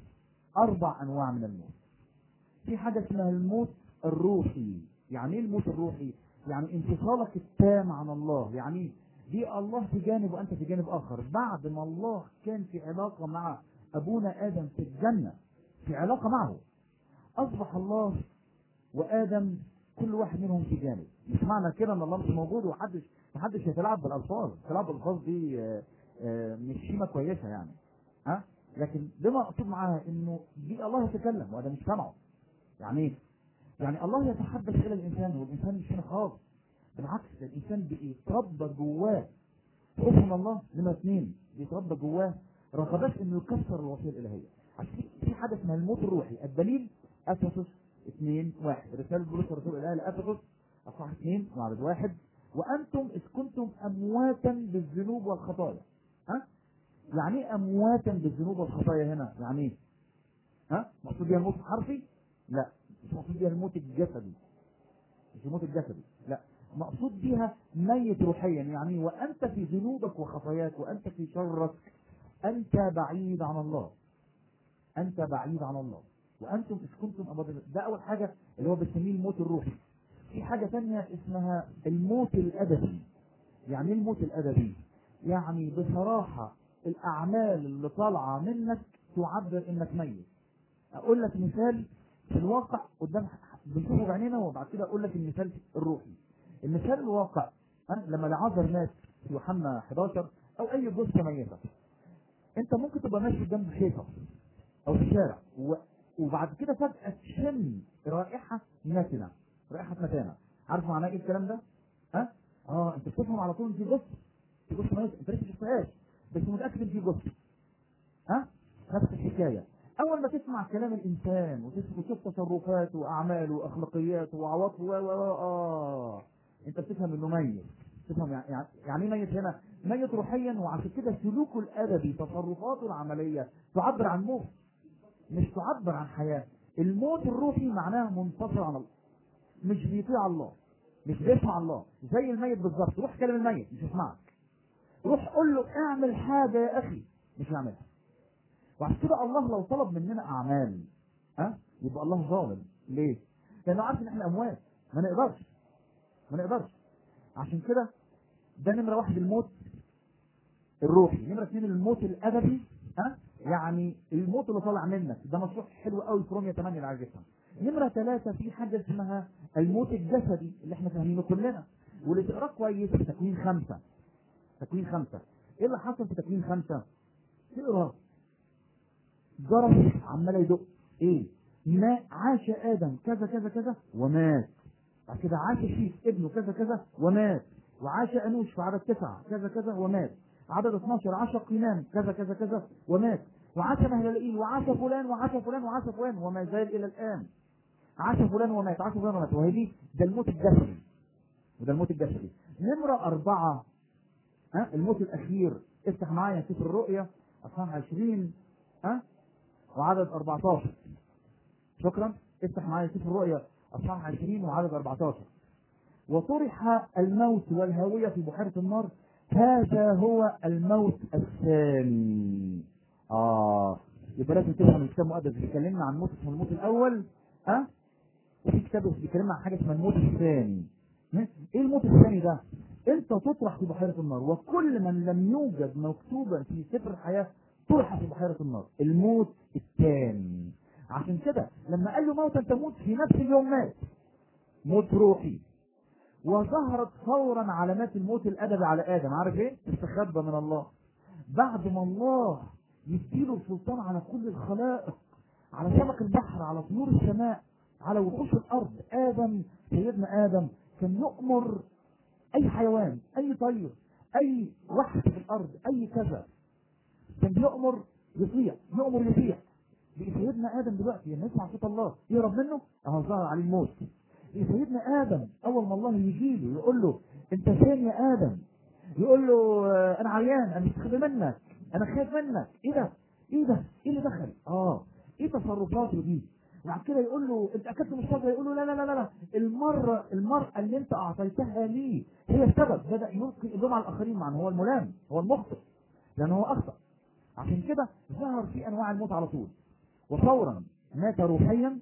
أربع أنواع من الموت في حاجة اسمها الموت الروحي يعني ايه الموت الروحي يعني انفصالك التام عن الله يعني دي الله في جانب وانت في جانب اخر بعد ما الله كان في علاقة مع ابونا ادم في الجنة في علاقة معه اصبح الله وادم كل واحد منهم في جانب مش معنى كده ان الله مش موجود ومحدش محدش يتلاعب بالالفاظ التلاعب بالالفاظ دي آه، آه، مش شيمة كويسة يعني ها لكن ده مقصود معاها انه دي الله يتكلم وده مش سمعه يعني ايه؟ يعني الله يتحدث الى الانسان والانسان مش هنا خالص بالعكس ده الانسان بيتربى جواه خوف من الله نمرة اثنين بيتربى جواه رغبات انه يكسر الوصيه الالهيه عشان في- في حاجه اسمها الموت الروحي الدليل افسس اثنين واحد رساله بولس الرسول الى افسس اصحاح اثنين وعدد واحد وانتم اذ كنتم امواتا بالذنوب والخطايا ها يعني ايه امواتا بالذنوب والخطايا هنا يعني ايه ها مقصود بيها الموت الحرفي لا مش مقصود بيها الموت الجسدي مش الموت الجسدي لا مقصود بيها ميت روحيا يعني وانت في ذنوبك وخطاياك وانت في شرك انت بعيد عن الله انت بعيد عن الله وانتم اذ كنتم أبدا ده اول حاجه اللي هو بنسميه الموت الروحي في حاجه ثانيه اسمها الموت الادبي يعني ايه الموت الادبي يعني بصراحه الاعمال اللي طالعه منك تعبر انك ميت اقول لك مثال في الواقع قدام بنشوفه بعينينا وبعد كده اقول لك المثال الروحي المثال الواقع أه؟ لما لعازر مات في يوحنا 11 او اي جثه ميته انت ممكن تبقى ماشي جنب حيطه او في شارع و... وبعد كده فجاه تشم رائحه نتنه رائحه متانه عارف معناه ايه الكلام ده؟ ها؟ اه انت بتفهم على طول إن في جثه في جثه ميته انت لسه ما شفتهاش بس متاكد ان في جثه ها؟ نفس الحكايه اول ما تسمع كلام الانسان وتس- وتشوف تصرفاته واعماله واخلاقياته وعواطفه و و و- اه انت بتفهم انه ميت تفهم يعني يعني- يعني ايه ميت هنا ميت روحيا وعشان كده سلوكه الادبي تصرفاته العمليه تعبر عن موت مش تعبر عن حياه الموت الروحي معناه منفصل عن الله مش بيطيع الله مش بيسمع الله زي الميت بالظبط روح كلم الميت مش يسمعك روح قول له اعمل حاجه يا اخي مش يعملها وعشان كده الله لو طلب مننا اعمال ها يبقى الله ظالم ليه؟ لانه عارف ان احنا اموات ما نقدرش ما نقدرش عشان كده ده نمره واحد الموت الروحي نمره اثنين الموت الادبي ها يعني الموت اللي طالع منك ده مشروع حلو قوي في رومية 8 اللي عايز يفهم نمره ثلاثه في حاجه اسمها الموت الجسدي اللي احنا فاهمينه كلنا واللي تقراه كويس في تكوين خمسه تكوين خمسه ايه اللي حصل في تكوين خمسه؟ تقرا جرس عمال يدق ايه ما عاش ادم كذا كذا كذا ومات بعد كده عاش شيف ابنه كذا كذا ومات وعاش انوش في عدد تسعه كذا كذا ومات عدد 12 عاش قينان كذا كذا كذا ومات وعاش مهللئيل وعاش فلان وعاش فلان وعاش فلان وما زال الى الان عاش فلان ومات عاش فلان ومات وهي دي ده الموت الجسدي وده الموت الجسدي نمرة أربعة ها الموت الأخير افتح معايا سفر الرؤيا أصحاح 20 ها وعدد 14 شكرا افتح معايا سفر الرؤيا اصحاح 20 وعدد 14 وطرح الموت والهاويه في بحيره النار هذا هو الموت الثاني اه يبقى لازم تفهم الكتاب المقدس بيكلمنا عن موت اسمه الموت الاول ها أه؟ وفي كتاب بيكلمنا عن حاجه اسمها الموت الثاني ها؟ ايه الموت الثاني ده انت تطرح في بحيره النار وكل من لم يوجد مكتوبا في سفر الحياه طرح في بحيره النار الموت الثاني عشان كده لما قال له موتا تموت في نفس اليوم مات موت روحي وظهرت فورا علامات الموت الادبي على ادم عارف ايه استخبى من الله بعد ما الله يديله السلطان على كل الخلائق على سمك البحر على طيور السماء على وحوش الارض ادم سيدنا ادم كان يؤمر اي حيوان اي طير اي وحش في الارض اي كذا كان يؤمر يطيع يؤمر يطيع سيدنا ادم دلوقتي لما يسمع صوت الله يهرب منه اهو ظهر عليه الموت سيدنا ادم اول ما الله يجي له يقول له انت فين يا ادم يقول له آه، انا عيان انا مستخبي منك انا خايف منك ايه ده ايه ده ايه اللي دخل اه ايه تصرفاته دي وبعد كده يقول له انت اكلت من الشجره يقول له لا لا لا لا المره المراه اللي انت اعطيتها لي هي السبب بدا يلقي اللوم على الاخرين مع ان هو الملام هو المخطئ لان هو اخطا عشان كده ظهر في انواع الموت على طول وفورا مات روحيا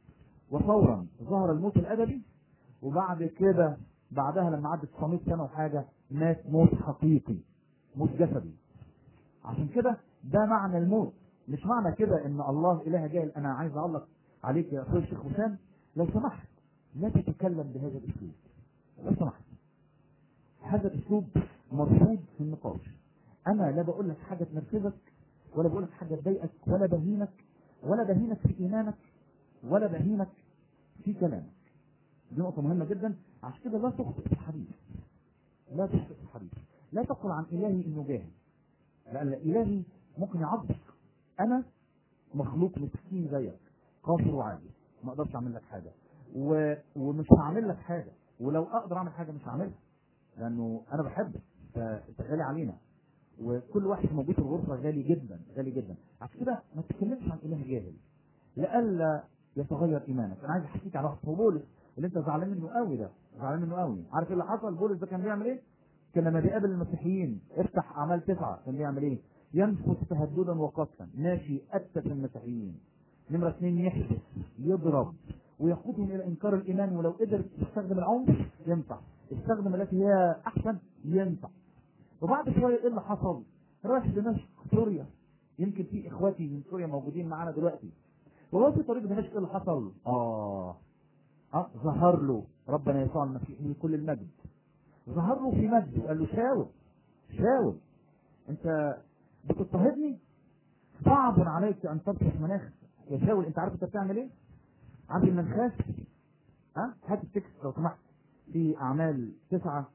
وفورا ظهر الموت الادبي وبعد كده بعدها لما عدت 900 سنه وحاجه مات موت حقيقي موت جسدي عشان كده ده معنى الموت مش معنى كده ان الله اله جاهل انا عايز اعلق عليك يا اخوي الشيخ وسام لو سمحت لا تتكلم بهذا الاسلوب لو سمحت هذا الاسلوب مرفوض في النقاش انا لا بقول لك حاجه تنرفزك ولا بقول لك حاجه تضايقك ولا بهينك ولا بهينك في ايمانك ولا بهينك في كلامك دي نقطه مهمه جدا عشان كده لا تخطئ في الحديث لا تخطئ في الحديث لا تقل عن الهي انه جاهل لان الهي ممكن يعضك انا مخلوق مسكين زيك قاصر وعاجز ما اقدرش اعمل لك حاجه و... ومش هعمل لك حاجه ولو اقدر اعمل حاجه مش هعملها لانه انا بحبك فانت غالي علينا وكل واحد موجود في الغرفه غالي جدا غالي جدا عشان كده ما تتكلمش عن اله جاهل لئلا يتغير ايمانك انا عايز احكيك على واحد اسمه بولس اللي انت زعلان منه قوي ده زعلان منه قوي عارف ايه اللي حصل بولس ده كان بيعمل ايه كان لما بيقابل المسيحيين افتح اعمال تسعه كان بيعمل ايه ينفث تهددا وقتلا ماشي اتت المسيحيين نمرة اثنين يحبس يضرب ويقودهم الى انكار الايمان ولو قدر يستخدم العنف ينفع استخدم التي هي احسن ينفع وبعد شويه ايه اللي حصل؟ راح دمشق سوريا يمكن في اخواتي من سوريا موجودين معانا دلوقتي وهو في طريق دمشق ايه اللي حصل؟ اه اه ظهر له ربنا يسوع المسيح من كل المجد ظهر له في مجد وقال له شاول شاول انت بتضطهدني صعب عليك ان تبطش مناخ يا شاول انت عارف انت بتعمل ايه؟ عند المنخاس ها هات التكست لو سمحت في اعمال تسعه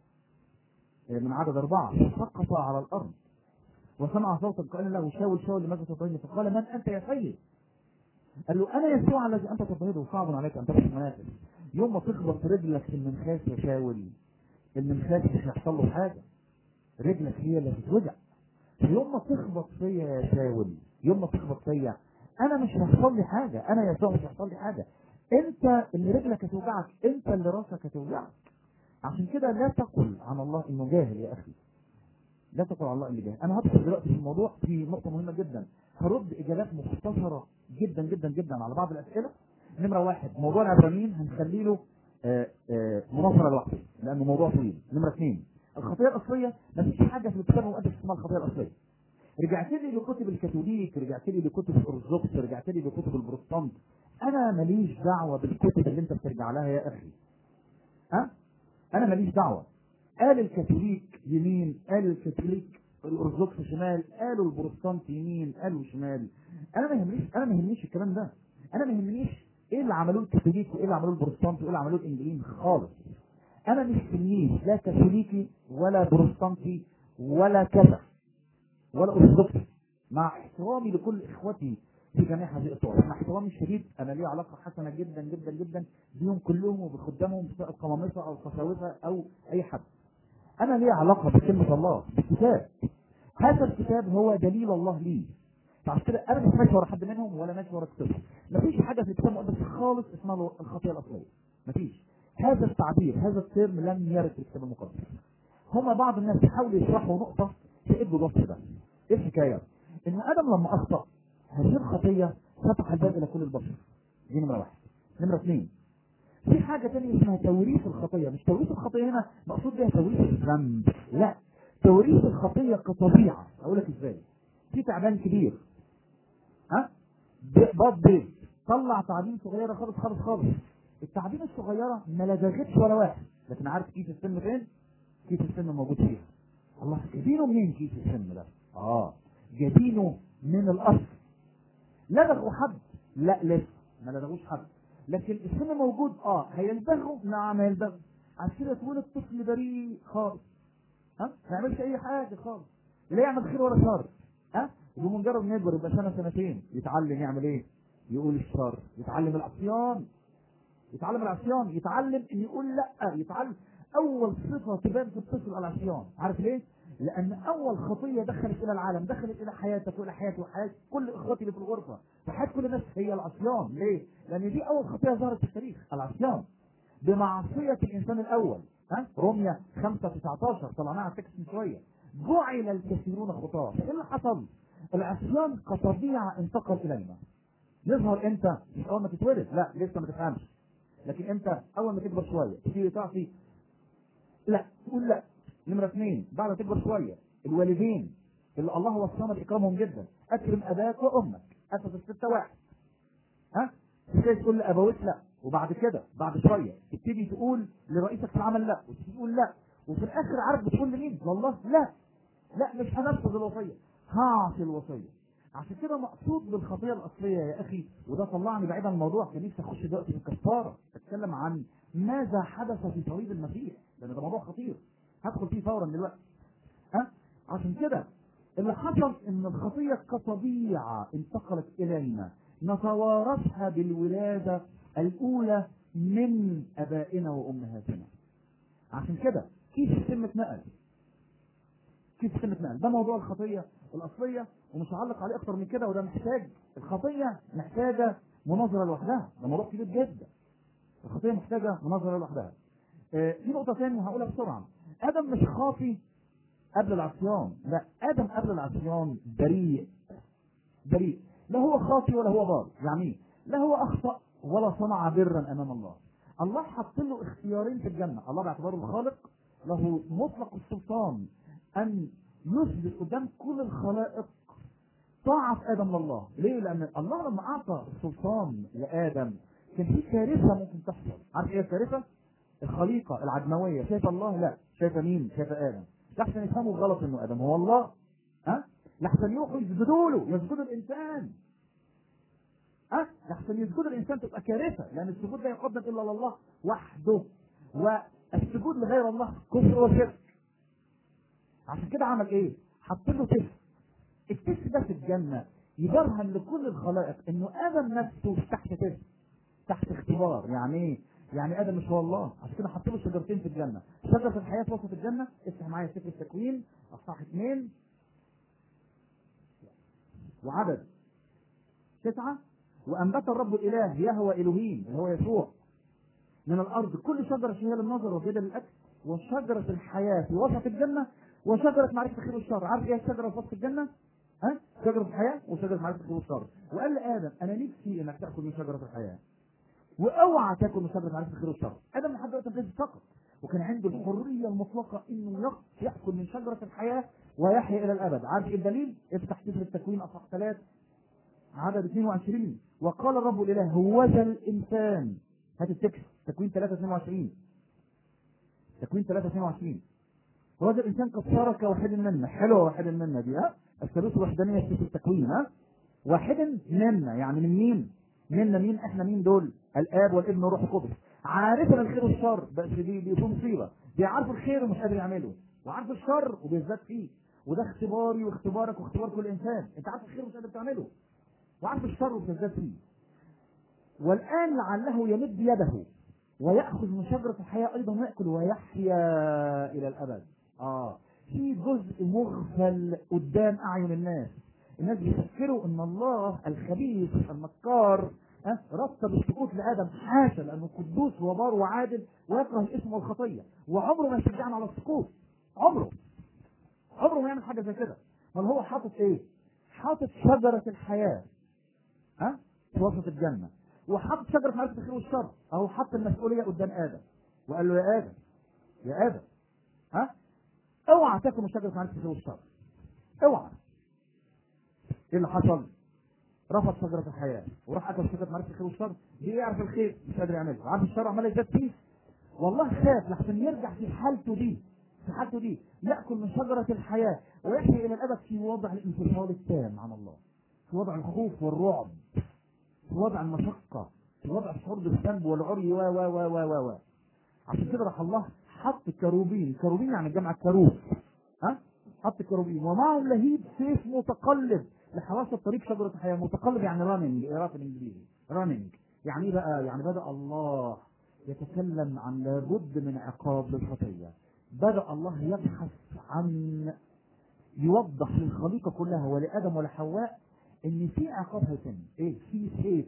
من عدد اربعه سقط على الارض وسمع صوتا قال له شاول شاول لماذا تضطهدني؟ فقال من انت يا سيد؟ قال له انا يسوع الذي انت تضطهده صعب عليك ان تبطش مناخك يوم ما تخبط رجلك في المنخاس يا شاول المنخاس مش هيحصل له حاجه رجلك هي اللي هتتوجع يوم ما تخبط فيا يا شاول يوم ما تخبط فيا انا مش هيحصل لي حاجه انا يسوع مش هيحصل لي حاجه انت اللي رجلك هتوجعك انت اللي راسك هتوجعك عشان كده لا تقل عن الله انه جاهل يا اخي لا تقل عن الله انه جاهل انا هدخل دلوقتي في الموضوع في نقطه مهمه جدا هرد اجابات مختصره جدا جدا جدا على بعض الاسئله نمره واحد موضوع العبرانيين هنخلي له آه، آه، مناظره لوحده لانه موضوع طويل نمره اثنين الخطيه الاصليه ما فيش حاجه في الكتاب المقدس اسمها الخطيه الاصليه رجعت لي لكتب الكاثوليك رجعت لي لكتب الارثوذكس رجعت لي لكتب البروتستانت انا ماليش دعوه بالكتب اللي انت بترجع لها يا اخي ها انا ماليش دعوه قال الكاثوليك يمين قال الكاثوليك الارثوذكس شمال قالوا البروتستانت يمين قالوا شمال انا ما يهمنيش انا ما يهمنيش الكلام ده انا ما يهمنيش ايه اللي عملوه الكاثوليك وايه اللي عملوه البروتستانت وايه اللي عملوه الانجليز خالص انا مش تلميذ لا كاثوليكي ولا بروتستانتي ولا كذا ولا ارثوذكسي مع احترامي لكل اخوتي في جميع هذه الطوائف مع احترامي الشديد انا لي علاقه حسنه جدا جدا جدا بيهم كلهم وبخدامهم سواء القمامسه او القساوسه او اي حد انا لي علاقه بكلمه الله بالكتاب هذا الكتاب هو دليل الله لي فعشان كده انا مش ماشي ورا حد منهم ولا ماشي ورا كتابهم مفيش حاجه في الكتاب المقدس خالص اسمها الخطيه الاصليه مفيش هذا التعبير هذا الترم لم يرد في الكتاب المقدس هما بعض الناس يحاولوا يشرحوا نقطه تقبلوا الوصف ده ايه الحكايه؟ ان ادم لما اخطا هذه الخطيه فتح الباب الى كل البشر دي نمره واحد نمره اثنين في حاجه ثانيه اسمها توريث الخطيه مش توريث الخطيه هنا مقصود بها توريث الذنب لا توريث الخطيه كطبيعه اقول لك ازاي في تعبان كبير ها باب بيض طلع تعابين صغيره خالص خالص خالص التعابين الصغيره ما لدغتش ولا واحد لكن عارف كيس السم فين؟ كيس السم موجود فيها الله جايبينه منين كيس السم ده؟ اه جايبينه من الاصل لدغوا حد لا لسه ما لدغوش حد لكن السن موجود اه هيلدغوا نعم هيلدغوا عشان كده تقول الطفل بريء خالص ها ما يعملش اي حاجه خالص لا يعمل خير ولا شر ها وبمجرد ما يكبر يبقى سنه سنتين يتعلم يعمل ايه يقول الشر يتعلم العصيان يتعلم العصيان يتعلم ان يقول لا يتعلم اول صفه تبان في الطفل العصيان عارف ليه لان اول خطيه دخلت الى العالم دخلت الى حياتك والى حياتي وحياه كل اخواتي اللي في الغرفه وحياه كل الناس هي العصيان ليه لان دي اول خطيه ظهرت في التاريخ العصيان بمعصيه الانسان الاول ها روميا 5 19 طلعناها على التكست من شويه جعل الكثيرون خطاه ايه اللي حصل العصيان كطبيعه انتقل الينا يظهر امتى مش اول ما تتولد لا لسه ما تفهمش لكن امتى اول ما تكبر شويه تيجي تعصي لا تقول لا نمره اثنين بعد ما تكبر شويه الوالدين اللي الله وصانا باكرامهم جدا اكرم اباك وامك اسس السته واحد ها تبتدي تقول لابويك لا وبعد كده بعد شويه تبتدي تقول لرئيسك في العمل لا وتبتدي تقول لا وفي الاخر عارف بتقول لمين؟ والله لا لا مش هنفذ الوصيه هعصي الوصيه عشان كده مقصود بالخطيه الاصليه يا اخي وده طلعني بعيد عن الموضوع كان نفسي اخش دلوقتي في الكفاره اتكلم عن ماذا حدث في صليب المسيح لان ده موضوع خطير هدخل فيه فورا دلوقتي ها عشان كده اللي حصل ان الخطيه كطبيعه انتقلت الينا نتوارثها بالولاده الاولى من ابائنا وامهاتنا عشان كده كيف السم اتنقل كيف السم اتنقل ده موضوع الخطيه الاصليه ومش هعلق عليه اكتر من كده وده محتاج الخطيه محتاجه مناظره لوحدها ده موضوع كبير جدا الخطيه محتاجه مناظره لوحدها آه، في نقطه ثانيه هقولها بسرعه ادم مش خاطي قبل العصيان لا ادم قبل العصيان بريء بريء لا هو خاطي ولا هو بار يعني إيه؟ لا هو اخطا ولا صنع برا امام الله الله حط له اختيارين في الجنه الله باعتباره الخالق له مطلق السلطان ان يثبت قدام كل الخلائق طاعة آدم لله، ليه؟ لأن الله لما أعطى السلطان لآدم كان في كارثة ممكن تحصل، عارف إيه الكارثة؟ الخليقة العدموية شايفة الله؟ لا، شايفة مين؟ شايفة آدم. لحسن يفهموا غلط إنه آدم هو الله. ها؟ لحسن يروحوا يسجدوا له، يسجدوا الإنسان. ها؟ لحسن يسجدوا الإنسان تبقى كارثة، لأن السجود لا يقدم إلا لله وحده. والسجود لغير الله كفر وشرك. عشان كده عمل إيه؟ حط له تست. التست ده في الجنة يبرهن لكل الخلائق انه ادم نفسه تحت تست تحت اختبار يعني ايه؟ يعني ادم مش هو الله عشان كده حط له شجرتين في الجنة شجرة الحياة في وسط الجنة افتح معايا سفر التكوين اصحاح اثنين وعدد تسعة وانبت الرب الاله يهوى الوهيم اللي هو يسوع من الارض كل شجرة شهية للنظر وفيدة للاكل وشجرة الحياة في وسط الجنة وشجرة معرفة الخير والشر عارف ايه الشجرة في وسط الجنة؟ ها؟ شجرة الحياة وشجرة معرفة الخير والشر وقال لآدم أنا نفسي إنك تأكل من شجرة الحياة واوعى تاكل من شجرة معرفة الخير والشر آدم لحد دلوقتي ما فقط وكان عنده الحرية المطلقة إنه يق- يأكل من شجرة الحياة ويحيا إلى الأبد عارف إيه الدليل؟ افتح سفر التكوين أصحاح ثلاث عدد 22 وقال الرب الإله هوذا الإنسان هات التكست تكوين 3 22 تكوين 3 22 وهذا الانسان قد صار كواحد منا حلوه واحد منا دي ها الثالوث الوحدانيه في التكوين ها واحد منا يعني من مين؟ منا مين احنا مين دول؟ الاب والابن والروح القدس عارفا الخير والشر بس دي دي دي مصيبه دي عارف الخير ومش قادر يعمله وعارف الشر وبالذات فيه وده اختباري واختبارك واختبار كل انسان انت عارف الخير ومش قادر تعمله وعارف الشر وبالذات فيه والان لعله يمد يده ويأخذ من شجرة الحياة أيضا ويأكل ويحيا إلى الأبد. آه في جزء مغفل قدام أعين الناس. الناس بيفكروا إن الله الخبيث المكار ها رتب السقوط لآدم حاشا لأنه قدوس وبار وعادل ويكره الإثم والخطية وعمره ما يشجعنا على السقوط. عمره. عمره ما يعمل حاجة زي كده. امال هو حاطط إيه؟ حاطط شجرة الحياة. ها؟ في وسط الجنة. وحط شجرة معرفة الخير والشر أهو حط المسؤولية قدام آدم وقال له يا آدم يا آدم ها اوعى تاكل من شجرة معرفة الخير والشر اوعى ايه اللي حصل؟ رفض شجرة الحياة وراح أكل شجرة معرفة الخير والشر دي يعرف الخير مش قادر يعمله عارف الشر عمال يزداد فيه والله خاف لحسن يرجع في حالته دي في حالته دي يأكل من شجرة الحياة ويحيا إلى الأبد في وضع الانفصال التام عن الله في وضع الخوف والرعب في وضع المشقة وضع الشعور بالذنب والعري و و و و و و عشان كده راح الله حط كروبين كروبين يعني جمع كروب ها حط كروبين ومعهم لهيب سيف متقلب لحراسه طريق شجره الحياه متقلب يعني راننج اقراه في الانجليزي راننج يعني ايه بقى يعني بدا الله يتكلم عن لابد من عقاب للخطيه بدا الله يبحث عن يوضح للخليقه كلها ولادم ولحواء ان في عقاب هيتم ايه في سيف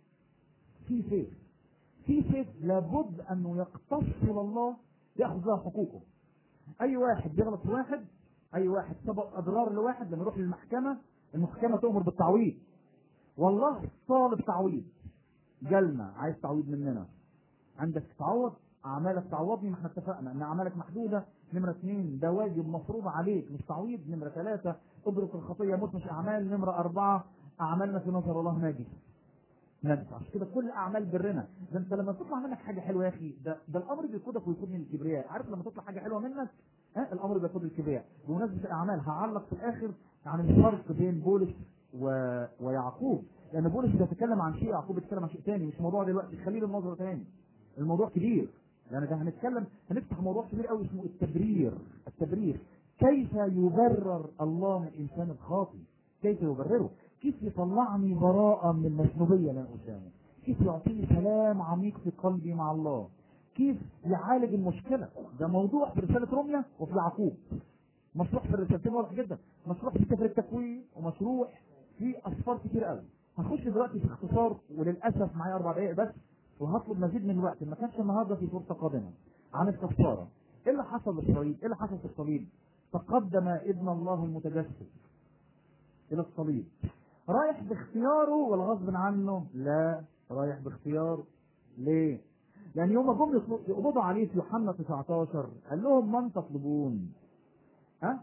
في سيف في سيف لابد انه يقتص الى الله ياخذ لها حقوقه اي واحد بيغلط في واحد اي واحد سبب اضرار لواحد لما يروح للمحكمه المحكمه تؤمر بالتعويض والله طالب تعويض جالنا عايز تعويض مننا عندك تعوض اعمالك تعوضني ما احنا اتفقنا ان اعمالك محدوده نمره اثنين ده واجب مفروض عليك مش تعويض نمره ثلاثه ادرك الخطيه موت مش اعمال نمره اربعه اعمالنا في نظر الله ناجس نجس عشان كده كل اعمال برنا ده انت لما تطلع منك حاجه حلوه يا اخي ده ده الامر بيقودك ويقود من الكبرياء عارف لما تطلع حاجه حلوه منك ها الامر بيقود الكبرياء بمناسبه الاعمال هعلق في الاخر عن الفرق بين بولس و... ويعقوب لان بولس بيتكلم عن شيء يعقوب بيتكلم عن شيء ثاني مش موضوع دلوقتي خليه النظره ثاني الموضوع كبير لان ده هنتكلم هنفتح موضوع كبير قوي اسمه التبرير التبرير كيف يبرر الله من الانسان الخاطئ كيف يبرره كيف يطلعني براءة من المذنوبية اللي أنا قدامه كيف يعطيني سلام عميق في قلبي مع الله كيف يعالج المشكلة ده موضوع في رسالة روميا وفي يعقوب مشروع في الرسالتين واضح جدا مشروع في سفر التكوين ومشروع في أسفار كتير قوي هنخش دلوقتي في اختصار وللأسف معايا أربع دقايق بس وهطلب مزيد من الوقت ما كانش النهارده في فرصة قادمة عن الكفارة ايه اللي حصل للصليب؟ ايه اللي حصل في الصليب؟ تقدم ابن الله المتجسد الى الصليب رايح باختياره ولا غصب عنه؟ لا رايح باختياره ليه؟ لأن يوم ما جم يقبضوا عليه في يوحنا 19 قال لهم من تطلبون؟ ها؟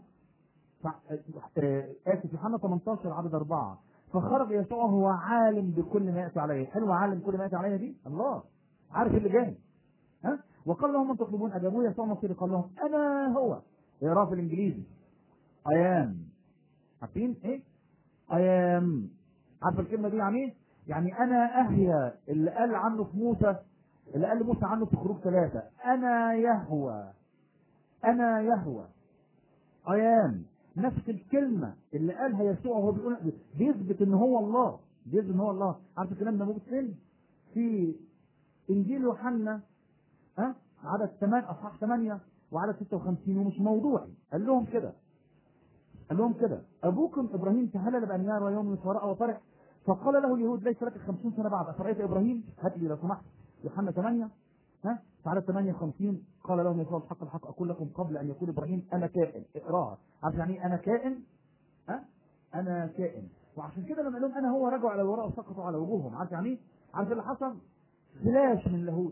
آسف يوحنا 18 عدد أربعة فخرج يسوع هو عالم بكل ما يأتي عليه، حلو عالم بكل ما يأتي عليه دي؟ الله عارف اللي جاي ها؟ وقال لهم من تطلبون؟ أجابوه يسوع مصيري قال لهم أنا هو اقراه في الإنجليزي I am عارفين إيه؟ I am عارف الكلمة دي يعني ايه؟ يعني أنا أهيا اللي قال عنه في موسى اللي قال موسى عنه في خروج ثلاثة أنا يهوى أنا يهوى I am نفس الكلمة اللي قالها يسوع وهو بيقول بيثبت إن هو الله بيثبت إن هو الله عارف الكلام ده موجود فين؟ في إنجيل يوحنا ها عدد 8 أصحاح 8 وعدد 56 ومش موضوعي قال لهم كده قال لهم كده ابوكم ابراهيم تهلل بان يرى يوم يسوراء وفرح فقال له اليهود ليس لك 50 سنه بعد افرايت ابراهيم هات لي لو سمحت يوحنا 8 ها تعالى 58 قال لهم يسوع الحق الحق اقول لكم قبل ان يكون ابراهيم انا كائن اقراها عارف يعني ايه انا كائن ها انا كائن وعشان كده لما قال لهم انا هو رجعوا على الوراء وسقطوا على وجوههم عارف يعني ايه عارف اللي حصل فلاش من لاهوت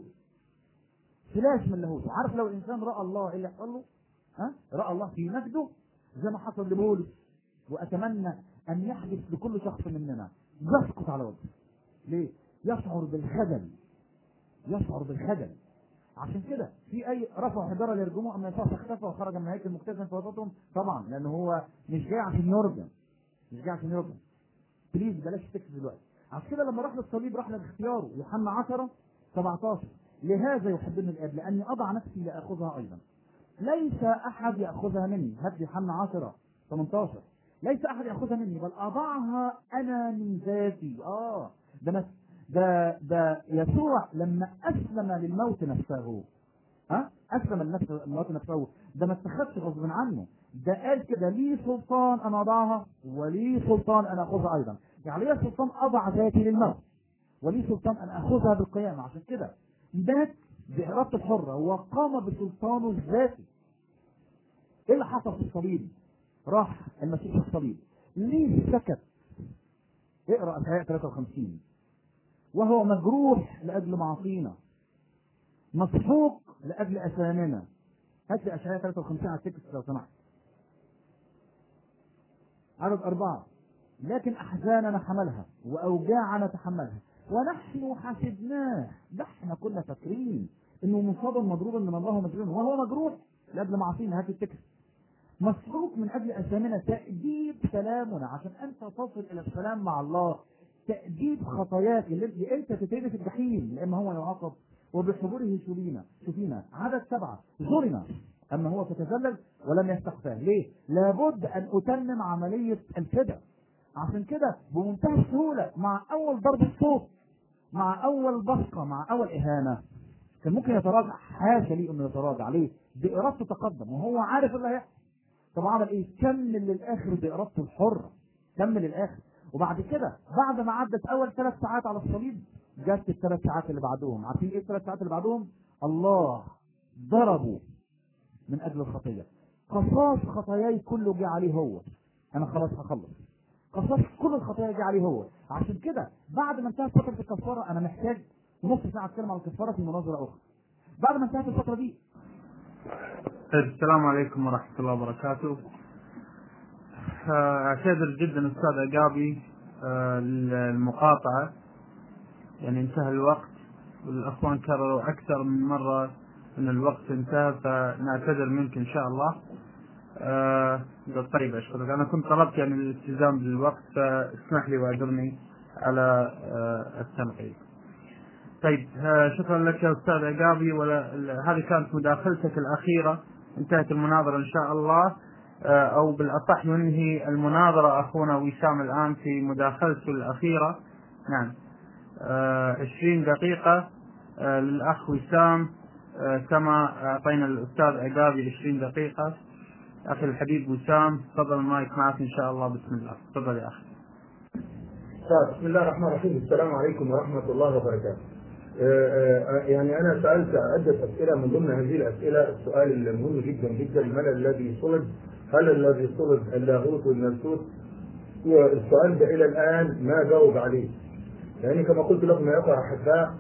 فلاش من لاهوت عارف لو الانسان راى الله ايه اللي يحصل له ها راى الله في مجده زي ما حصل لبولس واتمنى ان يحدث لكل شخص مننا يسقط على وجهه ليه يشعر بالخجل يشعر بالخجل عشان كده في اي رفعوا حجاره ليرجموه اما يسوع اختفى وخرج من هيكل مختفى في وسطهم طبعا لان هو مش جاي عشان يرجم مش جاي عشان يرجم بليز بلاش تكتب دلوقتي عشان كده لما راح للصليب راح لاختياره يوحنا 10 17 لهذا يحبني الاب لاني اضع نفسي لاخذها ايضا ليس احد ياخذها مني هات يوحنا 10 18 ليس احد ياخذها مني بل اضعها انا من ذاتي اه ده مس... ده ده يسوع لما اسلم للموت نفسه ها اسلم لنفس الموت نفسه ده ما اتخذش غصب عنه ده قال كده لي سلطان ان اضعها ولي سلطان ان اخذها ايضا يعني لي سلطان اضع ذاتي للموت ولي سلطان ان اخذها بالقيامه عشان كده مات بارادته الحره وقام بسلطانه الذاتي ايه اللي حصل في الصليب راح المسيح في الصليب ليه سكت اقرا اشعياء 53 وهو مجروح لاجل معاصينا مسحوق لاجل اثامنا هات لي اشعياء 53 على التكست لو سمحت عدد أربعة لكن أحزاننا حملها وأوجاعنا تحملها ونحن حسبناه ده احنا كنا فاكرين انه مصابا مضروبا من الله ومجنون وهو مجروح لاجل معاصينا هات التكست مسحوق من اجل اثامنا تأديب سلامنا عشان انت تصل الى السلام مع الله تأديب خطاياك اللي انت انت تترمي في الجحيم لأما هو يعاقب وبحضوره شفينا شفينا عدد سبعة زرنا أما هو فتذلل ولم يستخفاه ليه؟ لابد أن أتمم عملية الفداء عشان كده بمنتهى السهولة مع أول ضربة صوت مع أول بصقة مع أول إهانة كان ممكن يتراجع حاشا ليه انه يتراجع ليه؟ بإرادته تقدم وهو عارف اللي هيحصل طب عمل ايه؟ كمل للآخر بإرادته الحرة كمل للآخر وبعد كده بعد ما عدت أول ثلاث ساعات على الصليب جت الثلاث ساعات اللي بعدهم عارفين ايه الثلاث ساعات اللي بعدهم؟ الله ضربه من أجل الخطية قصاص خطاياي كله جه عليه هو أنا خلاص هخلص قصاص كل الخطايا جه عليه هو عشان كده بعد ما انتهت فترة الكفارة أنا محتاج نص ساعة أتكلم عن الكفارة في مناظرة أخرى بعد ما انتهت الفترة دي طيب السلام عليكم ورحمة الله وبركاته آه، أعتذر جدا أستاذ عقابي آه، للمقاطعة يعني انتهى الوقت والأخوان كرروا أكثر من مرة أن الوقت انتهى فنعتذر منك إن شاء الله آه طيب أشكرك أنا كنت طلبت يعني الالتزام بالوقت فاسمح لي واعذرني على آه التنقيط طيب آه شكرا لك يا أستاذ عقابي ولا هذه كانت مداخلتك الأخيرة انتهت المناظرة إن شاء الله آه أو بالأصح ينهي المناظرة أخونا وسام الآن في مداخلته الأخيرة نعم آه 20 دقيقة آه للأخ وسام آه كما أعطينا الأستاذ عقابي 20 دقيقة أخي الحبيب وسام تفضل المايك معك إن شاء الله بسم الله تفضل يا أخي طيب بسم الله الرحمن الرحيم السلام عليكم ورحمة الله وبركاته آه، آه، يعني أنا سألت عدة أسئلة من ضمن هذه الأسئلة السؤال المهم جدا جدا من الذي صلب؟ هل الذي صلب اللاهوت والناسوت؟ والسؤال ده إلى الآن ما جاوب عليه. يعني كما قلت لكم يا أخوة أحباء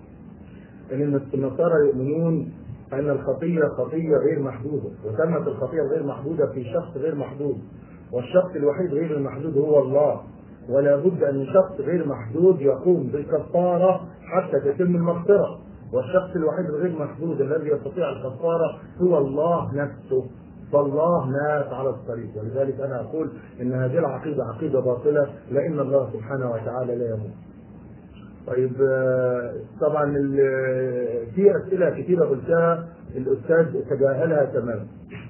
أن النصارى يؤمنون أن الخطية خطية غير محدودة وتمت الخطية الغير محدودة في شخص غير محدود والشخص الوحيد غير المحدود هو الله ولا بد أن شخص غير محدود يقوم بالكفارة حتى تتم المغفرة والشخص الوحيد الغير محدود الذي يستطيع الكفارة هو الله نفسه فالله مات على الصليب ولذلك أنا أقول إن هذه العقيدة عقيدة باطلة لأن الله سبحانه وتعالى لا يموت طيب طبعا في اسئله كثيره قلتها الاستاذ تجاهلها تماما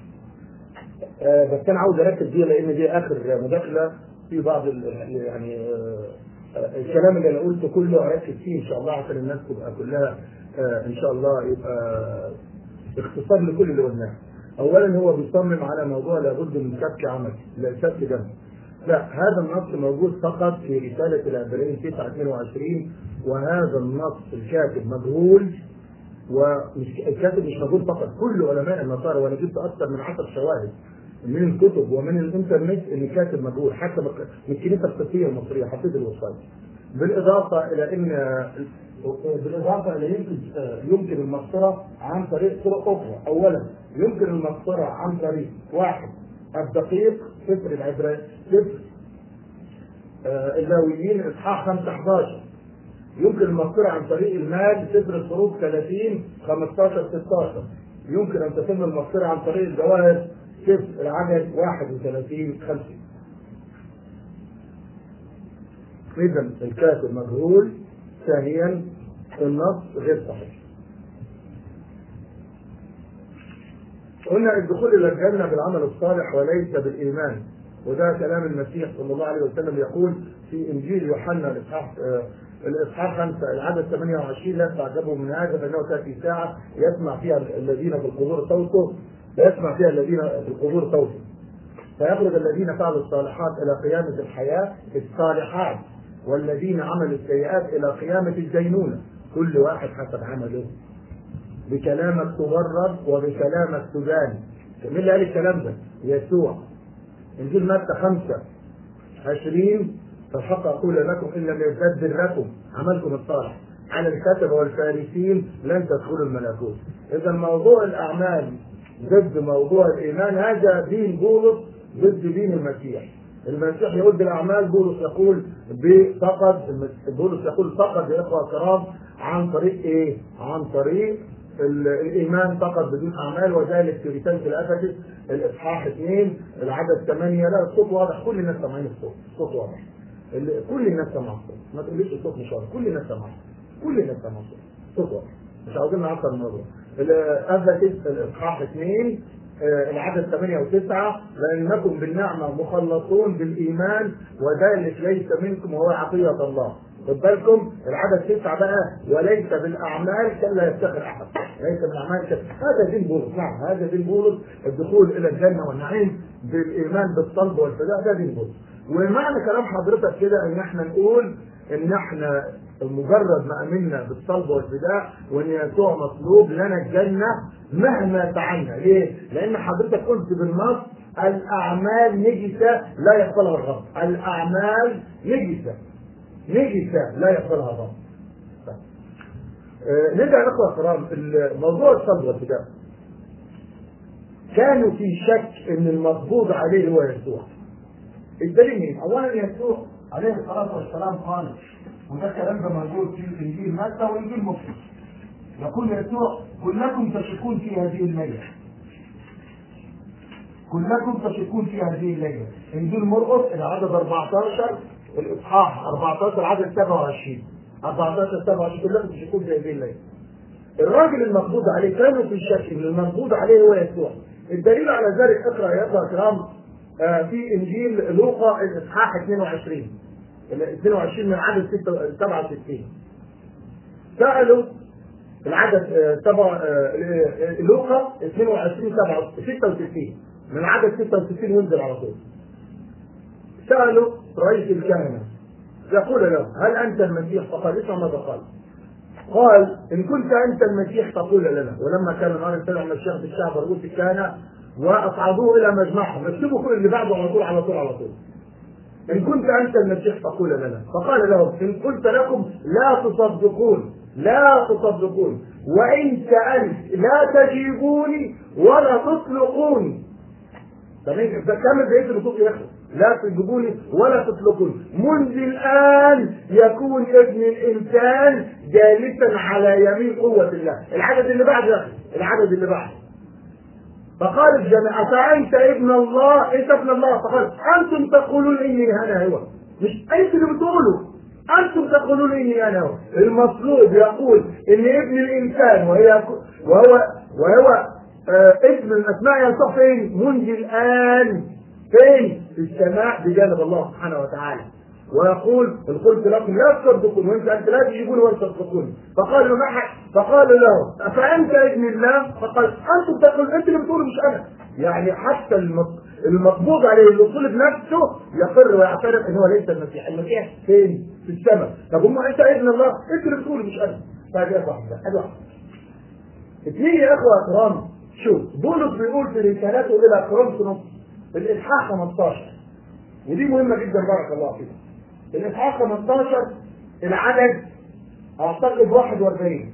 بس انا عاوز اركز فيها لان دي اخر مداخله في بعض يعني الكلام اللي انا قلته كله اركز فيه ان شاء الله عشان الناس تبقى كلها ان شاء الله يبقى اختصار لكل اللي قلناه اولا هو بيصمم على موضوع لابد من سفك عمل لا سفك دم لا هذا النص موجود فقط في رسالة العبرانيين 9 22 وهذا النص الكاتب مجهول ومش الكاتب مش موجود فقط كل علماء النصارى وانا جبت اكثر من 10 شواهد من الكتب ومن الانترنت ان الكاتب مجهول حتى من الكنيسه القبطيه المصريه حطيت الويب بالاضافه الى ان بالاضافه الى يمكن يمكن المغفره عن طريق طرق اخرى اولا يمكن المغفره عن طريق واحد الدقيق سفر العبراني سفر آه اللاويين اصحاح 5 11 يمكن المغفرة عن طريق المال سفر الخروج 30 15 16 يمكن ان تتم المغفرة عن طريق الجواهر سفر العدد 31 5 اذا الكاتب مجهول ثانيا النص غير صحيح قلنا الدخول الى الجنه بالعمل الصالح وليس بالايمان وده كلام المسيح صلى الله عليه وسلم يقول في انجيل يوحنا الاصحاح آه الاصحاح 5 العدد 28 لا تعجبوا من هذا فانه تاتي ساعه يسمع فيها الذين في القبور صوته يسمع فيها الذين في القبور صوته فيخرج الذين فعلوا الصالحات الى قيامه الحياه الصالحات والذين عملوا السيئات الى قيامه الدينونه كل واحد حسب عمله بكلامك تغرب وبكلامك تبان مين اللي قال الكلام ده؟ يسوع انجيل متى 5 20 فالحق اقول لكم ان لم يبدل لكم عملكم الصالح على الكتبه والفارسين لن تدخلوا الملكوت اذا موضوع الاعمال ضد موضوع الايمان هذا دين بولس ضد دين المسيح المسيح يقول بالاعمال بولس يقول فقط بولس يقول فقط يا اخوه الكرام عن طريق ايه؟ عن طريق الايمان فقط بدون اعمال وذلك في رساله الافسس الاصحاح 2 العدد 8 لا الصوت واضح كل الناس سامعين الصوت الصوت واضح اللي كل الناس سمع الصوت ما تقوليش الصوت مش واضح كل الناس سمع الصوت كل الناس سمع الصوت صوت واضح مش عاوزين نعطل الموضوع أثبت الإصحاح اثنين آه، العدد ثمانية وتسعة لأنكم بالنعمة مخلصون بالإيمان وذلك ليس منكم وهو عطية الله خد بالكم العدد تسعة بقى وليس بالأعمال كلا يفتخر أحد ليس بالأعمال كلا هذا دين بولس نعم هذا دين بولس الدخول إلى الجنة والنعيم بالإيمان بالصلب والفداء ده دين بولس ومعنى كلام حضرتك كده إن احنا نقول إن احنا مجرد ما امنا بالصلب والفداء وان يسوع مطلوب لنا الجنه مهما فعلنا، ليه؟ لان حضرتك قلت بالنص الاعمال نجسه لا يقبلها الرب، الاعمال نجسه نجسه لا يقبلها الرب. آه، نرجع نقرا الكرام موضوع الصلب والفداء كانوا في شك ان المقبوض عليه هو يسوع. الدليل مين؟ اولا يسوع عليه الصلاه والسلام قال وده الكلام ده موجود في انجيل متى وانجيل مسلم يقول يسوع كلكم تشكون في هذه الليله كلكم تشكون في هذه الليله انجيل مرقس العدد 14 الاصحاح 14 عدد 27 14 27 كلكم تشكون في هذه الليله الراجل المقبوض عليه كانوا في الشك ان المقبوض عليه هو يسوع الدليل على ذلك اقرا يا اخوه الكرام آه، في انجيل لوقا الاصحاح 22 ال 22 من عدد 67 سألوا العدد سبع لوقا 22 66 من عدد 66 وانزل على طول سألوا رئيس الكهنة يقول له هل أنت المسيح فقال اسمع ماذا قال قال إن كنت أنت المسيح فقول لنا ولما كان النهار سمع المشيخ بالشعب رؤوس الكهنة وأصعدوه إلى مجمعهم اكتبوا كل اللي بعده على طول على طول على طول إن كنت أنت المسيح فقول لنا فقال لهم إن قلت لكم لا تصدقون لا تصدقون وإن سألت لا تجيبوني ولا تطلقوني طب انت كمل بقيه النصوص يا اخي لا تجيبوني ولا تطلقوني منذ الان يكون ابن الانسان جالسا على يمين قوه الله العدد اللي بعده يا اخي العدد اللي بعده فقال الجماعة أفأنت ابن الله؟ أنت ابن الله فقال أنتم تقولون إني أنا هو مش أنت اللي بتقولوا أنتم تقولون إني أنا هو المطلوب يقول إن ابن الإنسان وهي وهو وهو آه اسم الأسماء يصح فين؟ منذ الآن فين؟ في السماء بجانب الله سبحانه وتعالى ويقول إن قلت لكم لا تصدقون وانت انت لا تجيبون ولا تصدقون فقالوا ما فقالوا له افانت ابن الله فقال انتم تقول انت اللي بتقولوا مش انا يعني حتى المقبوض عليه اللي طلب نفسه يقر ويعترف ان هو ليس المسيح المسيح فين في السماء طب هم انت ابن الله انت اللي بتقولوا مش انا فهذه واحده هذه واحده اثنين يا اخوه اكرام شوف بولس بيقول في رسالته الى كورنثوس الاصحاح 15 ودي مهمه جدا بارك الله فيكم الاصحاح 15 العدد اعتقد 41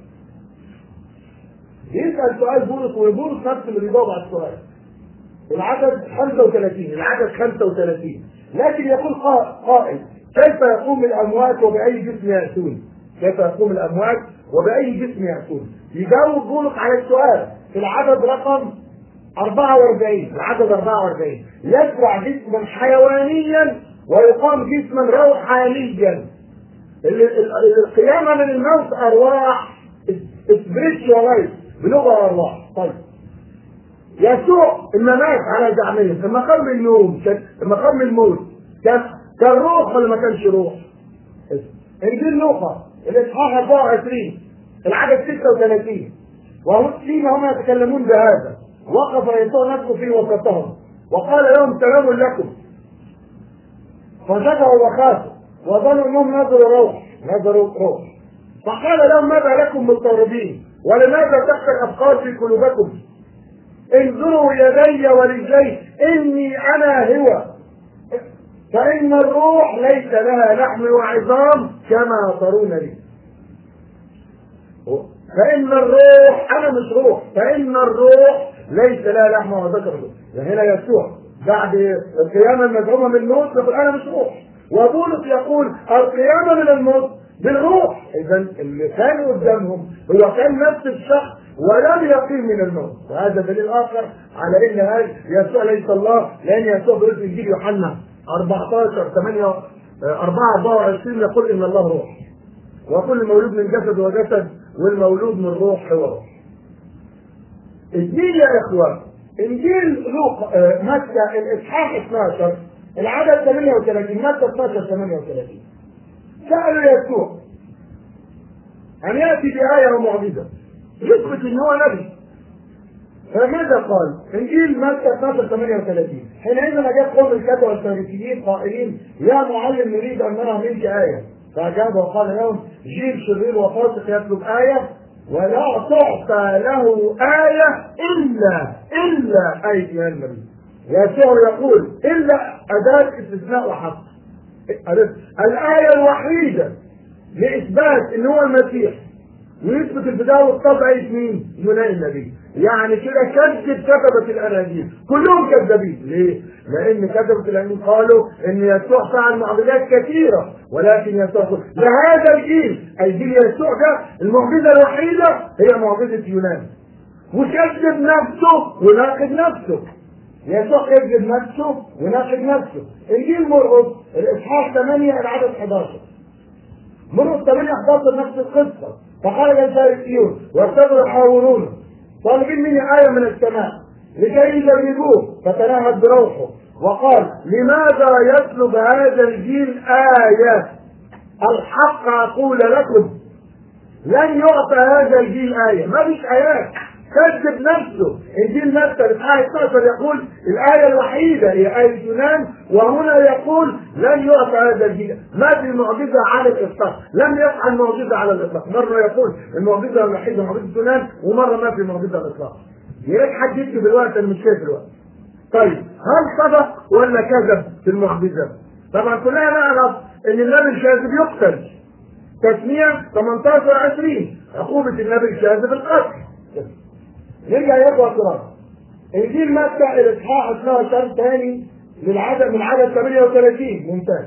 يسال سؤال بولس وبولس نفسه اللي بيجاوب على السؤال العدد 35 العدد 35 لكن يقول قائل كيف يقوم الاموات وباي جسم ياتون؟ كيف يقوم الاموات وباي جسم ياتون؟ يجاوب بولس على السؤال في العدد رقم 44 العدد 44 يزرع جسما حيوانيا ويقام جسما روحانيا القيامة من الموت أرواح spiritual بلغة أرواح طيب يسوع لما مات على زعمهم لما قام من النوم لما قام من الموت كان كان روح ولا ما كانش روح؟ انجيل لوقا الاصحاح 24 العدد 36 وهم فيما هم يتكلمون بهذا وقف يسوع نفسه في وسطهم وقال لهم سلام لكم فشكروا وخافوا وظنوا انهم نظروا روح نظروا روح فقال لهم ماذا لكم مضطربين ولماذا تخفى الافكار في قلوبكم انظروا يدي ورجلي اني انا هو فان الروح ليس لها لحم وعظام كما ترون لي فان الروح انا مش روح فان الروح ليس لها لحم وذكر هنا يسوع بعد القيامه المزعومه من الموت يقول انا مش روح وبولس يقول القيامه من الموت بالروح اذا اللي كان قدامهم هو كان نفس الشخص ولم يقيم من الموت وهذا دليل اخر على ان هذا يسوع ليس الله لان يسوع بيقول في انجيل يوحنا 14 8 4 24 يقول ان الله روح وكل مولود من جسد وجسد والمولود من روح هو روح الدين يا اخوان انجيل لوقا آه، متى الاصحاح 12 العدد 38 متى 12 38 سالوا يسوع ان ياتي بايه ومعجزه يثبت ان هو نبي فماذا قال؟ انجيل متى 12 38 حينئذ جاء قوم الكتبه والفارسيين قائلين يا معلم نريد ان نرى منك ايه فاجاب وقال لهم جيل شرير وفاسق يطلب ايه ولا تعطى له آية إلا إلا أي النبي يسوع يقول إلا أداة استثناء وحق الآية الوحيدة لإثبات إن هو المسيح ويثبت البداية والطبع مين؟ يونان النبي يعني كده كذب كتبة الأناجيل كلهم كذابين ليه؟ لأن كتبة الأناجيل قالوا إن يسوع فعل معجزات كثيرة ولكن يسوع قال لهذا الجيل أي جيل يسوع ده المعجزة الوحيدة هي معجزة يونان وكذب نفسه وناقض نفسه يسوع كذب نفسه وناقض نفسه انجيل مرقس الاصحاح 8 العدد 11 مرقس 8 11 نفس القصه فخرج الفارسيون وارتدوا يحاورونه طالبين مني آية من السماء لكي يجربوه فتنهد بروحه وقال لماذا يطلب هذا الجيل آية الحق أقول لكم لن يعطى هذا الجيل آية ما فيش آيات كذب نفسه انجيل متى الايه 12 يقول الايه الوحيده هي ايه يونان وهنا يقول لن يعطى هذا الجيل ما في معجزه على الاطلاق لم يفعل معجزه على الاطلاق مره يقول المعجزه الوحيده معجزه يونان ومره ما في معجزه على الاطلاق يا ريت حد يكتب الوقت انا مش شايف الوقت طيب هل صدق ولا كذب في المعجزه؟ طبعا كلنا نعرف ان النبي الكاذب يقتل تسمية 18 20 عقوبة النبي الكاذب القتل نرجع يا اخوة الكرام انجيل متى الاصحاح 12 ثاني للعدد من عدد 38 ممتاز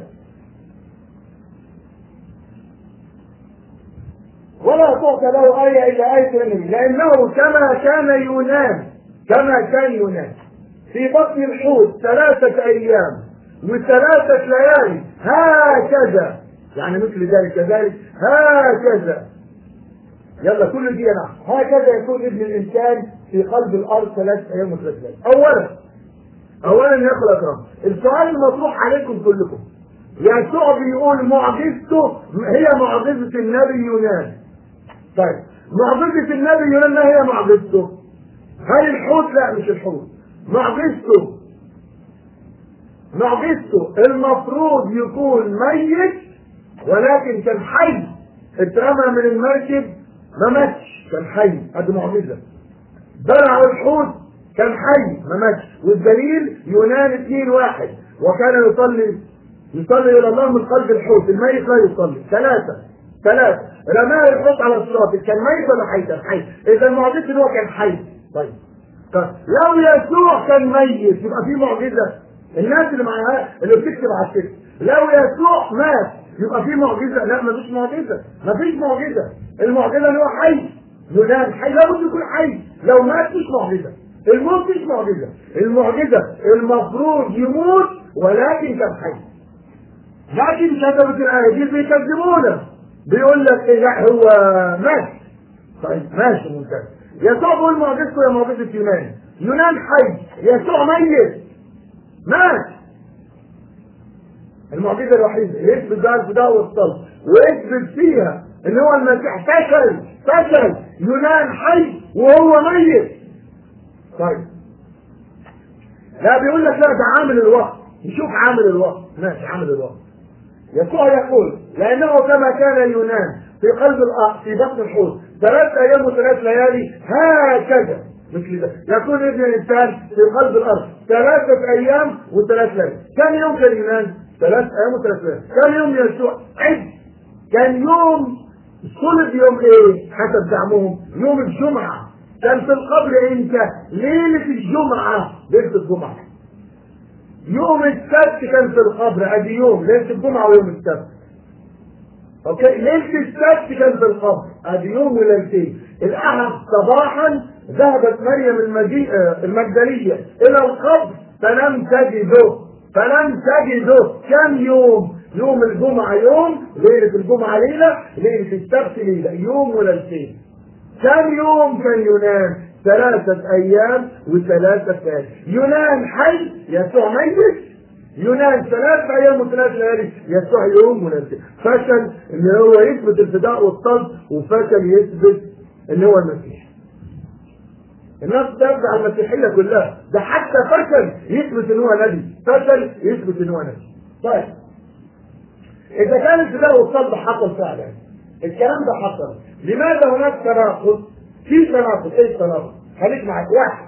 ولا تعطى له آية إلا آية النبي لأنه كما كان يونان كما كان يونان في بطن الحوت ثلاثة أيام وثلاثة ليالي هكذا يعني مثل ذلك كذلك هكذا يلا كل دي نعم هكذا يكون ابن الانسان في قلب الارض ثلاث ايام وثلاث ليالي اولا اولا يا اخوة الاكرام السؤال المطروح عليكم كلكم يسوع بيقول معجزته هي معجزة النبي يونان طيب معجزة النبي يونان ما هي معجزته؟ هل الحوت؟ لا مش الحوت معجزته معجزته المفروض يكون ميت ولكن كان حي اترمى من المركب ما ماتش كان حي ادي معجزه بلعوا الحوت كان حي ما ماتش والدليل يونان اثنين واحد وكان يصلي يصلي الى الله من قلب الحوت الميت لا يصلي ثلاثه ثلاثه رماه الحوت على الصراط كان ميت ولا حي كان حي اذا معجزه ان هو كان حي طيب طيب لو يسوع كان ميت يبقى في معجزه الناس اللي معاها اللي بتكتب على السكت لو يسوع مات يبقى في معجزه لا مفيش معجزه مفيش معجزه المعجزه ان هو حي يونان حي لابد يكون حي لو مات مش معجزه الموت مش معجزه المعجزه المفروض يموت ولكن كان حي لكن كتبت الايادي بيكذبونا بيقول لك ايه لا هو مات طيب ماشي ممتاز يسوع بيقول معجزته يا معجزه يونان يونان حي يسوع ميت مات المعجزه الوحيده اللي يثبت بها الفداء والصلب ويثبت فيها ان هو المسيح فشل فشل يونان حي وهو ميت طيب لا بيقول لك لا ده عامل الوقت نشوف عامل الوقت ماشي عامل الوقت يسوع يقول لانه كما كان يونان في قلب الارض في بطن الحوت ثلاث ايام وثلاث ليالي هكذا مثل ده يكون ابن الانسان في قلب الارض ثلاثة ايام وثلاث ليالي كم يوم كان يونان؟ ثلاث ايام وثلاث ليالي كم يوم يسوع؟ عد كان يوم صلب يوم ايه؟ حسب زعمهم يوم الجمعة كان في القبر امتى؟ ليلة الجمعة ليلة الجمعة يوم السبت كان في القبر ادي يوم ليلة الجمعة ويوم السبت اوكي ليلة السبت كان في القبر ادي يوم وليلتين الاحد صباحا ذهبت مريم المجي... المجدلية الى القبر فلم تجده فلم تجده كم يوم يوم الجمعة يوم ليلة الجمعة ليلة ليلة السبت ليلة يوم وليلتين كم يوم كان يونان ثلاثة أيام وثلاثة ليالي يونان حي يسوع ميت يونان ثلاث أيام وثلاث ليالي يسوع يوم وليلتين فشل إن هو يثبت الفداء والصلب وفشل يثبت إن هو المسيح الناس ترجع المسيحيه كلها ده حتى فشل يثبت ان هو نبي فشل يثبت ان هو نبي طيب اذا كان الفداء والصلب حصل فعلا الكلام ده حصل لماذا هناك تناقض في تناقض ايه التناقض خليك معاك واحد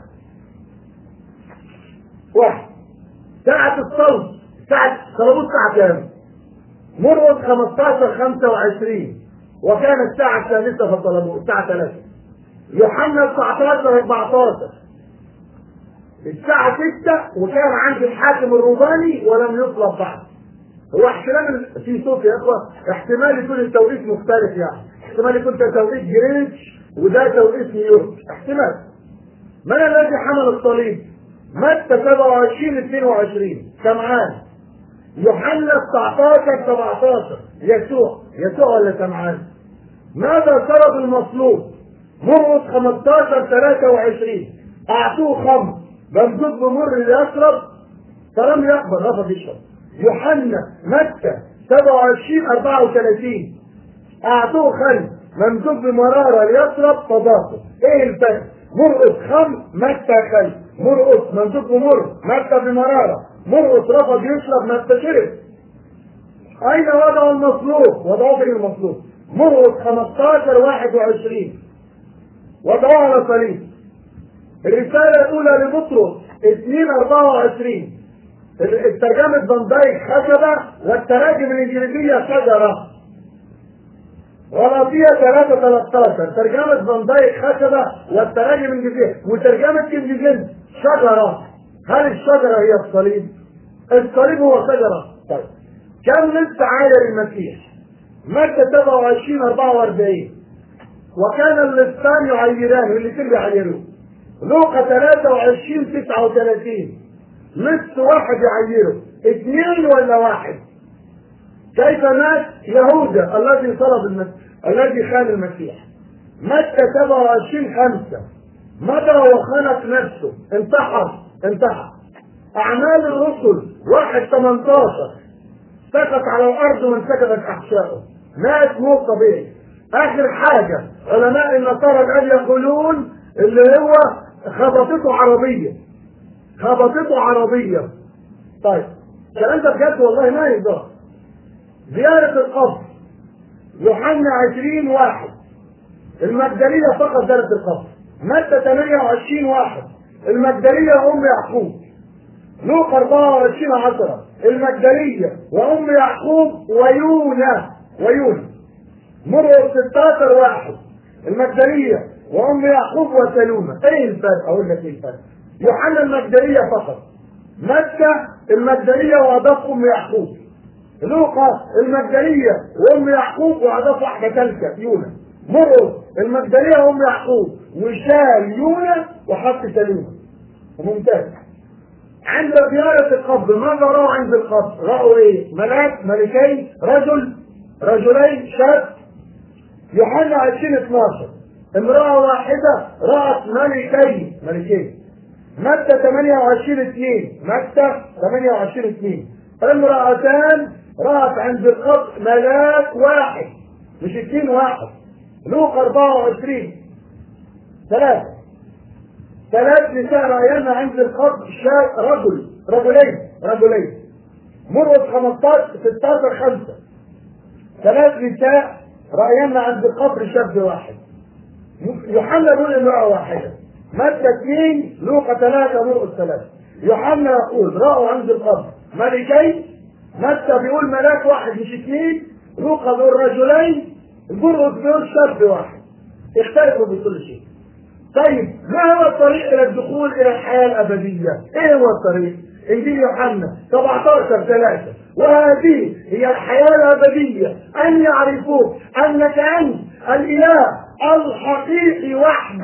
واحد ساعة الصوت ساعة صلبوت ساعة كام؟ مرقس 15 25 وكان الساعة الثالثة فطلبوه الساعة 3 يوحنا 19 14 الساعة 6 وكان عند الحاكم الروماني ولم يطلب بعد هو احتمال في صوت يا اخوة احتمال يكون التوقيت مختلف يعني احتمال يكون ده توقيت جريتش وده توقيت نيويورك احتمال من الذي حمل الصليب؟ متى 27 22 سمعان يوحنا 19 17 يسوع يسوع ولا سمعان ماذا طلب المطلوب؟ مرقس 15 23 اعطوه خمر ممدود بمر ليشرب فلم يقبل رفض يشرب يوحنا متى 27 34 اعطوه خل ممدود بمراره ليشرب فضاقه ايه الفرق؟ مرقس خمر متى خل مرقس ممدود بمر متى بمراره مرقس رفض يشرب متى شرب اين وضع المطلوب؟ وضعه في المطلوب مرقس 15 21 وضعوه على صليب الرسالة الأولى لبطرس 2 24 الترجمة فان دايك خشبة والتراجم الإنجليزية شجرة غلاطية 3 13 ترجمة فان دايك خشبة والتراجم الإنجليزية وترجمة كنجيزن شجرة هل الشجرة هي الصليب؟ الصليب هو شجرة طيب كم لسه عاير المسيح؟ مادة 27 44 وكان اللصان يعيران الاثنين بيعيروه لوقا 23 39 لص واحد يعيره اثنين ولا واحد كيف مات يهوذا الذي طلب المسيح الذي خان المسيح متى 27 5 مضى وخنق نفسه انتحر انتحر اعمال الرسل واحد 18 سقط على الارض وانسكبت احشائه مات موت طبيعي اخر حاجة علماء النصارى الان يقولون اللي هو خبطته عربية خبطته عربية طيب الكلام ده بجد والله ما يقدر زيارة القبر يوحنا 20 واحد المجدلية فقط زارت القبر متى 28 واحد المجدلية أم يعقوب لوقا 24 10 المجدلية وأم يعقوب ويونا ويونا مرقس 16 واحد المجدلية وأم يعقوب وسلومة ايه الفرق اقول لك ايه الفرق يوحنا المجدلية فقط مكة المجدلية وأضاف أم يعقوب لوقا المجدلية وأم يعقوب وأضاف واحدة ثالثة يونا مرقس المجدلية وأم يعقوب وشال يونا وحط سلومة ممتاز عند زيارة القبر ماذا رأوا عند القبر؟ رأوا ايه؟ ملاك ملكين رجل رجلين شاب يوحنا 20 12 امرأة واحدة رأت ملكين ملكين متى 28 2 متى 28 2 امرأتان رأت عند القبر ملاك واحد مش اثنين واحد لوقا 24 ثلاثة ثلاث نساء رأينا عند القبر شاب رجل رجلين رجلين مرقس 15 16 5 ثلاث نساء رأينا عند القبر شاب واحد يوحنا بيقول امرأة واحدة متى اثنين لوقا ثلاثة مرقس ثلاثة يوحنا يقول رأوا عند القبر ملكين متى بيقول ملاك واحد مش اثنين لوقا بيقول رجلين مرقس بيقول شاب واحد اختلفوا بكل شيء طيب ما هو الطريق الى الدخول الى الحياة الابدية ايه هو الطريق انجيل يوحنا 17 3 وهذه هي الحياة الابدية ان يعرفوك انك انت الاله الحقيقي وحدك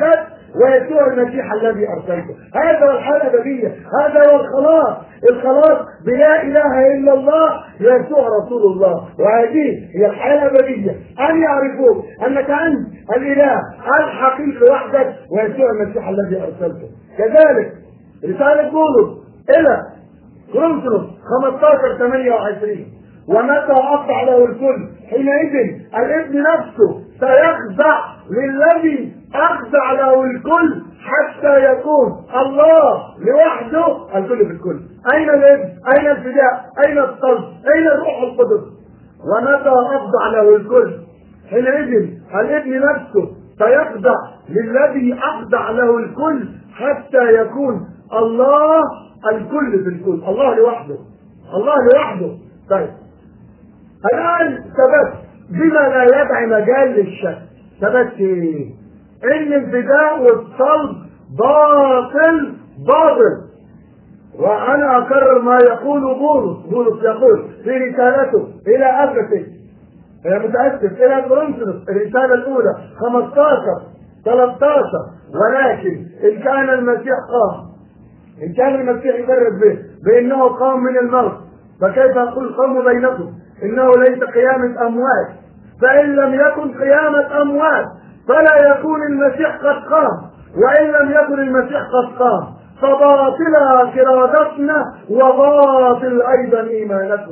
ويسوع المسيح الذي ارسلته هذا هو الحياه الابديه هذا هو الخلاص الخلاص بلا اله الا الله يسوع رسول الله وهذه هي الحياه الابديه ان يعرفوك انك انت الاله الحقيقي وحدك ويسوع المسيح الذي ارسلته كذلك رساله بولس الى كورنثوس 15 28 ومتى أخضع له الكل حينئذ الابن نفسه سيخضع للذي أخضع له الكل حتى يكون الله لوحده الكل في الكل أين الابن؟ أين الفداء؟ أين الصلب؟ أين الروح القدس؟ ومتى أخضع له الكل حينئذ الابن نفسه سيخضع للذي أخضع له الكل حتى يكون الله الكل في الكل الله لوحده الله لوحده طيب الآن ثبت بما لا يدعي مجال للشك ثبت ايه؟ ان الفداء والصلب باطل باطل وانا اكرر ما يقول بولس بولس يقول في رسالته الى افسس متاسف الى كورنثوس الرساله الاولى 15 13 ولكن ان كان المسيح قام ان كان المسيح يبرد به بانه قام من الموت فكيف اقول قوم بينكم انه ليس قيامه اموات فان لم يكن قيامه اموات فلا يكون المسيح قد قام وان لم يكن المسيح قد قام فباطلها كرادتنا وباطل ايضا ايمانكم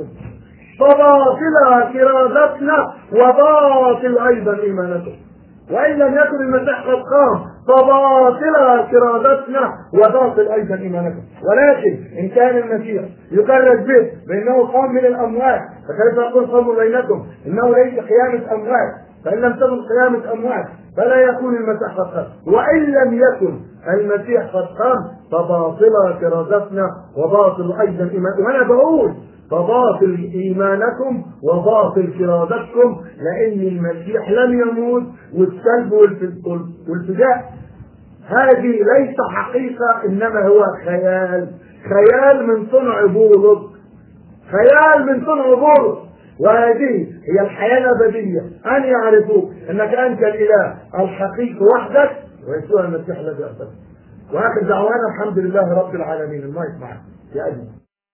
فباطلها كرادتنا وباطل ايضا ايمانكم وان لم يكن المسيح قد قام فباطلها كرادتنا وباطل ايضا ايمانكم ولكن ان كان المسيح يكرد به بانه قام من الاموات فكيف يكون قوم بينكم انه ليس قيامه اموات فان لم تكن قيامه اموات فلا يكون المسيح قد قام وان لم يكن المسيح قد قام فباطلها كرادتنا وباطل ايضا ايمانكم وانا بقول فباطل ايمانكم وباطل كرادتكم لان المسيح لم يموت والسلب والفداء هذه ليس حقيقه انما هو خيال خيال من صنع بولس خيال من صنع بولس وهذه هي الحياه الابديه ان يعرفوك انك انت الاله الحقيقي وحدك ويسوع المسيح الذي ارسلك واخر دعوانا الحمد لله رب العالمين المايك معك يا ابني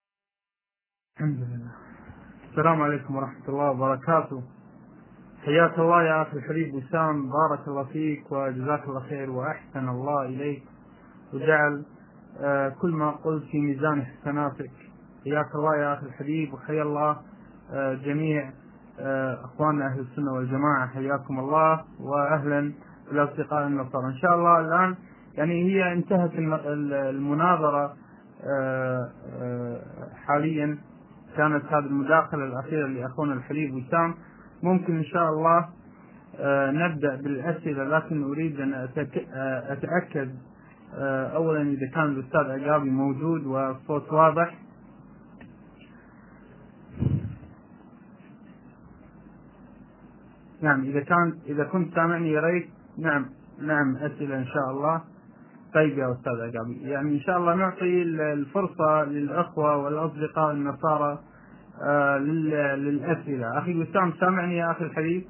الحمد لله السلام عليكم ورحمة الله وبركاته حياك الله يا أخي الحبيب وسام بارك الله فيك وجزاك الله خير وأحسن الله إليك وجعل آه كل ما قلت في ميزان حسناتك حياك الله يا أخي الحبيب وحيا الله آه جميع آه أخواننا أهل السنة والجماعة حياكم الله وأهلا بالأصدقاء النصارى إن شاء الله الآن يعني هي انتهت المناظرة حاليا كانت هذه المداخلة الأخيرة لأخونا الحبيب وسام ممكن إن شاء الله نبدأ بالأسئلة لكن أريد أن أتأكد أولا إذا كان الأستاذ عقابي موجود والصوت واضح نعم إذا كان إذا كنت سامعني يا ريت نعم نعم أسئلة إن شاء الله طيب يا أستاذ عقابي يعني إن شاء الله نعطي الفرصة للأخوة والأصدقاء النصارى آه للأسئلة أخي وسام سامعني يا أخي الحبيب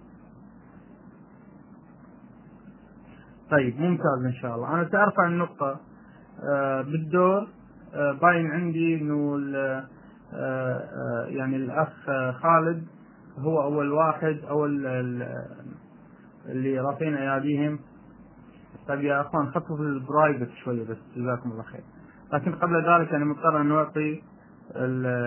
طيب ممتاز إن شاء الله أنا سأرفع النقطة آه بالدور آه باين عندي إنه يعني الأخ خالد هو أول واحد أول اللي رافعين أياديهم طيب يا اخوان خففوا البرايفت شويه بس جزاكم الله خير لكن قبل ذلك انا مضطر ان اعطي ال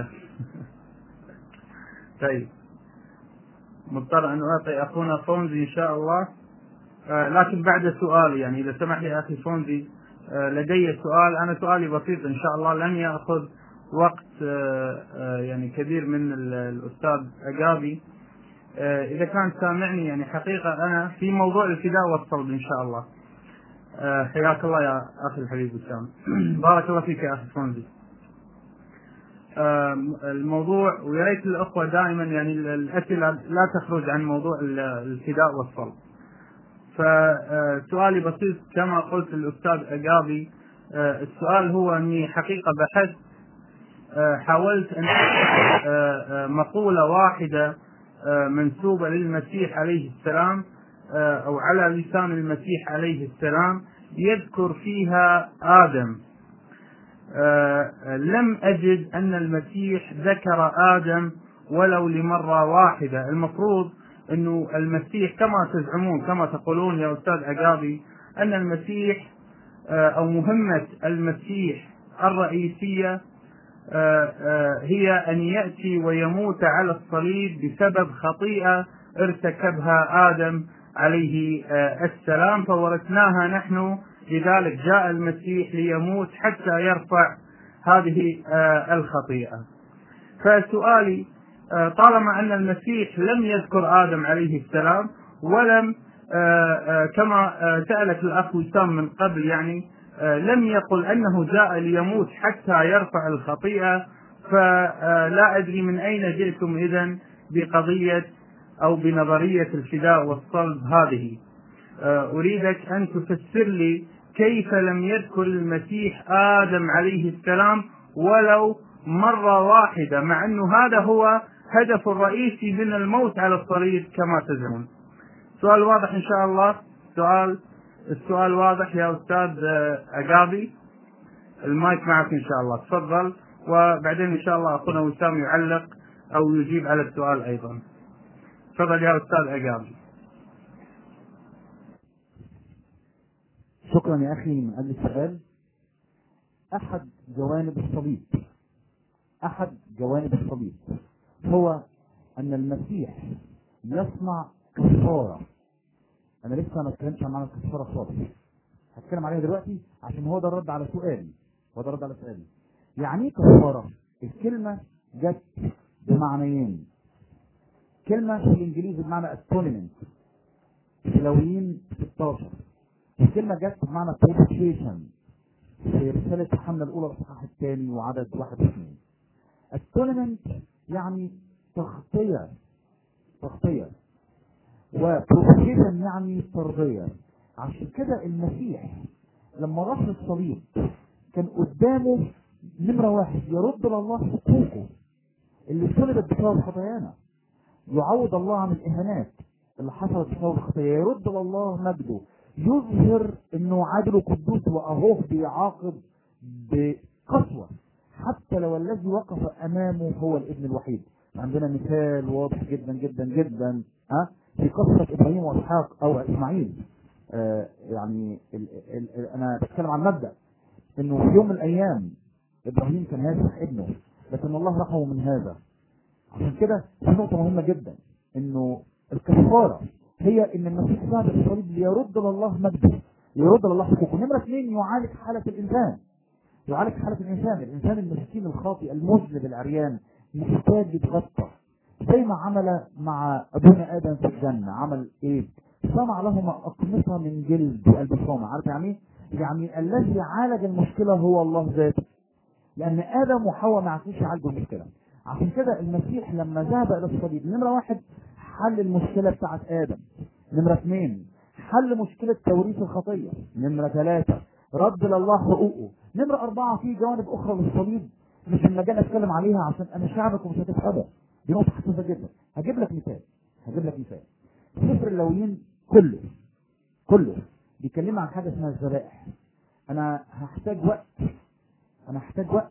طيب مضطر ان اعطي اخونا فونزي ان شاء الله آه لكن بعد سؤالي يعني اذا سمح لي اخي فونزي آه لدي سؤال انا سؤالي بسيط ان شاء الله لن ياخذ وقت آه يعني كبير من الاستاذ عقابي اذا كان سامعني يعني حقيقه انا في موضوع الفداء والصلب ان شاء الله حياك الله يا اخي الحبيب وسام بارك الله فيك يا اخي فونزي الموضوع ويا ريت الاخوه دائما يعني الاسئله لا تخرج عن موضوع الفداء والصلب فسؤالي بسيط كما قلت الاستاذ عقابي السؤال هو اني حقيقه بحثت حاولت ان مقوله واحده منسوبه للمسيح عليه السلام او على لسان المسيح عليه السلام يذكر فيها آدم آه، لم أجد أن المسيح ذكر آدم ولو لمرة واحدة المفروض أنه المسيح كما تزعمون كما تقولون يا أستاذ عقابي أن المسيح آه، أو مهمة المسيح الرئيسية آه، آه، هي أن يأتي ويموت على الصليب بسبب خطيئة ارتكبها آدم عليه آه، السلام فورثناها نحن لذلك جاء المسيح ليموت حتى يرفع هذه آه، الخطيئة فسؤالي آه، طالما أن المسيح لم يذكر آدم عليه السلام ولم آه، آه، كما آه، سألك الأخ وسام من قبل يعني آه، لم يقل أنه جاء ليموت حتى يرفع الخطيئة فلا أدري من أين جئتم إذا بقضية أو بنظرية الفداء والصلب هذه آه، أريدك أن تفسر لي كيف لم يذكر المسيح آدم عليه السلام ولو مرة واحدة مع أنه هذا هو هدف الرئيسي من الموت على الصليب كما تزعمون سؤال واضح إن شاء الله سؤال السؤال واضح يا أستاذ آه، عقابي المايك معك إن شاء الله تفضل وبعدين إن شاء الله أخونا وسام يعلق أو يجيب على السؤال أيضا تفضل يا أستاذ عقابي شكرا يا أخي من أجل السؤال أحد جوانب الصليب أحد جوانب الصليب هو أن المسيح يصنع كفارة أنا لسه ما اتكلمتش عن معنى الكفارة خالص هتكلم عليها دلوقتي عشان هو ده الرد على سؤالي هو ده الرد على سؤالي يعني ايه كفارة؟ الكلمة جت بمعنيين كلمة في الإنجليزي بمعنى atonement في لويين 16 الكلمة جت بمعنى propitiation في رسالة يوحنا الأولى الإصحاح الثاني وعدد واحد واثنين. atonement يعني تغطية تغطية وبروفيشن يعني ترضية عشان كده المسيح لما راح للصليب كان قدامه نمرة واحد يرد لله حقوقه اللي سلبت بسبب خطايانا يعوض الله عن الإهانات اللي حصلت بسبب الخطايا يرد لله مجده يظهر انه عادل وقدوس واهوه بيعاقب بقسوة حتى لو الذي وقف امامه هو الابن الوحيد عندنا مثال واضح جدا جدا جدا ها في قصة ابراهيم واسحاق او اسماعيل آه يعني ال ال ال انا بتكلم عن مبدأ انه في يوم من الايام ابراهيم كان هيذبح ابنه لكن الله رحمه من هذا عشان كده في نقطة مهمة جدا انه الكفارة هي ان المسيح ذهب الصليب ليرد لله مجده يرد لله حقوقه نمرة اثنين يعالج حالة الانسان يعالج حالة الانسان الانسان المسكين الخاطئ المذنب العريان محتاج يتغطى زي ما عمل مع ابونا ادم في الجنة عمل ايه صنع لهما اقمصة من جلد والبسامة عارف يعني ايه يعني الذي عالج المشكلة هو الله ذاته لان ادم وحواء ما عرفوش يعالجوا المشكلة عشان كده المسيح لما ذهب الى الصليب نمرة واحد حل المشكلة بتاعت آدم نمرة اثنين حل مشكلة توريث الخطية نمرة ثلاثة رد لله حقوقه نمرة أربعة في جوانب أخرى للصليب مش المجال أتكلم عليها عشان أنا شعبك ومش هتفهمه دي نقطة حساسة جدا هجيب لك مثال هجيب لك مثال سفر اللويين كله كله بيتكلم عن حاجة اسمها الذبائح أنا هحتاج وقت أنا هحتاج وقت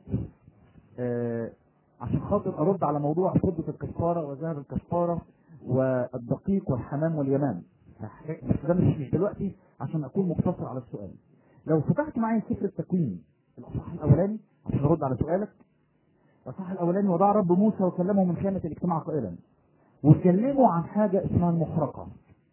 آه عشان خاطر أرد على موضوع فضة الكفارة وذهب الكفارة والدقيق والحمام واليمام بس ده مش مش دلوقتي عشان اكون مقتصر على السؤال لو فتحت معايا سفر التكوين الاصحاح الاولاني عشان ارد على سؤالك الاصحاح الاولاني وضع رب موسى وكلمه من خيمه الاجتماع قائلا وكلموا عن حاجه اسمها المحرقه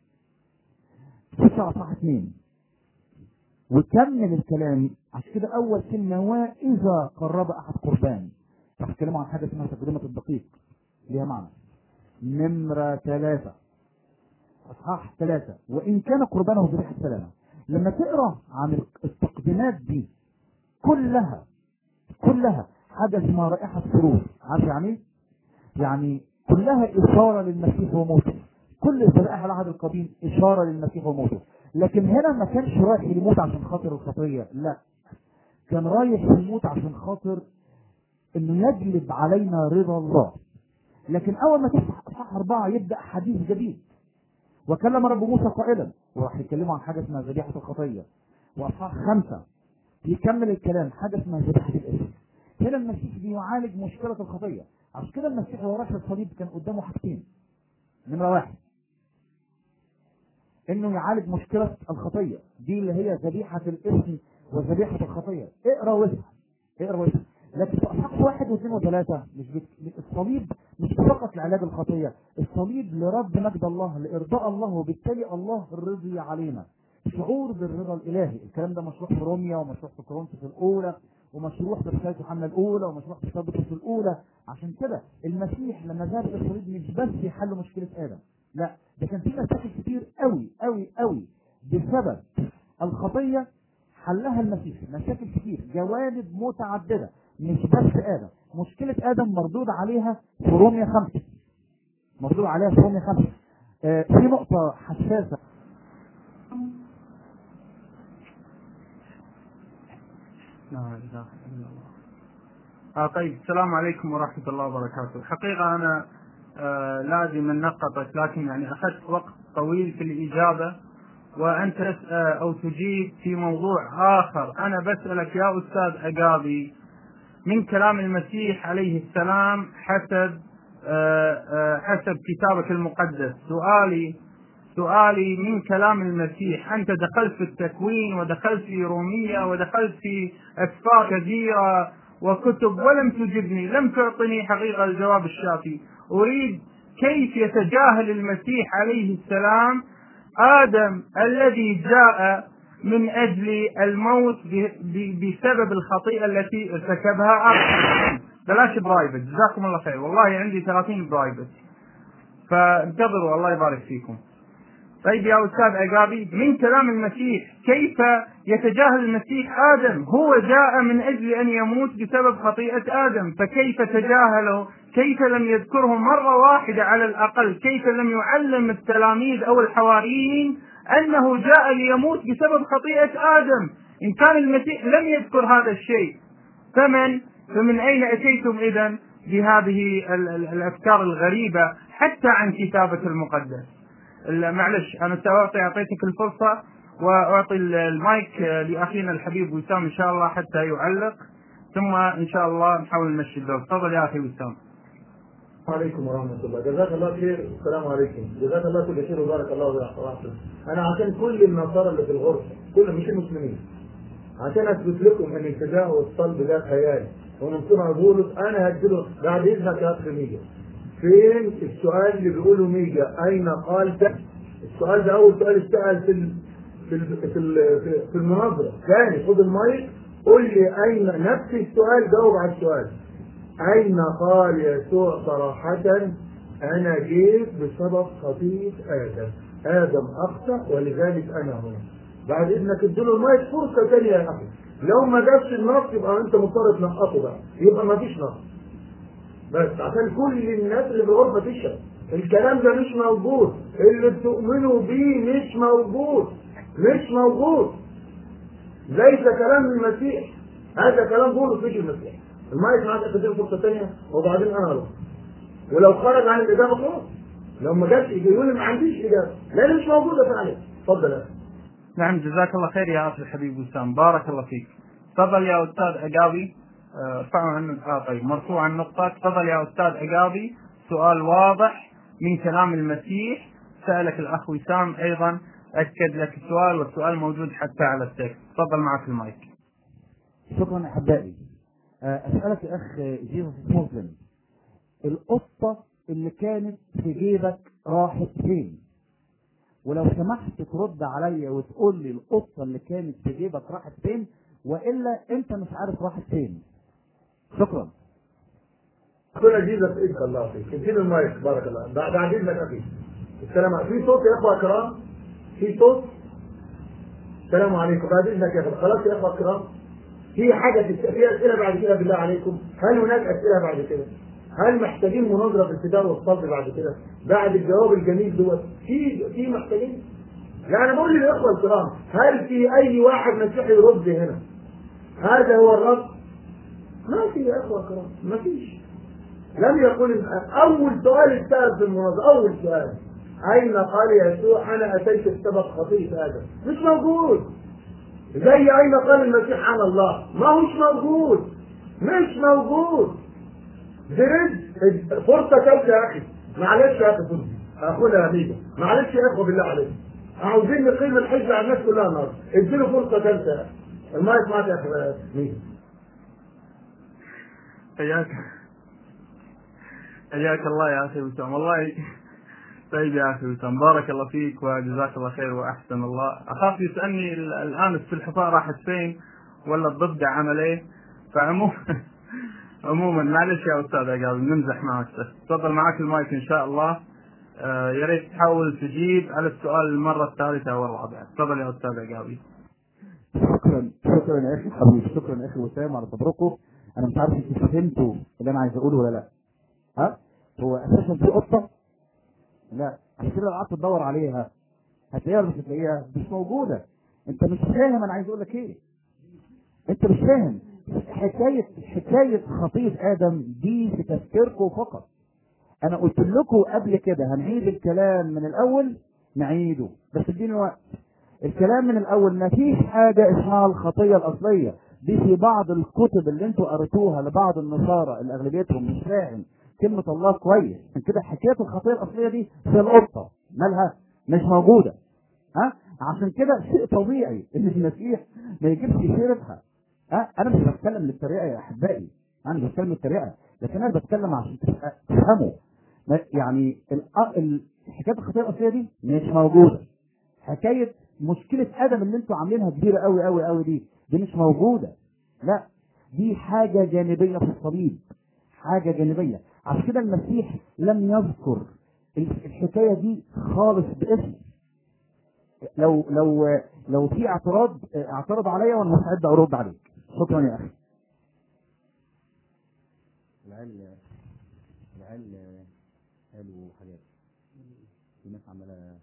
خش على اصحاح اثنين وكمل الكلام عشان كده اول كلمه واذا قرب احد قربان راح اتكلموا عن حاجه اسمها تقدمه الدقيق ليها معنى نمرة ثلاثة أصحاح ثلاثة وإن كان قربانه ذبيحة سلامة لما تقرأ عن التقديمات دي كلها كلها حاجة اسمها رائحة سرور عارف يعني ايه؟ يعني كلها إشارة للمسيح وموته كل الذبائح العهد القديم إشارة للمسيح وموته لكن هنا ما كانش رايح يموت عشان خاطر الخطية لا كان رايح يموت عشان خاطر انه يجلب علينا رضا الله لكن اول ما تفتح اصحاح اربعه يبدا حديث جديد وكلم رب موسى قائلا وراح يتكلموا عن حاجه اسمها ذبيحه الخطيه واصحاح خمسة يكمل الكلام حاجة اسمها ذبيحة الاسم هنا المسيح بيعالج مشكلة الخطية عشان كده المسيح وهو راكب الصليب كان قدامه حاجتين نمرة واحد انه يعالج مشكلة الخطية دي اللي هي ذبيحة الاسم وذبيحة الخطية اقرا واسمع اقرا واسمع لكن في اصحاح واحد واثنين وثلاثة مش بت... الصليب مش فقط لعلاج الخطية الصليب لرد مجد الله لارضاء الله وبالتالي الله رضي علينا شعور بالرضا الالهي الكلام ده مشروح في روميا ومشروح في كورنثوس الاولى ومشروح في رساله يوحنا الاولى ومشروح في رساله بطرس الاولى عشان كده المسيح لما ذهب الى الصليب مش بس يحل مشكله ادم لا ده كان في مشاكل كتير قوي قوي قوي بسبب الخطيه حلها المسيح مشاكل كتير جوانب متعدده مش بس ادم مشكله ادم مردود عليها في روميا خمسه مردود عليها في روميا خمسه آه في نقطه حساسه لا اله الا الله آه طيب السلام عليكم ورحمة الله وبركاته الحقيقة أنا آه لازم ننقطك لكن يعني أخذت وقت طويل في الإجابة وأنت تسأل أو تجيب في موضوع آخر أنا بسألك يا أستاذ أقابي من كلام المسيح عليه السلام حسب آه آه حسب كتابك المقدس سؤالي سؤالي من كلام المسيح أنت دخلت في التكوين ودخلت في رومية ودخلت في أسفار كثيرة وكتب ولم تجبني لم تعطني حقيقة الجواب الشافي أريد كيف يتجاهل المسيح عليه السلام آدم الذي جاء من أجل الموت بسبب الخطيئة التي ارتكبها آدم بلاش برايفت جزاكم الله خير والله عندي 30 برايفت فانتظروا الله يبارك فيكم طيب يا أستاذ عقابي من كلام المسيح كيف يتجاهل المسيح آدم هو جاء من أجل أن يموت بسبب خطيئة آدم فكيف تجاهله كيف لم يذكره مرة واحدة على الأقل كيف لم يعلم التلاميذ أو الحواريين أنه جاء ليموت بسبب خطيئة آدم إن كان المسيح لم يذكر هذا الشيء فمن فمن أين أتيتم إذا بهذه الأفكار الغريبة حتى عن كتابك المقدس معلش انا ساعطي اعطيتك الفرصه واعطي المايك لاخينا الحبيب وسام ان شاء الله حتى يعلق ثم ان شاء الله نحاول نمشي الدور تفضل يا اخي وسام عليكم ورحمة الله جزاك الله خير السلام عليكم جزاك الله كل خير وبارك الله فيك أنا عشان كل النصارى اللي في الغرفة كل مش المسلمين عشان أثبت لكم إن الفداء والصلب ده خيال ومن صنع بولس أنا هديله بعد إذنك يا أخي ميجا فين السؤال اللي بيقوله ميجا اين قال ده السؤال ده اول سؤال اتسال في ال في ال في ال في المناظره ثاني خد المايك قول لي اين نفس السؤال جاوب على السؤال اين قال يسوع صراحه انا جيت بسبب خطيئه ادم ادم اخطا ولذلك انا هنا بعد اذنك اديله المايك فرصه ثانيه يا اخي لو ما جابش النص يبقى انت مضطر تنقطه بقى يبقى ما فيش نص بس عشان كل الناس اللي في الغرفه تشرب الكلام ده مش موجود اللي بتؤمنوا بيه مش موجود مش موجود ليس كلام المسيح هذا كلام بولس مش المسيح المايك معاك تديله فرصه ثانيه وبعدين انا هروح ولو خرج عن الاجابه خلاص لو ما جاتش يقول ما عنديش اجابه لان مش موجوده فعلا اتفضل يا نعم جزاك الله خير يا اخي الحبيب وسام بارك الله فيك تفضل يا استاذ عقابي ارفعوا عنه اه طيب مرفوع النقطة تفضل يا أستاذ عقابي سؤال واضح من كلام المسيح سألك الأخ وسام أيضا أكد لك السؤال والسؤال موجود حتى على التكست تفضل معك المايك شكرا أحبائي أسألك يا أخ جيسوس مسلم القطة اللي كانت في جيبك راحت فين؟ ولو سمحت ترد عليا وتقول لي القطة اللي كانت في جيبك راحت فين والا انت مش عارف راحت فين شكرا كل جيزة في ايدك الله فيك اديني المايك بارك الله بعد اذنك اخي السلام عليكم في صوت يا اخوه الكرام في صوت السلام عليكم بعد اذنك يا اخي خلاص يا اخوه الكرام في حاجه في اسئله بعد كده بالله عليكم هل هناك اسئله بعد كده هل محتاجين مناظره في الفداء والصبر بعد كده بعد الجواب الجميل دوت في في محتاجين لا انا بقول للاخوه الكرام هل في اي واحد مسيحي يرد هنا هذا هو الرد ما في يا اخوه الكرام ما فيش لم يقل اول سؤال اتسال في المناظره اول سؤال اين قال يسوع انا اتيت بسبب خطيئه ادم مش موجود زي اين قال المسيح عن الله ما هوش موجود مش موجود دي رزق فرصه ثالثه يا اخي معلش يا اخي فرصه اخونا ميجا معلش يا اخوه بالله عليك عاوزين نقيم الحج على الناس كلها النهارده اديله فرصه ثالثه يا اخي المايك معاك يا اخي ميجا حياك حياك الله يا اخي وسام والله طيب يا اخي وسام بارك الله فيك وجزاك الله خير واحسن الله اخاف يسالني ال- الان السلحفاه راحت فين ولا الضفدع عمل ايه فعموما عموما معلش يا استاذ عقاب نمزح معك بس تفضل معك المايك ان شاء الله آه يا ريت تحاول تجيب على السؤال المره الثالثه والرابعه تفضل يا استاذ عقابي شكرا شكرا يا اخي حبيبي شكرا يا اخي وسام على صبركم انا مش عارف انتوا فهمتوا اللي انا عايز اقوله ولا لا ها هو اساسا في قطه لا عشان كده لو قعدت تدور عليها هتلاقيها ولا مش هتلاقيها مش موجوده انت مش فاهم انا عايز اقول لك ايه انت مش فاهم حكايه حكايه خطيه ادم دي في تفكيركم فقط انا قلت لكم قبل كده هنعيد الكلام من الاول نعيده بس اديني وقت الكلام من الاول ما فيش حاجه اسمها الخطيه الاصليه دي في بعض الكتب اللي انتوا قريتوها لبعض النصارى اللي اغلبيتهم مش فاهم كلمه الله كويس عشان كده حكايه الخطيه الاصليه دي في القطه مالها مش موجوده ها عشان كده شيء طبيعي ان المسيح ما يجيبش سيرتها ها انا مش بتكلم للطريقه يا احبائي انا مش بتكلم للطريقه لكن انا بتكلم عشان تبقى- تفهموا ما- يعني ال- ال- حكايه الخطيه الاصليه دي مش موجوده حكايه مشكله ادم اللي انتوا عاملينها كبيره قوي قوي قوي دي دي مش موجوده لا دي حاجه جانبيه في الصليب حاجه جانبيه عشان كده المسيح لم يذكر ال- الحكايه دي خالص باسم لو لو لو في اعتراض اعترض عليا وانا مستعد ارد عليك شكرا يا اخي العيال العيال قالوا حاجات في ناس عماله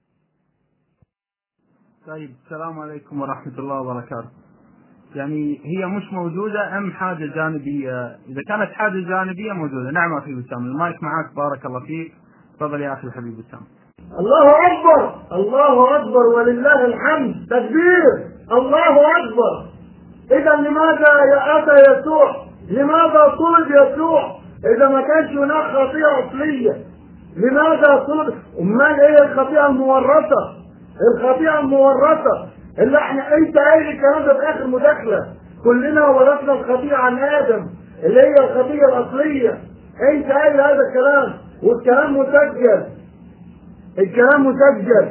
طيب السلام عليكم ورحمة الله وبركاته يعني هي مش موجودة أم حاجة جانبية إذا كانت حاجة جانبية موجودة نعم أخي وسام المايك معك بارك الله فيك تفضل يا أخي الحبيب وسام الله اكبر الله اكبر ولله الحمد تكبير الله اكبر اذا لماذا يا اتى يسوع لماذا صلب يسوع اذا ما كانش هناك خطيئه اصليه لماذا صلب امال ايه الخطيئه المورثه الخطيئه المورثه اللي احنا انت قايل الكلام ده في اخر مداخله كلنا ورثنا الخطيئه عن ادم اللي هي الخطيئه الاصليه انت قايل هذا الكلام والكلام مسجل الكلام مسجل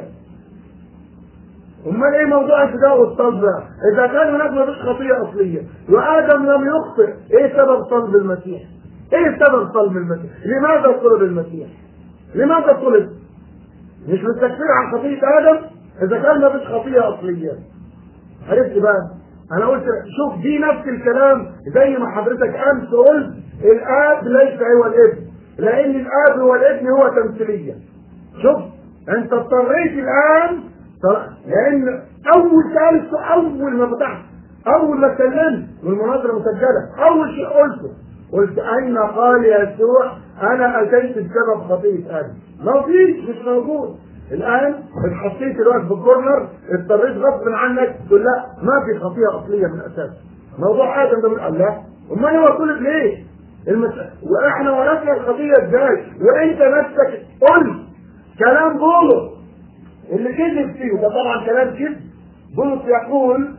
امال ايه موضوع الفداء والصلب بقى؟ اذا كان هناك مفيش خطيه اصليه وادم لم يخطئ ايه سبب صلب المسيح ايه سبب صلب المسيح لماذا صلب المسيح لماذا صلب مش بالتكفير عن خطيه ادم اذا كان مفيش خطيه اصليه عرفت بقى انا قلت شوف دي نفس الكلام زي ما حضرتك امس قلت الاب ليس هو الابن لان الاب والابن هو تمثيليه شوف انت اضطريت الان طر- لان اول سؤال اول ما فتحت اول ما اتكلمت والمناظره مسجله اول شيء قلته قلت اين قال يسوع انا اتيت بسبب خطيه ادم ما فيش مش موجود الان اتحطيت دلوقتي في الكورنر اضطريت غصب عنك تقول لا ما في خطيه اصليه من الاساس موضوع ادم ده من الله امال هو طلب ليه؟ المس... واحنا ورثنا الخطيه ازاي؟ وانت نفسك قلت كلام بولس اللي كذب فيه وده طبعا كلام كذب بولس يقول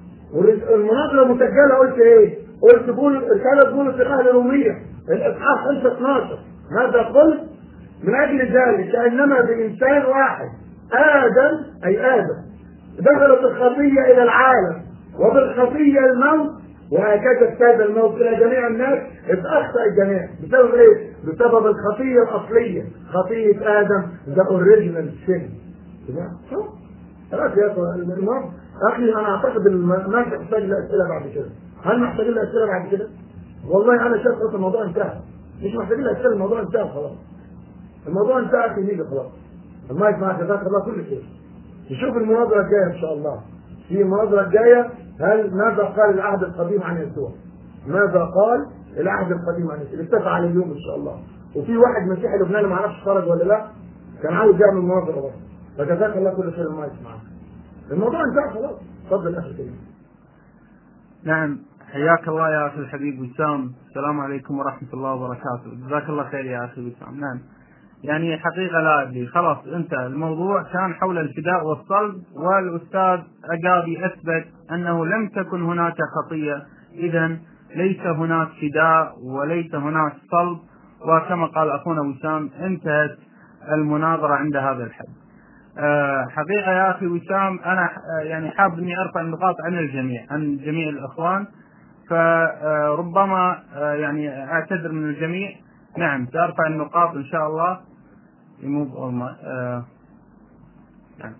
المناظره مسجله قلت ايه؟ قلت بول رساله بولس لاهل روميه الاصحاح 5 12 ماذا قلت؟ من اجل ذلك كانما بانسان واحد ادم اي ادم دخلت الخطيه الى العالم وبالخطيه الموت وهكذا اجتاز الموت الى جميع الناس اتاخطا الجميع بسبب ايه؟ بسبب الخطيه الاصليه خطيه ادم ذا اوريجينال سين شوف خلاص يا اخي الامام اخي انا اعتقد الم- ما تحتاج لاسئله بعد كده هل محتاجين لاسئله بعد كده؟ والله انا شايف خلاص الموضوع انتهى مش محتاجين لاسئله الموضوع انتهى خلاص الموضوع انتهى في ميجا خلاص المايك معك جزاك الله كل خير نشوف المناظره الجايه ان شاء الله في المناظره الجايه هل ماذا قال العهد القديم عن يسوع؟ ماذا قال العهد القديم عن يسوع؟ اتفق على اليوم ان شاء الله وفي واحد مسيحي لبناني ما اعرفش خرج ولا لا كان عاوز يعمل مناظره بس فجزاك الله كل خير المايك معك الموضوع انتهى خلاص اتفضل يا اخي الكريم نعم حياك الله يا اخي الحبيب وسام السلام عليكم ورحمه الله وبركاته جزاك الله خير يا اخي وسام نعم يعني حقيقه لا ادري خلاص انتهى الموضوع كان حول الفداء والصلب والاستاذ عقابي اثبت انه لم تكن هناك خطيه اذا ليس هناك فداء وليس هناك صلب وكما قال اخونا وسام انتهت المناظره عند هذا الحد. أه حقيقه يا اخي وسام انا آه، يعني حاب اني ارفع النقاط عن الجميع عن جميع الاخوان فربما آه، يعني اعتذر من الجميع نعم سارفع النقاط ان شاء الله remove all my آه، نعم.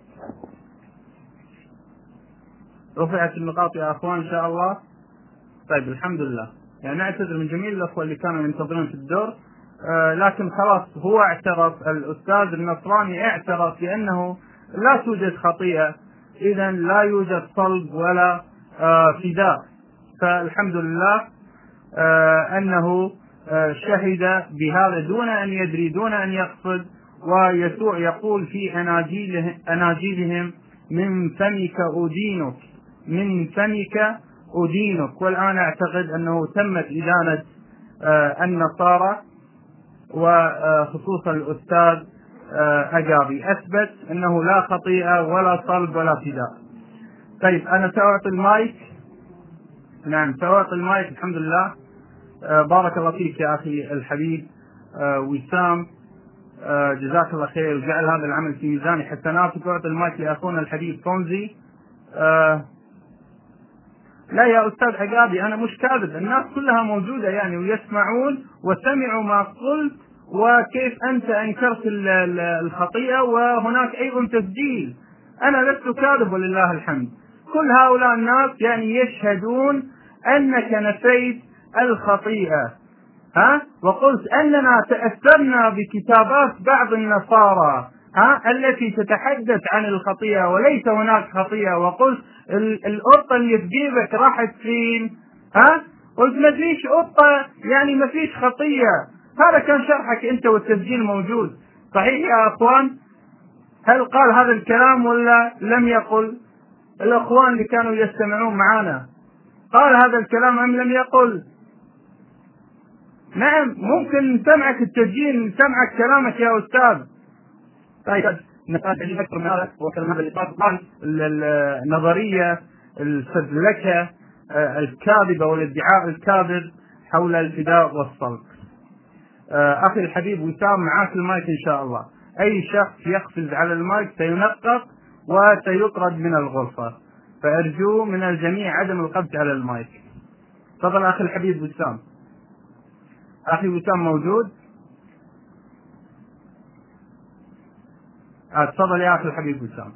رفعت النقاط يا اخوان ان شاء الله طيب الحمد لله يعني نعتذر من جميع الاخوه اللي كانوا ينتظرون في الدور آه لكن خلاص هو اعترف الاستاذ النصراني اعترف بانه لا توجد خطيئه اذا لا يوجد صلب ولا آه فداء فالحمد لله آه انه آه شهد بهذا دون ان يدري دون ان يقصد ويسوع يقول في اناجيله اناجيلهم من فمك ادينك من فمك أدينك والآن أعتقد أنه تمت إدانة آه، النصارى وخصوصا الأستاذ آه، أجابي أثبت أنه لا خطيئة ولا صلب ولا فداء طيب أنا سأعطي المايك نعم سأعطي المايك الحمد لله آه، بارك الله فيك يا أخي الحبيب وسام جزاك الله خير وجعل هذا العمل في ميزان حسناتك واعطي المايك لاخونا الحبيب فونزي لا يا استاذ عقابي انا مش كاذب الناس كلها موجوده يعني ويسمعون وسمعوا ما قلت وكيف انت انكرت الخطيئه وهناك ايضا تسجيل انا لست كاذب ولله الحمد كل هؤلاء الناس يعني يشهدون انك نفيت الخطيئه ها وقلت اننا تاثرنا بكتابات بعض النصارى ها التي تتحدث عن الخطيئه وليس هناك خطيئه وقلت القطه اللي في جيبك راحت فين؟ ها؟ قلت ما فيش قطه يعني ما فيش خطيه هذا كان شرحك انت والتسجيل موجود صحيح يا اخوان؟ هل قال هذا الكلام ولا لم يقل؟ الاخوان اللي كانوا يستمعون معنا قال هذا الكلام ام لم يقل؟ نعم ممكن سمعك التسجيل سمعك كلامك يا استاذ طيب نقاش اللي اكثر من هذا هو كلام هذا اللي طبعا النظريه الفزلكه آه، الكاذبه والادعاء الكاذب حول الفداء والصلب. آه، اخي الحبيب وسام معاك المايك ان شاء الله. اي شخص يقفز على المايك سينقط وسيطرد من الغرفه. فارجو من الجميع عدم القفز على المايك. تفضل اخي الحبيب وسام. اخي وسام موجود؟ آه، تفضل يا اخي الحبيب وسام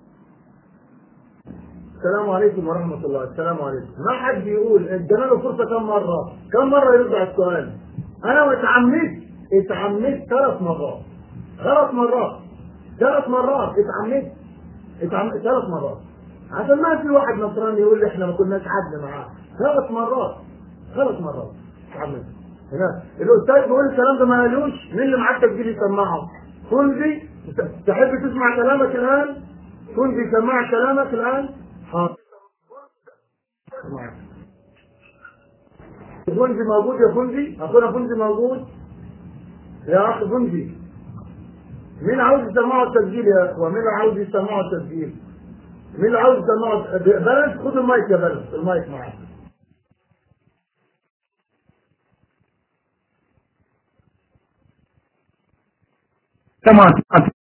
السلام عليكم ورحمة الله السلام عليكم ما حد يقول ادانا له فرصة كم مرة كم مرة يرد على السؤال انا اتعمدت اتعمدت ثلاث مرات ثلاث مرات ثلاث مرات اتعمدت اتعمدت ثلاث مرات عشان ما في واحد نصراني يقول لي احنا ما كناش عدل معاه ثلاث مرات ثلاث مرات اتعمدت هنا الاستاذ بيقول الكلام ده ما قالوش مين اللي معاك تجيب يسمعه كنزي تحب تسمع كلامك الآن؟ كنت سمع كلامك الآن؟ حاضر فنزي موجود يا فنزي؟ أخونا فنزي موجود؟ يا أخي فنزي مين عاوز يسمعوا التسجيل يا أخوة؟ مين عاوز يسمعوا التسجيل؟ مين عاوز يسمعوا بلاش خد المايك يا بلاش المايك معاك تمام